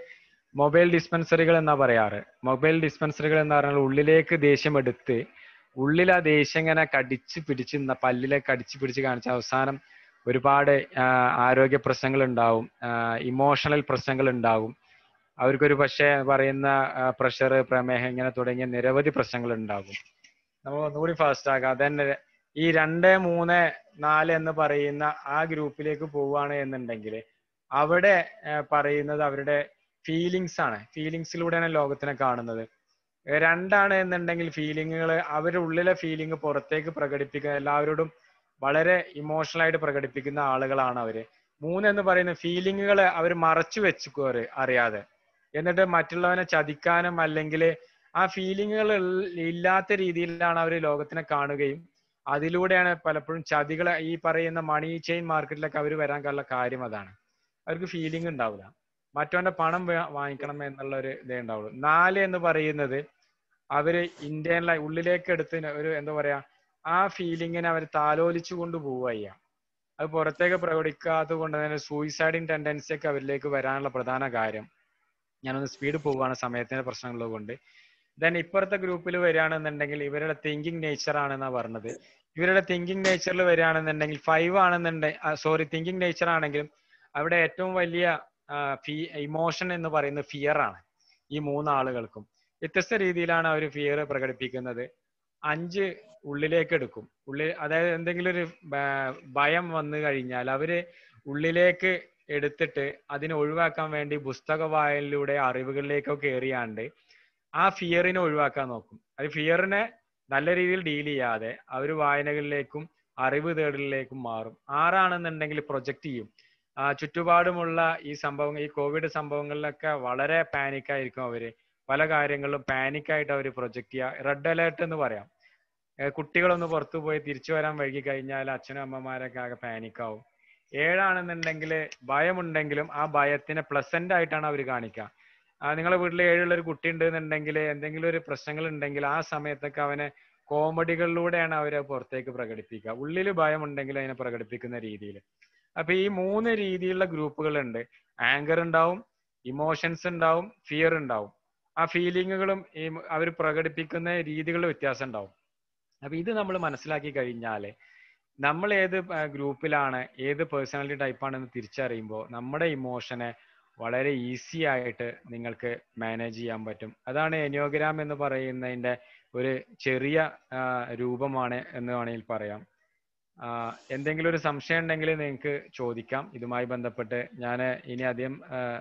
മൊബൈൽ ഡിസ്പെൻസറികൾ എന്നാ പറയാറ് മൊബൈൽ ഡിസ്പെൻസറികൾ എന്ന് പറഞ്ഞാൽ ഉള്ളിലേക്ക് ദേഷ്യം എടുത്ത് ഉള്ളിൽ ആ ദേഷ്യം ഇങ്ങനെ കടിച്ച് പിടിച്ച് ന- പല്ലിലേക്ക് കടിച്ച് പിടിച്ച് കാണിച്ച അവസാനം ഒരുപാട് ആ, ആരോഗ്യ പ്രശ്നങ്ങൾ ഉണ്ടാവും ഇമോഷണൽ പ്രശ്നങ്ങൾ ഉണ്ടാവും അവർക്കൊരു പക്ഷേ പറയുന്ന പ്രഷർ പ്രമേഹം ഇങ്ങനെ തുടങ്ങിയ നിരവധി പ്രശ്നങ്ങൾ ഉണ്ടാകും നമ്മൾ ഒന്നുകൂടി ഫാസ്റ്റ് ആക്കാം അതന്നെ ഈ രണ്ട് മൂന്ന് നാല് എന്ന് പറയുന്ന ആ ഗ്രൂപ്പിലേക്ക് പോവുകയാണ് എന്നുണ്ടെങ്കിൽ അവിടെ ആ, പറയുന്നത് അവരുടെ ഫീലിങ്സ് ആണ് ഫീലിങ്സിലൂടെയാണ് ലോകത്തിനെ കാണുന്നത് ഏ, രണ്ടാണ് എന്നുണ്ടെങ്കിൽ ഫീലിങ്ങുകൾ അവരുടെ ഉള്ളിലെ ഫീലിംഗ് പുറത്തേക്ക് പ്രകടിപ്പിക്കുക എല്ലാവരോടും വളരെ ഇമോഷണൽ ആയിട്ട് പ്രകടിപ്പിക്കുന്ന ആളുകളാണ് അവര് മൂന്ന് എന്ന് പറയുന്ന ഫീലിങ്ങുകൾ അവർ മറച്ചു വെച്ചുക്കോറ് അറിയാതെ എന്നിട്ട് മറ്റുള്ളവനെ ചതിക്കാനും അല്ലെങ്കിൽ ആ ഫീലിങ്ങുകൾ ഇല്ലാത്ത രീതിയിലാണ് അവർ ലോകത്തിനെ കാണുകയും അതിലൂടെയാണ് പലപ്പോഴും ചതികൾ ഈ പറയുന്ന മണി ചെയിൻ മാർക്കറ്റിലൊക്കെ അവർ വരാൻ ഉള്ള കാര്യം അതാണ് അവർക്ക് ഫീലിംഗ് ഉണ്ടാവില്ല മറ്റവന്റെ പണം വേ- വാങ്ങിക്കണം എന്നുള്ള ഒരു ഇതേ ഉണ്ടാവുള്ളൂ നാല് എന്ന് പറയുന്നത് അവര് ഇന്ത്യയിലെ ഉള്ളിലേക്ക് എടുത്ത് ഒരു എന്താ പറയാ ആ ഫീലിങ്ങിനെ അവർ താലോലിച്ചു കൊണ്ട് പോവുക അത് പുറത്തേക്ക് പ്രകടിക്കാത്തത് കൊണ്ട് തന്നെ സൂയിസൈഡിങ് ടെൻഡൻസി ഒക്കെ അവരിലേക്ക് വരാനുള്ള പ്രധാന കാര്യം ഞാനൊന്ന് സ്പീഡ് പോവുകയാണ് സമയത്തിന്റെ പ്രശ്നമുള്ളത് കൊണ്ട് ദെൻ ഇപ്പുറത്തെ ഗ്രൂപ്പിൽ വരികയാണെന്നുണ്ടെങ്കിൽ ഇവരുടെ തിങ്കിങ് നേച്ചർ ആണെന്നാ പറഞ്ഞത് ഇവരുടെ തിങ്കിങ് നേച്ചറിൽ വരികയാണെന്നുണ്ടെങ്കിൽ ഫൈവ് ആണെന്നുണ്ടെങ്കിൽ സോറി തിങ്കിങ് നേച്ചർ ആണെങ്കിലും അവിടെ ഏറ്റവും വലിയ ഫീ ഇമോഷൻ എന്ന് പറയുന്നത് ഫിയർ ആണ് ഈ മൂന്നാളുകൾക്കും വ്യത്യസ്ത രീതിയിലാണ് അവർ ഫിയർ പ്രകടിപ്പിക്കുന്നത് അഞ്ച് ഉള്ളിലേക്ക് എടുക്കും ഉള്ളിൽ അതായത് എന്തെങ്കിലും ഒരു ബ- ഭയം വന്നു കഴിഞ്ഞാൽ അവര് ഉള്ളിലേക്ക് എടുത്തിട്ട് അതിനെ ഒഴിവാക്കാൻ വേണ്ടി പുസ്തക വായനയിലൂടെ അറിവുകളിലേക്കൊക്കെ ഏറിയാണ്ട് ആ ഫിയറിനെ ഒഴിവാക്കാൻ നോക്കും അത് ഫിയറിനെ നല്ല രീതിയിൽ ഡീൽ ചെയ്യാതെ അവർ വായനകളിലേക്കും അറിവ് തേടലിലേക്കും മാറും ആറാണെന്നുണ്ടെങ്കിൽ പ്രൊജക്ട് ചെയ്യും ആ ചുറ്റുപാടുമുള്ള ഈ സംഭവങ്ങൾ ഈ കോവിഡ് സംഭവങ്ങളിലൊക്കെ വളരെ പാനിക് ആയിരിക്കും അവര് പല കാര്യങ്ങളിലും പാനിക് ആയിട്ട് അവർ പ്രൊജക്ട് ചെയ്യുക റെഡ് അലേർട്ട് എന്ന് പറയാം ഏഹ് കുട്ടികളൊന്ന് പുറത്തു പോയി തിരിച്ചു വരാൻ വൈകി കഴിഞ്ഞാൽ അച്ഛനും അമ്മമാരൊക്കെ ആകെ പാനിക് ആവും ഏഴാണെന്നുണ്ടെങ്കിൽ ഭയമുണ്ടെങ്കിലും ആ ഭയത്തിനെ പ്ലസന്റ് ആയിട്ടാണ് അവർ കാണിക്കുക ആ നിങ്ങളെ വീട്ടിൽ ഏഴുള്ള ഒരു കുട്ടി ഉണ്ട് എന്നുണ്ടെങ്കിൽ എന്തെങ്കിലും ഒരു പ്രശ്നങ്ങൾ ഉണ്ടെങ്കിൽ ആ സമയത്തൊക്കെ അവനെ കോമഡികളിലൂടെയാണ് അവരെ പുറത്തേക്ക് പ്രകടിപ്പിക്കുക ഉള്ളിൽ ഭയമുണ്ടെങ്കിൽ അതിനെ പ്രകടിപ്പിക്കുന്ന രീതിയിൽ അപ്പൊ ഈ മൂന്ന് രീതിയിലുള്ള ഗ്രൂപ്പുകളുണ്ട് ആങ്കർ ഉണ്ടാവും ഇമോഷൻസ് ഉണ്ടാവും ഫിയർ ഉണ്ടാവും ആ ഫീലിങ്ങുകളും ഈ അവർ പ്രകടിപ്പിക്കുന്ന രീതികളിൽ വ്യത്യാസം ഉണ്ടാവും അപ്പൊ ഇത് നമ്മൾ മനസ്സിലാക്കി കഴിഞ്ഞാല് നമ്മൾ ഏത് ഗ്രൂപ്പിലാണ് ഏത് പേഴ്സണാലിറ്റി ടൈപ്പാണെന്ന് തിരിച്ചറിയുമ്പോൾ നമ്മുടെ ഇമോഷനെ വളരെ ഈസി ആയിട്ട് നിങ്ങൾക്ക് മാനേജ് ചെയ്യാൻ പറ്റും അതാണ് എനിയോഗ്രാം എന്ന് പറയുന്നതിന്റെ ഒരു ചെറിയ ആ, രൂപമാണ് എന്ന് വേണമെങ്കിൽ പറയാം ആ, എന്തെങ്കിലും ഒരു സംശയം ഉണ്ടെങ്കിൽ നിങ്ങൾക്ക് ചോദിക്കാം ഇതുമായി ബന്ധപ്പെട്ട് ഞാൻ ഇനി അധികം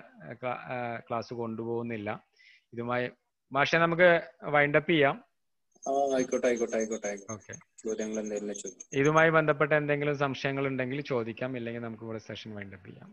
ക്ലാസ് കൊണ്ടുപോകുന്നില്ല ഇതുമായി പക്ഷെ നമുക്ക് വൈൻഡപ്പ് ചെയ്യാം ആ ആയിക്കോട്ടെ ആയിക്കോട്ടെ ആയിക്കോട്ടെ ആയിക്കോട്ടെ ഓക്കെ ചോദ്യങ്ങൾ എന്തെങ്കിലും ചോദിക്കും ഇതുമായി ബന്ധപ്പെട്ട എന്തെങ്കിലും സംശയങ്ങൾ ഉണ്ടെങ്കിൽ ചോദിക്കാം ഇല്ലെങ്കിൽ നമുക്ക് ഇവിടെ സെഷൻ വൈൻഡപ്പ് ചെയ്യാം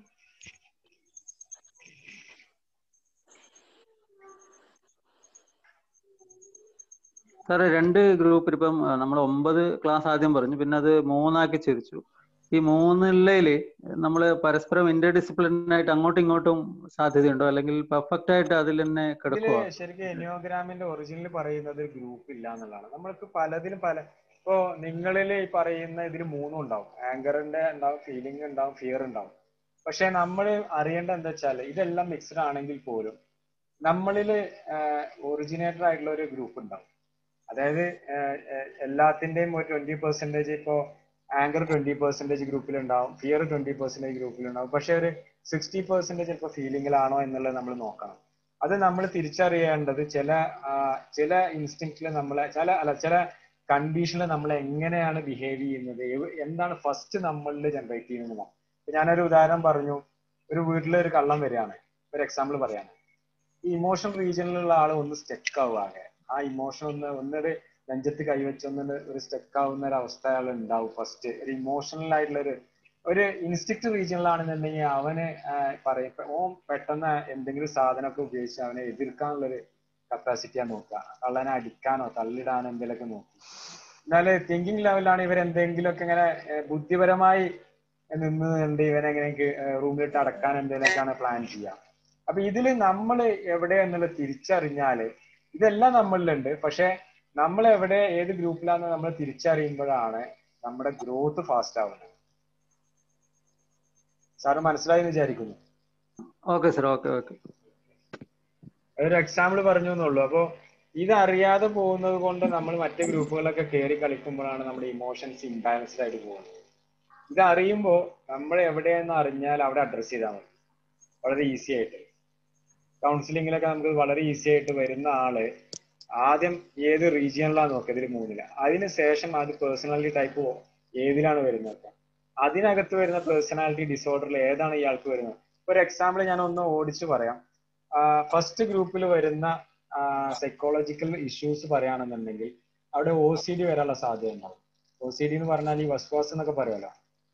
സാറേ രണ്ട് ഗ്രൂപ്പിൽ ഇപ്പം നമ്മൾ ഒമ്പത് ക്ലാസ് ആദ്യം പറഞ്ഞു പിന്നെ അത് മൂന്നാക്കി ചിരിച്ചു ഈ മൂന്നുള്ളതില് നമ്മൾ പരസ്പരം ഇന്റർ ഡിസിപ്ലിൻ ആയിട്ട് അങ്ങോട്ടും ഇങ്ങോട്ടും സാധ്യതയുണ്ടോ അല്ലെങ്കിൽ പെർഫെക്റ്റ് ആയിട്ട് അതിൽ തന്നെ കിടക്കുവോ ഇതില് ശരിക്കും എനിയോഗ്രാമിന്റെ ഒറിജിനൽ പറയുന്നത് ഗ്രൂപ്പ് ഇല്ല എന്നുള്ളതാണ് നമ്മൾക്ക് പലതിലും പല ഇപ്പോ നിങ്ങളിൽ ഈ പറയുന്ന ഇതിൽ മൂന്നും ഉണ്ടാവും ആങ്കറിന്റെ ഉണ്ടാവും ഫീലിംഗ് ഉണ്ടാവും ഫിയർ ഉണ്ടാവും പക്ഷെ നമ്മൾ അറിയേണ്ട എന്താ വെച്ചാൽ ഇതെല്ലാം മിക്സ്ഡ് ആണെങ്കിൽ പോലും നമ്മളിൽ ഒറിജിനേറ്റർ ആയിട്ടുള്ള ഒരു ഗ്രൂപ്പ് ഉണ്ടാവും അതായത് ആഹ് ആഹ് എല്ലാത്തിന്റെയും ഒരു ട്വന്റി പെർസെന്റേജ് ഇപ്പോ ആങ്കർ ട്വന്റി പെർസെന്റേജ് ഗ്രൂപ്പിലുണ്ടാവും ഫിയർ ട്വന്റി പെർസെന്റേജ് ഗ്രൂപ്പിലുണ്ടാവും പക്ഷെ ഒരു സിക്സ്റ്റി പെർസെന്റേജ് ചിലപ്പോൾ ഫീലിംഗിലാണോ എന്നുള്ളത് നമ്മൾ നോക്കണം അത് നമ്മൾ തിരിച്ചറിയേണ്ടത് ചില ആ, ചില ഇൻസ്റ്റിങ്ക്റ്റിൽ നമ്മളെ ചില അല്ല ചില കണ്ടീഷനിൽ നമ്മൾ എങ്ങനെയാണ് ബിഹേവ് ചെയ്യുന്നത് എവ്- എന്താണ് ഫസ്റ്റ് നമ്മളിൽ ജനറേറ്റ് ചെയ്യുന്നത് ഇപ്പൊ ഞാനൊരു ഉദാഹരണം പറഞ്ഞു ഒരു വീട്ടിൽ ഒരു കള്ളം വരികയാണ് ഒരു എക്സാമ്പിൾ പറയാണ് ഈ ഇമോഷണൽ റീജിയനിലുള്ള ആൾ ഒന്ന് സ്റ്റെക്ക് ആവുകയാണ് ആ ഇമോഷൻ ഒന്ന് ഒന്നൊരു നെഞ്ചത്ത് കൈവച്ചൊന്ന് ഒരു സ്റ്റെക്ക് ആവുന്ന ഒരു അവസ്ഥ അയാൾ ഉണ്ടാവും ഫസ്റ്റ് ഒരു ഇമോഷണൽ ആയിട്ടുള്ള ഒരു ഒരു ഇൻസ്റ്റിക്ട് റീജിയനിലാണെന്നുണ്ടെങ്കിൽ അവന് പറയും ഇപ്പൊ ഓൻ പെട്ടെന്ന് എന്തെങ്കിലും സാധനമൊക്കെ ഉപയോഗിച്ച് അവനെ എതിർക്കാനുള്ളൊരു കപ്പാസിറ്റിയാ നോക്കുക കള്ളനെ അടിക്കാനോ തള്ളിടാനോ എന്തെങ്കിലുമൊക്കെ നോക്കും എന്നാല് തിങ്കിങ് ലെവലാണ് ഇവർ എന്തെങ്കിലുമൊക്കെ ഇങ്ങനെ ഏഹ്, ബുദ്ധിപരമായി നിന്ന് കണ്ട് ഇവനെ എങ്ങനെ റൂമിലിട്ട് അടക്കാൻ എന്തെങ്കിലുമൊക്കെയാണ് പ്ലാൻ ചെയ്യുക അപ്പൊ ഇതിൽ നമ്മൾ എവിടെ എന്നുള്ളത് തിരിച്ചറിഞ്ഞാല് ഇതെല്ലാം നമ്മളിലുണ്ട് പക്ഷെ നമ്മൾ എവിടെ ഏത് ഗ്രൂപ്പിലാന്ന് നമ്മൾ തിരിച്ചറിയുമ്പോഴാണ് നമ്മുടെ ഗ്രോത്ത് ഫാസ്റ്റ് ആവുന്നത് സാറ് മനസ്സിലായി എന്ന് വിചാരിക്കുന്നു ഓക്കെ സാർ ഓക്കെ ഓക്കെ ഒരു എക്സാമ്പിൾ പറഞ്ഞു എന്നുള്ളൂ അപ്പോ ഇത് അറിയാതെ പോകുന്നത് കൊണ്ട് നമ്മൾ മറ്റു ഗ്രൂപ്പുകളൊക്കെ കയറി കളിക്കുമ്പോഴാണ് നമ്മുടെ ഇമോഷൻസ് ഇംബാലൻസ്ഡ് ആയിട്ട് പോകുന്നത് ഇത് അറിയുമ്പോൾ നമ്മൾ എവിടെയെന്ന് അറിഞ്ഞാൽ അവിടെ അഡ്രസ് ചെയ്താൽ മതി വളരെ ഈസി ആയിട്ട് കൗൺസിലിങ്ങിലൊക്കെ നമുക്ക് വളരെ ഈസി ആയിട്ട് വരുന്ന ആള് ആദ്യം ഏത് റീജിയണിലാണ് നോക്കുക ഇതിൽ മൂന്നില് അതിന് ശേഷം അത് പേഴ്സണാലിറ്റി ടൈപ്പ് ഏതിലാണ് വരുന്നത് അതിനകത്ത് വരുന്ന പേഴ്സണാലിറ്റി ഡിസോർഡറിൽ ഏതാണ് ഇയാൾക്ക് വരുന്നത് ഒരു എക്സാമ്പിൾ ഞാൻ ഒന്ന് ഓടിച്ചു പറയാം ഫസ്റ്റ് ഗ്രൂപ്പിൽ വരുന്ന സൈക്കോളജിക്കൽ ഇഷ്യൂസ് പറയുകയാണെന്നുണ്ടെങ്കിൽ അവിടെ ഒ സി ഡി വരാനുള്ള സാധ്യത ഉണ്ടാവും ഒ സി ഡി എന്ന് പറഞ്ഞാൽ ഈ വസ്വാസ് എന്നൊക്കെ പറയുമല്ലോ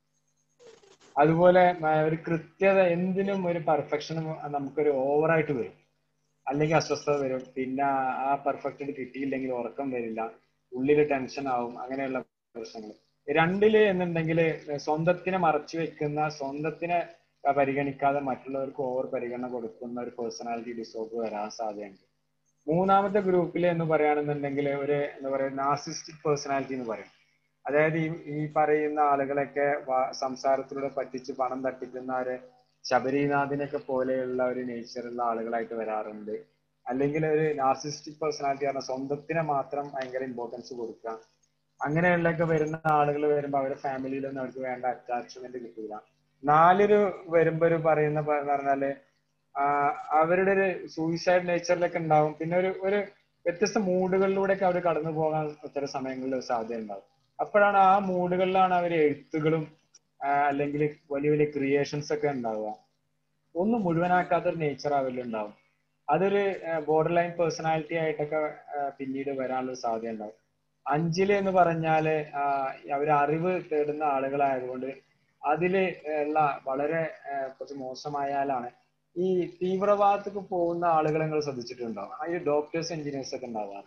അതുപോലെ ആ, ഒരു കൃത്യത എന്തിനും ഒരു പെർഫെക്ഷനും നമുക്കൊരു ഓവറായിട്ട് വരും അല്ലെങ്കിൽ അസ്വസ്ഥത വരും പിന്നെ ആ പെർഫെക്റ്റ് കിട്ടിയില്ലെങ്കിൽ ഉറക്കം വരില്ല ഉള്ളിൽ ടെൻഷൻ ആവും അങ്ങനെയുള്ള പ്രശ്നങ്ങൾ രണ്ടില് എന്നുണ്ടെങ്കിൽ സ്വന്തത്തിനെ മറച്ചു വെക്കുന്ന സ്വന്തത്തിനെ പരിഗണിക്കാതെ മറ്റുള്ളവർക്ക് ഓവർ പരിഗണന കൊടുക്കുന്ന ഒരു പേഴ്സണാലിറ്റി ഡിസോർഡർ വരാൻ സാധ്യതയുണ്ട് മൂന്നാമത്തെ ഗ്രൂപ്പിൽ എന്ന് പറയുകയാണെന്നുണ്ടെങ്കിൽ ഒരു എന്താ പറയുക നാർസിസ്റ്റിക് പേഴ്സണാലിറ്റി എന്ന് പറയും അതായത് ഈ ഈ പറയുന്ന ആളുകളൊക്കെ വ- സംസാരത്തിലൂടെ പറ്റിച്ച് പണം തട്ടിക്കുന്നവര് ശബരിനാഥിനൊക്കെ പോലെയുള്ള ഒരു നേച്ചറുള്ള ആളുകളായിട്ട് വരാറുണ്ട് അല്ലെങ്കിൽ ഒരു നാർസിസ്റ്റിക് പേഴ്സണാലിറ്റി പറഞ്ഞാൽ സ്വന്തത്തിനെ മാത്രം ഭയങ്കര ഇമ്പോർട്ടൻസ് കൊടുക്കുക അങ്ങനെയുള്ളൊക്കെ വരുന്ന ആളുകൾ വരുമ്പോൾ അവരുടെ ഫാമിലിയിലൊന്നും അവർക്ക് വേണ്ട അറ്റാച്ച്മെന്റ് കിട്ടില്ല നാലൊരു വരുമ്പോ ഒരു പറയുന്ന പ- പറഞ്ഞാല് ആ, അവരുടെ ഒരു സൂയിസൈഡ് നേച്ചറിലൊക്കെ ഉണ്ടാവും പിന്നെ ഒരു ഒരു വ്യത്യസ്ത മൂഡുകളിലൂടെയൊക്കെ അവർ കടന്നു പോകാൻ ചില സമയങ്ങളിൽ ഒരു സാധ്യത ഉണ്ടാവും അപ്പോഴാണ് ആ മൂഡുകളിലാണ് അവർ എഴുത്തുകളും ആ, അല്ലെങ്കിൽ വലിയ വലിയ ക്രിയേഷൻസ് ഒക്കെ ഉണ്ടാവുക ഒന്നും മുഴുവനാക്കാത്തൊരു നേച്ചർ അവരിലുണ്ടാവും അതൊരു ബോർഡർ ലൈൻ പേഴ്സണാലിറ്റി ആയിട്ടൊക്കെ ആ, പിന്നീട് വരാനുള്ള സാധ്യത ഉണ്ടാവും അഞ്ചില് എന്ന് പറഞ്ഞാല് അവർ അറിവ് തേടുന്ന ആളുകളായതുകൊണ്ട് അതില് ഉള്ള വളരെ ആ, കുറച്ച് മോശമായാലാണ് ഈ തീവ്രവാദത്തേക്ക് പോകുന്ന ആളുകളെ നിങ്ങൾ ശ്രദ്ധിച്ചിട്ടുണ്ടാവും ആ ഈ ഡോക്ടേഴ്സ് എഞ്ചിനീയേഴ്സ് ഒക്കെ ഉണ്ടാവാറ്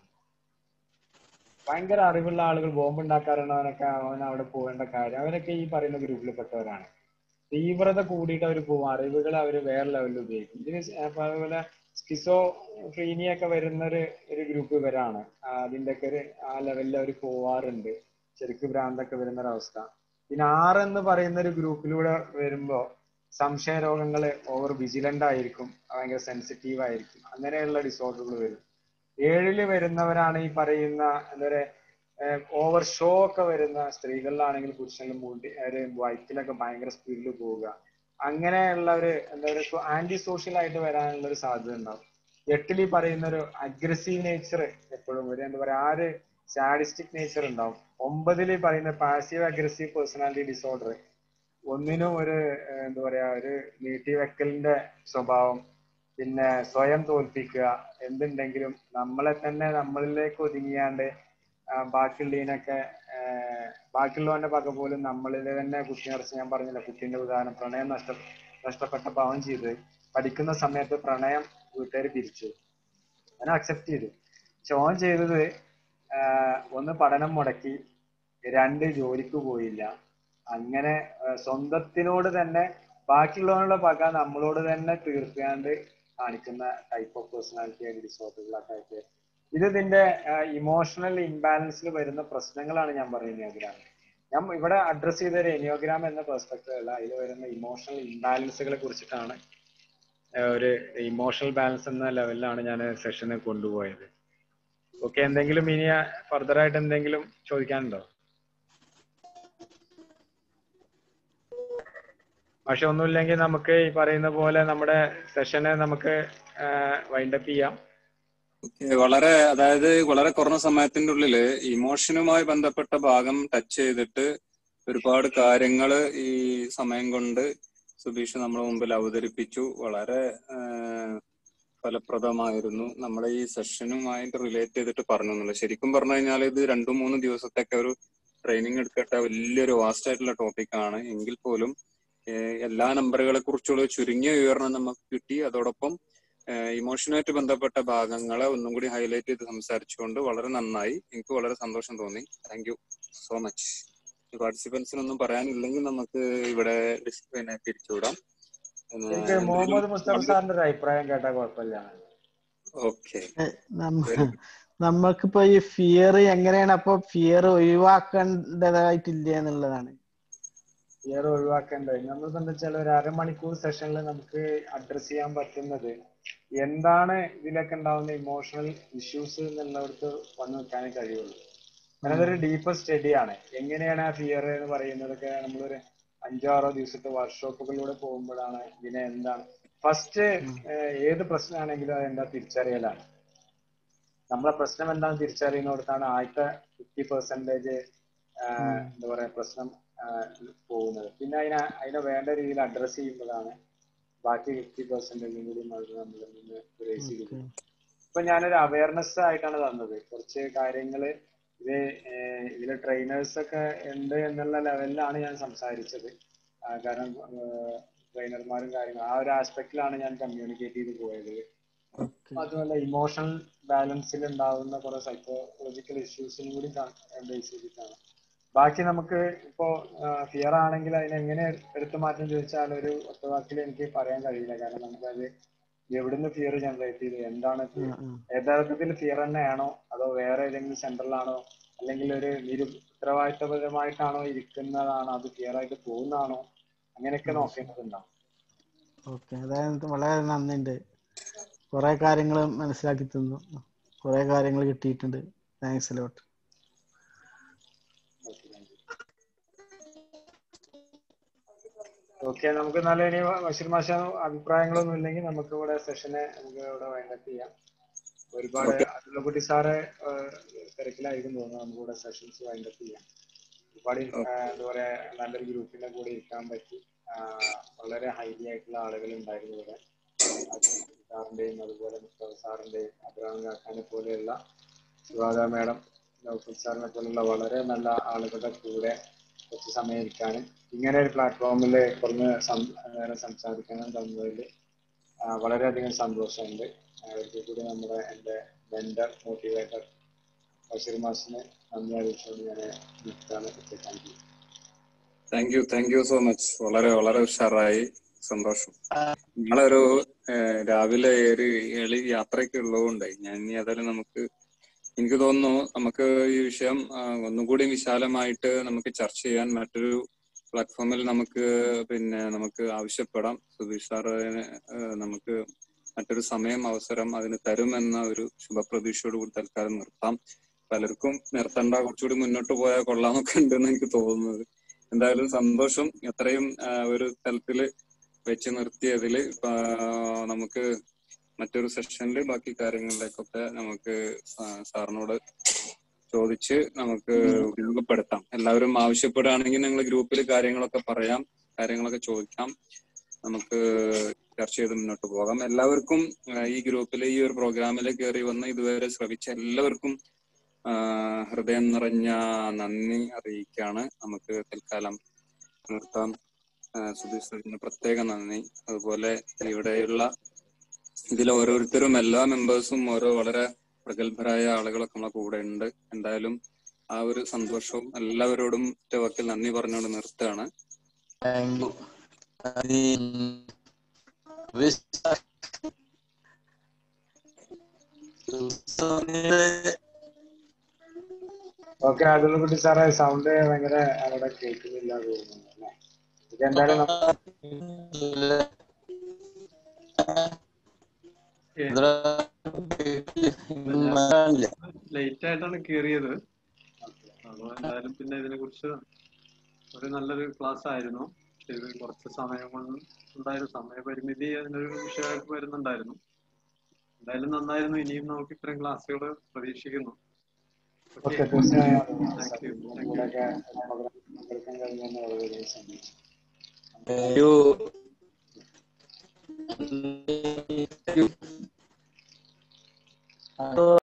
ഭയങ്കര അറിവുള്ള ആളുകൾ ബോംബ് ഉണ്ടാക്കാറുള്ളവനൊക്കെ അവൻ അവിടെ പോകേണ്ട കാര്യം അവരൊക്കെ ഈ പറയുന്ന ഗ്രൂപ്പിൽ പെട്ടവരാണ് തീവ്രത കൂടിയിട്ട് അവർ പോകും അറിവുകൾ അവർ വേറെ ലെവലിൽ ഉപയോഗിക്കും ഇതിന് ശ- അപ്പൊ അതുപോലെ സ്കിസോ ഫ്രീനിയൊക്കെ വരുന്ന ഒരു ഒരു ഗ്രൂപ്പ് ഇവരാണ് ആ, അതിന്റെയൊക്കെ ഒരു ആ ലെവലിൽ അവർ പോവാറുണ്ട് ശരിക്കും ഭ്രാന്തൊക്കെ വരുന്ന ഒരവസ്ഥ പിന്നെ ആറ് എന്ന് പറയുന്ന ഒരു ഗ്രൂപ്പിലൂടെ വരുമ്പോ സംശയ രോഗങ്ങള് ഓവർ വിജിലന്റ് ആയിരിക്കും ഭയങ്കര സെൻസിറ്റീവ് ആയിരിക്കും അങ്ങനെയുള്ള ഡിസോർഡറുകൾ വരും ഏഴില് വരുന്നവരാണ് ഈ പറയുന്ന എന്താ പറയാ ഓവർ ഷോ ഒക്കെ വരുന്ന സ്ത്രീകളിലാണെങ്കിൽ പുരുഷനിലും മുടി ഒരു വൈറ്റിലൊക്കെ ഭയങ്കര സ്പീഡിൽ പോവുക അങ്ങനെയുള്ള ഒരു എന്താ പറയുക ആന്റി സോഷ്യൽ ആയിട്ട് വരാനുള്ള ഒരു സാധ്യത ഉണ്ടാവും എട്ടിൽ ഈ പറയുന്ന ഒരു അഗ്രസീവ് നേച്ചർ എപ്പോഴും ഒരു എന്താ പറയാ ആ ഒരു സാഡിസ്റ്റിക് നേച്ചർ ഉണ്ടാവും ഒമ്പതിൽ ഈ പറയുന്ന പാസീവ് അഗ്രസീവ് പേഴ്സണാലിറ്റി ഡിസോർഡർ ഒന്നിനും ഒരു ഏഹ്, എന്താ പറയാ ഒരു നീട്ടിവെക്കലിന്റെ സ്വഭാവം പിന്നെ സ്വയം തോൽപ്പിക്കുക എന്തുണ്ടെങ്കിലും നമ്മളെ തന്നെ നമ്മളിലേക്ക് ഒതുങ്ങിയാണ്ട് ആ, ബാക്കിയുള്ളതിനൊക്കെ ആഹ്, ബാക്കിയുള്ളവന്റെ പക പോലും നമ്മളിൽ തന്നെ കുട്ടി നിറച്ച് ഞാൻ പറഞ്ഞില്ല കുട്ടീന്റെ ഉദാഹരണം പ്രണയം നഷ്ട നഷ്ടപ്പെട്ട പാവം ചെയ്ത് പഠിക്കുന്ന സമയത്ത് പ്രണയം വീട്ടുകാർ പിരിച്ചു അവനെ അക്സെപ്റ്റ് ചെയ്തു പക്ഷെ ഓൻ ചെയ്തത് ആഹ്, ഒന്ന് പഠനം മുടക്കി രണ്ട് ജോലിക്ക് പോയില്ല അങ്ങനെ ആഹ്, സ്വന്തത്തിനോട് തന്നെ ബാക്കിയുള്ളവനുള്ള പക നമ്മളോട് തന്നെ തീർക്കാണ്ട് കാണിക്കുന്ന ടൈപ്പ് ഓഫ് പേഴ്സണാലിറ്റി ഡിസോർഡറുകളൊക്കെ ആയിട്ട് ഇത് ഇതിന്റെ ഇമോഷണൽ ഇംബാലൻസിൽ വരുന്ന പ്രശ്നങ്ങളാണ് ഞാൻ പറയുന്നത് എനിയോഗ്രാം ഞാൻ ഇവിടെ അഡ്രസ് ചെയ്ത ഒരു എനിയോഗ്രാം എന്ന പെർസ്പെക്ടീവ് അല്ല ഇതിൽ വരുന്ന ഇമോഷണൽ ഇംബാലൻസുകളെ കുറിച്ചിട്ടാണ് ആ, ഒരു ഇമോഷണൽ ബാലൻസ് എന്ന ലെവലിലാണ് ഞാൻ സെഷന് കൊണ്ടുപോയത് ഓക്കെ എന്തെങ്കിലും ഇനി ഫർദർ ആയിട്ട് എന്തെങ്കിലും ചോദിക്കാനുണ്ടോ പക്ഷെ ഒന്നുമില്ലെങ്കിൽ നമുക്ക് ഈ പറയുന്ന പോലെ നമ്മുടെ സെഷനെ നമുക്ക് വൈൻഡപ്പ് ചെയ്യാം ഓക്കേ, വളരെ അതായത് വളരെ കുറഞ്ഞ സമയത്തിന്റെ ഉള്ളില് ഇമോഷനുമായി ബന്ധപ്പെട്ട ഭാഗം ടച്ച് ചെയ്തിട്ട് ഒരുപാട് കാര്യങ്ങൾ ഈ സമയം കൊണ്ട് സുബീഷ് നമ്മുടെ മുമ്പിൽ അവതരിപ്പിച്ചു വളരെ ആ, ഫലപ്രദമായിരുന്നു നമ്മുടെ ഈ സെഷനുമായിട്ട് റിലേറ്റ് ചെയ്തിട്ട് പറഞ്ഞു എന്നുള്ളത് ശരിക്കും പറഞ്ഞു കഴിഞ്ഞാൽ ഇത് രണ്ടു മൂന്ന് ദിവസത്തേക്ക് ഒരു ട്രെയിനിങ് എടുക്കേണ്ട വലിയൊരു വാസ്റ്റ് ആയിട്ടുള്ള ടോപ്പിക്കാണ് എങ്കിൽ പോലും ഏഹ് എല്ലാ നമ്പറുകളെ കുറിച്ചുള്ള ചുരുങ്ങിയ വിവരണം നമുക്ക് കിട്ടി അതോടൊപ്പം ഇമോഷനുമായിട്ട് ബന്ധപ്പെട്ട ഭാഗങ്ങളെ ഒന്നും കൂടി ഹൈലൈറ്റ് ചെയ്ത് സംസാരിച്ചുകൊണ്ട് വളരെ നന്നായി എനിക്ക് വളരെ സന്തോഷം തോന്നി താങ്ക് യു സോ മച്ച് പാർട്ടിസിപ്പൻസിനൊന്നും പറയാനില്ലെങ്കിൽ നമുക്ക് ഇവിടെ ഡിസ്- പിന്നെ പിരിച്ചുവിടാം എനിക്ക് മുഹമ്മദ് മുസ്തഫ സാറിന്റെ ഒരു അഭിപ്രായം കേട്ടാൽ കുഴപ്പമില്ല ഓക്കെ നമ്മ നമ്മൾക്കിപ്പോ ഈ ഫിയർ എങ്ങനെയാണ് അപ്പൊ ഫിയർ ഒഴിവാക്കേണ്ടതായിട്ടില്ല എന്നുള്ളതാണ് ഫിയർ ഒഴിവാക്കേണ്ടത് നമ്മളിപ്പോ എന്താ വെച്ചാൽ ഒരു അരമണിക്കൂർ സെഷനിൽ നമുക്ക് അഡ്രസ് ചെയ്യാൻ പറ്റുന്നത് എന്താണ് ഇതിലൊക്കെ ഉണ്ടാവുന്ന ഇമോഷണൽ ഇഷ്യൂസ് എന്നുള്ളവർക്ക് വന്നു നിൽക്കാനേ കഴിയുള്ളൂ കാരണം അതൊരു ഡീപ്പർ സ്റ്റഡിയാണ് എങ്ങനെയാണ് ആ ഫിയർ എന്ന് പറയുന്നതൊക്കെ നമ്മളൊരു അഞ്ചോ ആറോ ദിവസത്തെ വർക്ക്ഷോപ്പുകളിലൂടെ പോകുമ്പോഴാണ് ഇതിനെ എന്താണ് ഫസ്റ്റ് ഏത് പ്രശ്നമാണെങ്കിലും അതെന്താ തിരിച്ചറിയലാണ് നമ്മളെ പ്രശ്നം എന്താണെന്ന് തിരിച്ചറിയുന്നിടത്താണ് ആദ്യത്തെ ഫിഫ്റ്റി പെർസെന്റേജ് എന്താ പറയാ പ്രശ്നം ആ, പോകുന്നത് പിന്നെ അതിനെ അതിനെ വേണ്ട രീതിയിൽ അഡ്രസ് ചെയ്യുമ്പോഴാണ് ബാക്കി ഫിഫ്റ്റി പെർസെന്റേജും കൂടി അത് നമ്മളിൽ നിന്ന് റേസ് ചെയ്തിരിക്കുന്നത് ഇപ്പൊ ഞാനൊരു അവയർനെസ് ആയിട്ടാണ് തന്നത് കുറച്ച് കാര്യങ്ങള് ഇത് ഏഹ് ഇതില് ട്രെയിനേഴ്സ് ഒക്കെ ഉണ്ട് എന്നുള്ള ലെവലിലാണ് ഞാൻ സംസാരിച്ചത് ആ, കാരണം ട്രെയിനർമാരും കാര്യങ്ങളും ആ ഒരു ആസ്പെക്റ്റിലാണ് ഞാൻ കമ്മ്യൂണിക്കേറ്റ് ചെയ്ത് പോയത് അതുമല്ല ഇമോഷണൽ ബാലൻസിൽ ഉണ്ടാവുന്ന കുറെ സൈക്കോളജിക്കൽ ഇഷ്യൂസിനും കൂടി ബേസ് ചെയ്തിട്ടാണ് ബാക്കി നമുക്ക് ഇപ്പോ ഫിയർ ആണെങ്കിൽ അതിനെ എങ്ങനെ എടുത്തു മാറ്റം ചോദിച്ചാൽ ഒരു ഒറ്റ വാക്കിൽ എനിക്ക് പറയാൻ കഴിയില്ല കാരണം നമുക്കത് എവിടുന്ന് ഫിയർ ജനറേറ്റ് ചെയ്തു എന്താണ് fear? യഥാർത്ഥത്തിൽ ഫിയർ തന്നെയാണോ അതോ വേറെ ഏതെങ്കിലും സെന്ററിലാണോ അല്ലെങ്കിൽ ഒരു നിരു ഉത്തരവാദിത്തപരമായിട്ടാണോ ഇരിക്കുന്നതാണോ അത് ഫിയർ ആയിട്ട് പോകുന്നതാണോ അങ്ങനെയൊക്കെ നോക്കേണ്ടതുണ്ടാവും ഓക്കെ അതായത് വളരെ നന്ദിയുണ്ട് കുറെ കാര്യങ്ങൾ മനസ്സിലാക്കി തന്നു കുറെ കാര്യങ്ങൾ കിട്ടിയിട്ടുണ്ട് താങ്ക്സ് ലോട്ട് ഓക്കെ നമുക്ക് നല്ല ഇനി ബഷീർ മാഷ അഭിപ്രായങ്ങളൊന്നും ഇല്ലെങ്കിൽ നമുക്ക് ഇവിടെ സെഷനെ നമുക്ക് ഇവിടെ വൈൻഡപ്പ് ചെയ്യാം ഒരുപാട് അതുലക്കുട്ടി സാറ് തിരക്കിലായിരിക്കും തോന്നുന്നു നമുക്ക് ഇവിടെ സെഷൻസ് വൈൻഡപ്പ് ചെയ്യാം ഒരുപാട് ആ, എന്താ പറയാ നല്ലൊരു ഗ്രൂപ്പിന്റെ കൂടെ ഇരിക്കാൻ പറ്റി ആ, വളരെ ഹൈലി ആയിട്ടുള്ള ആളുകൾ ഉണ്ടായിരുന്നു ഇവിടെ സാറിന്റെയും അതുപോലെ മുസ്തഫ സാറിന്റെയും അബ്രഹാം കാക്കാനെ പോലെയുള്ള ശിവാദ മാഡം നൗഫൽ സാറിനെ പോലുള്ള വളരെ നല്ല ആളുകളുടെ കൂടെ കുറച്ച് സമയം ഇരിക്കാനും ഇങ്ങനെ ഒരു പ്ലാറ്റ്ഫോമിൽ കുറഞ്ഞ സം- നേരം സംസാരിക്കാനും തന്നതിൽ വളരെയധികം സന്തോഷമുണ്ട് അവർക്ക് കൂടി നമ്മുടെ എൻ്റെ മെന്റർ മോട്ടിവേറ്റർ ബഷീർ മാഷിന് നന്ദി അറിയിച്ചുകൊണ്ട് ഞാൻ നിൽക്കാണ് thank you thank you thank you so much വളരെ വളരെ ഉഷാറായി സന്തോഷം നിങ്ങളൊരു ഏഹ്, രാവിലെ ഒരു എളി യാത്രയൊക്കെ ഉള്ളതുകൊണ്ട് ഞാൻ ഇനി ഏതായാലും നമുക്ക് എനിക്ക് തോന്നുന്നു നമുക്ക് ഈ വിഷയം ആ, ഒന്നുകൂടി വിശാലമായിട്ട് നമുക്ക് ചർച്ച ചെയ്യാൻ മറ്റൊരു പ്ലാറ്റ്ഫോമിൽ നമുക്ക് പിന്നെ നമുക്ക് ആവശ്യപ്പെടാം സുധീഷ് സാറിന് ഏഹ്, നമുക്ക് മറ്റൊരു സമയം അവസരം അതിന് തരുമെന്ന ഒരു ശുഭപ്രതീക്ഷയോട് കൂടി തൽക്കാലം നിർത്താം പലർക്കും നിർത്തണ്ട കുറച്ചുകൂടി മുന്നോട്ട് പോയാൽ കൊള്ളാമൊക്കെ ഉണ്ടെന്ന് എനിക്ക് തോന്നുന്നത് എന്തായാലും സന്തോഷം എത്രയും ആ, ഒരു തലത്തില് വെച്ച് നിർത്തിയതിൽ നമുക്ക് മറ്റൊരു സെഷനിൽ ബാക്കി കാര്യങ്ങളിലേക്കൊക്കെ നമുക്ക് സാ- സാറിനോട് ചോദിച്ച് നമുക്ക് ഉപയോഗപ്പെടുത്താം എല്ലാവരും ആവശ്യപ്പെടുകയാണെങ്കിൽ നിങ്ങൾ ഗ്രൂപ്പിൽ കാര്യങ്ങളൊക്കെ പറയാം കാര്യങ്ങളൊക്കെ ചോദിക്കാം നമുക്ക് ചർച്ച ചെയ്ത് മുന്നോട്ട് പോകാം എല്ലാവർക്കും ആ, ഈ ഗ്രൂപ്പിൽ ഈ ഒരു പ്രോഗ്രാമിൽ കയറി വന്ന് ഇതുവരെ ശ്രമിച്ച എല്ലാവർക്കും ആ, ഹൃദയം നിറഞ്ഞ നന്ദി അറിയിക്കാണ് നമുക്ക് തൽക്കാലം നിർത്താം ആ, സുധീഷ് സാറിന് പ്രത്യേക നന്ദി അതുപോലെ ഇവിടെയുള്ള ഇതിൽ ഓരോരുത്തരും എല്ലാ മെമ്പേഴ്സും ഓരോ വളരെ പ്രഗത്ഭരായ ആളുകളൊക്കെ നമ്മളെ കൂടെ ഉണ്ട് എന്തായാലും ആ ഒരു സന്തോഷവും എല്ലാവരോടും ഒറ്റ വാക്കിൽ നന്ദി പറഞ്ഞുകൊണ്ട് നിർത്തുകയാണ് താങ്ക് യു അത് വിശ- ഓക്കെ അതുള്ള കുട്ടി സാറേ സൗണ്ട് ഭയങ്കര അവിടെ കേൾക്കുന്നില്ല തോന്നുന്നു അല്ലേ ഇതെന്തായാലും നമ്മ- ലേറ്റ് ആയിട്ടാണ് കേറിയത് അപ്പൊ എന്തായാലും പിന്നെ ഇതിനെ കുറിച്ച് ഒരു നല്ലൊരു ക്ലാസ് ആയിരുന്നു പക്ഷെ ഇത് കുറച്ച് സമയം കൊണ്ട് ഉണ്ടായിരുന്നു സമയപരിമിതി അതിനൊരു വിഷയമായിട്ട് വരുന്നുണ്ടായിരുന്നു എന്തായാലും നന്നായിരുന്നു ഇനിയും നമുക്ക് ഇത്രയും ക്ലാസ്സുകൾ പ്രതീക്ഷിക്കുന്നു ഓക്കെ തീർച്ചയായും താങ്ക് യു താങ്ക് യു കൂടെയൊക്കെ പങ്കെടുക്കാൻ കഴിഞ്ഞെന്ന് വളരെയധികം സന്തോഷം ഒരു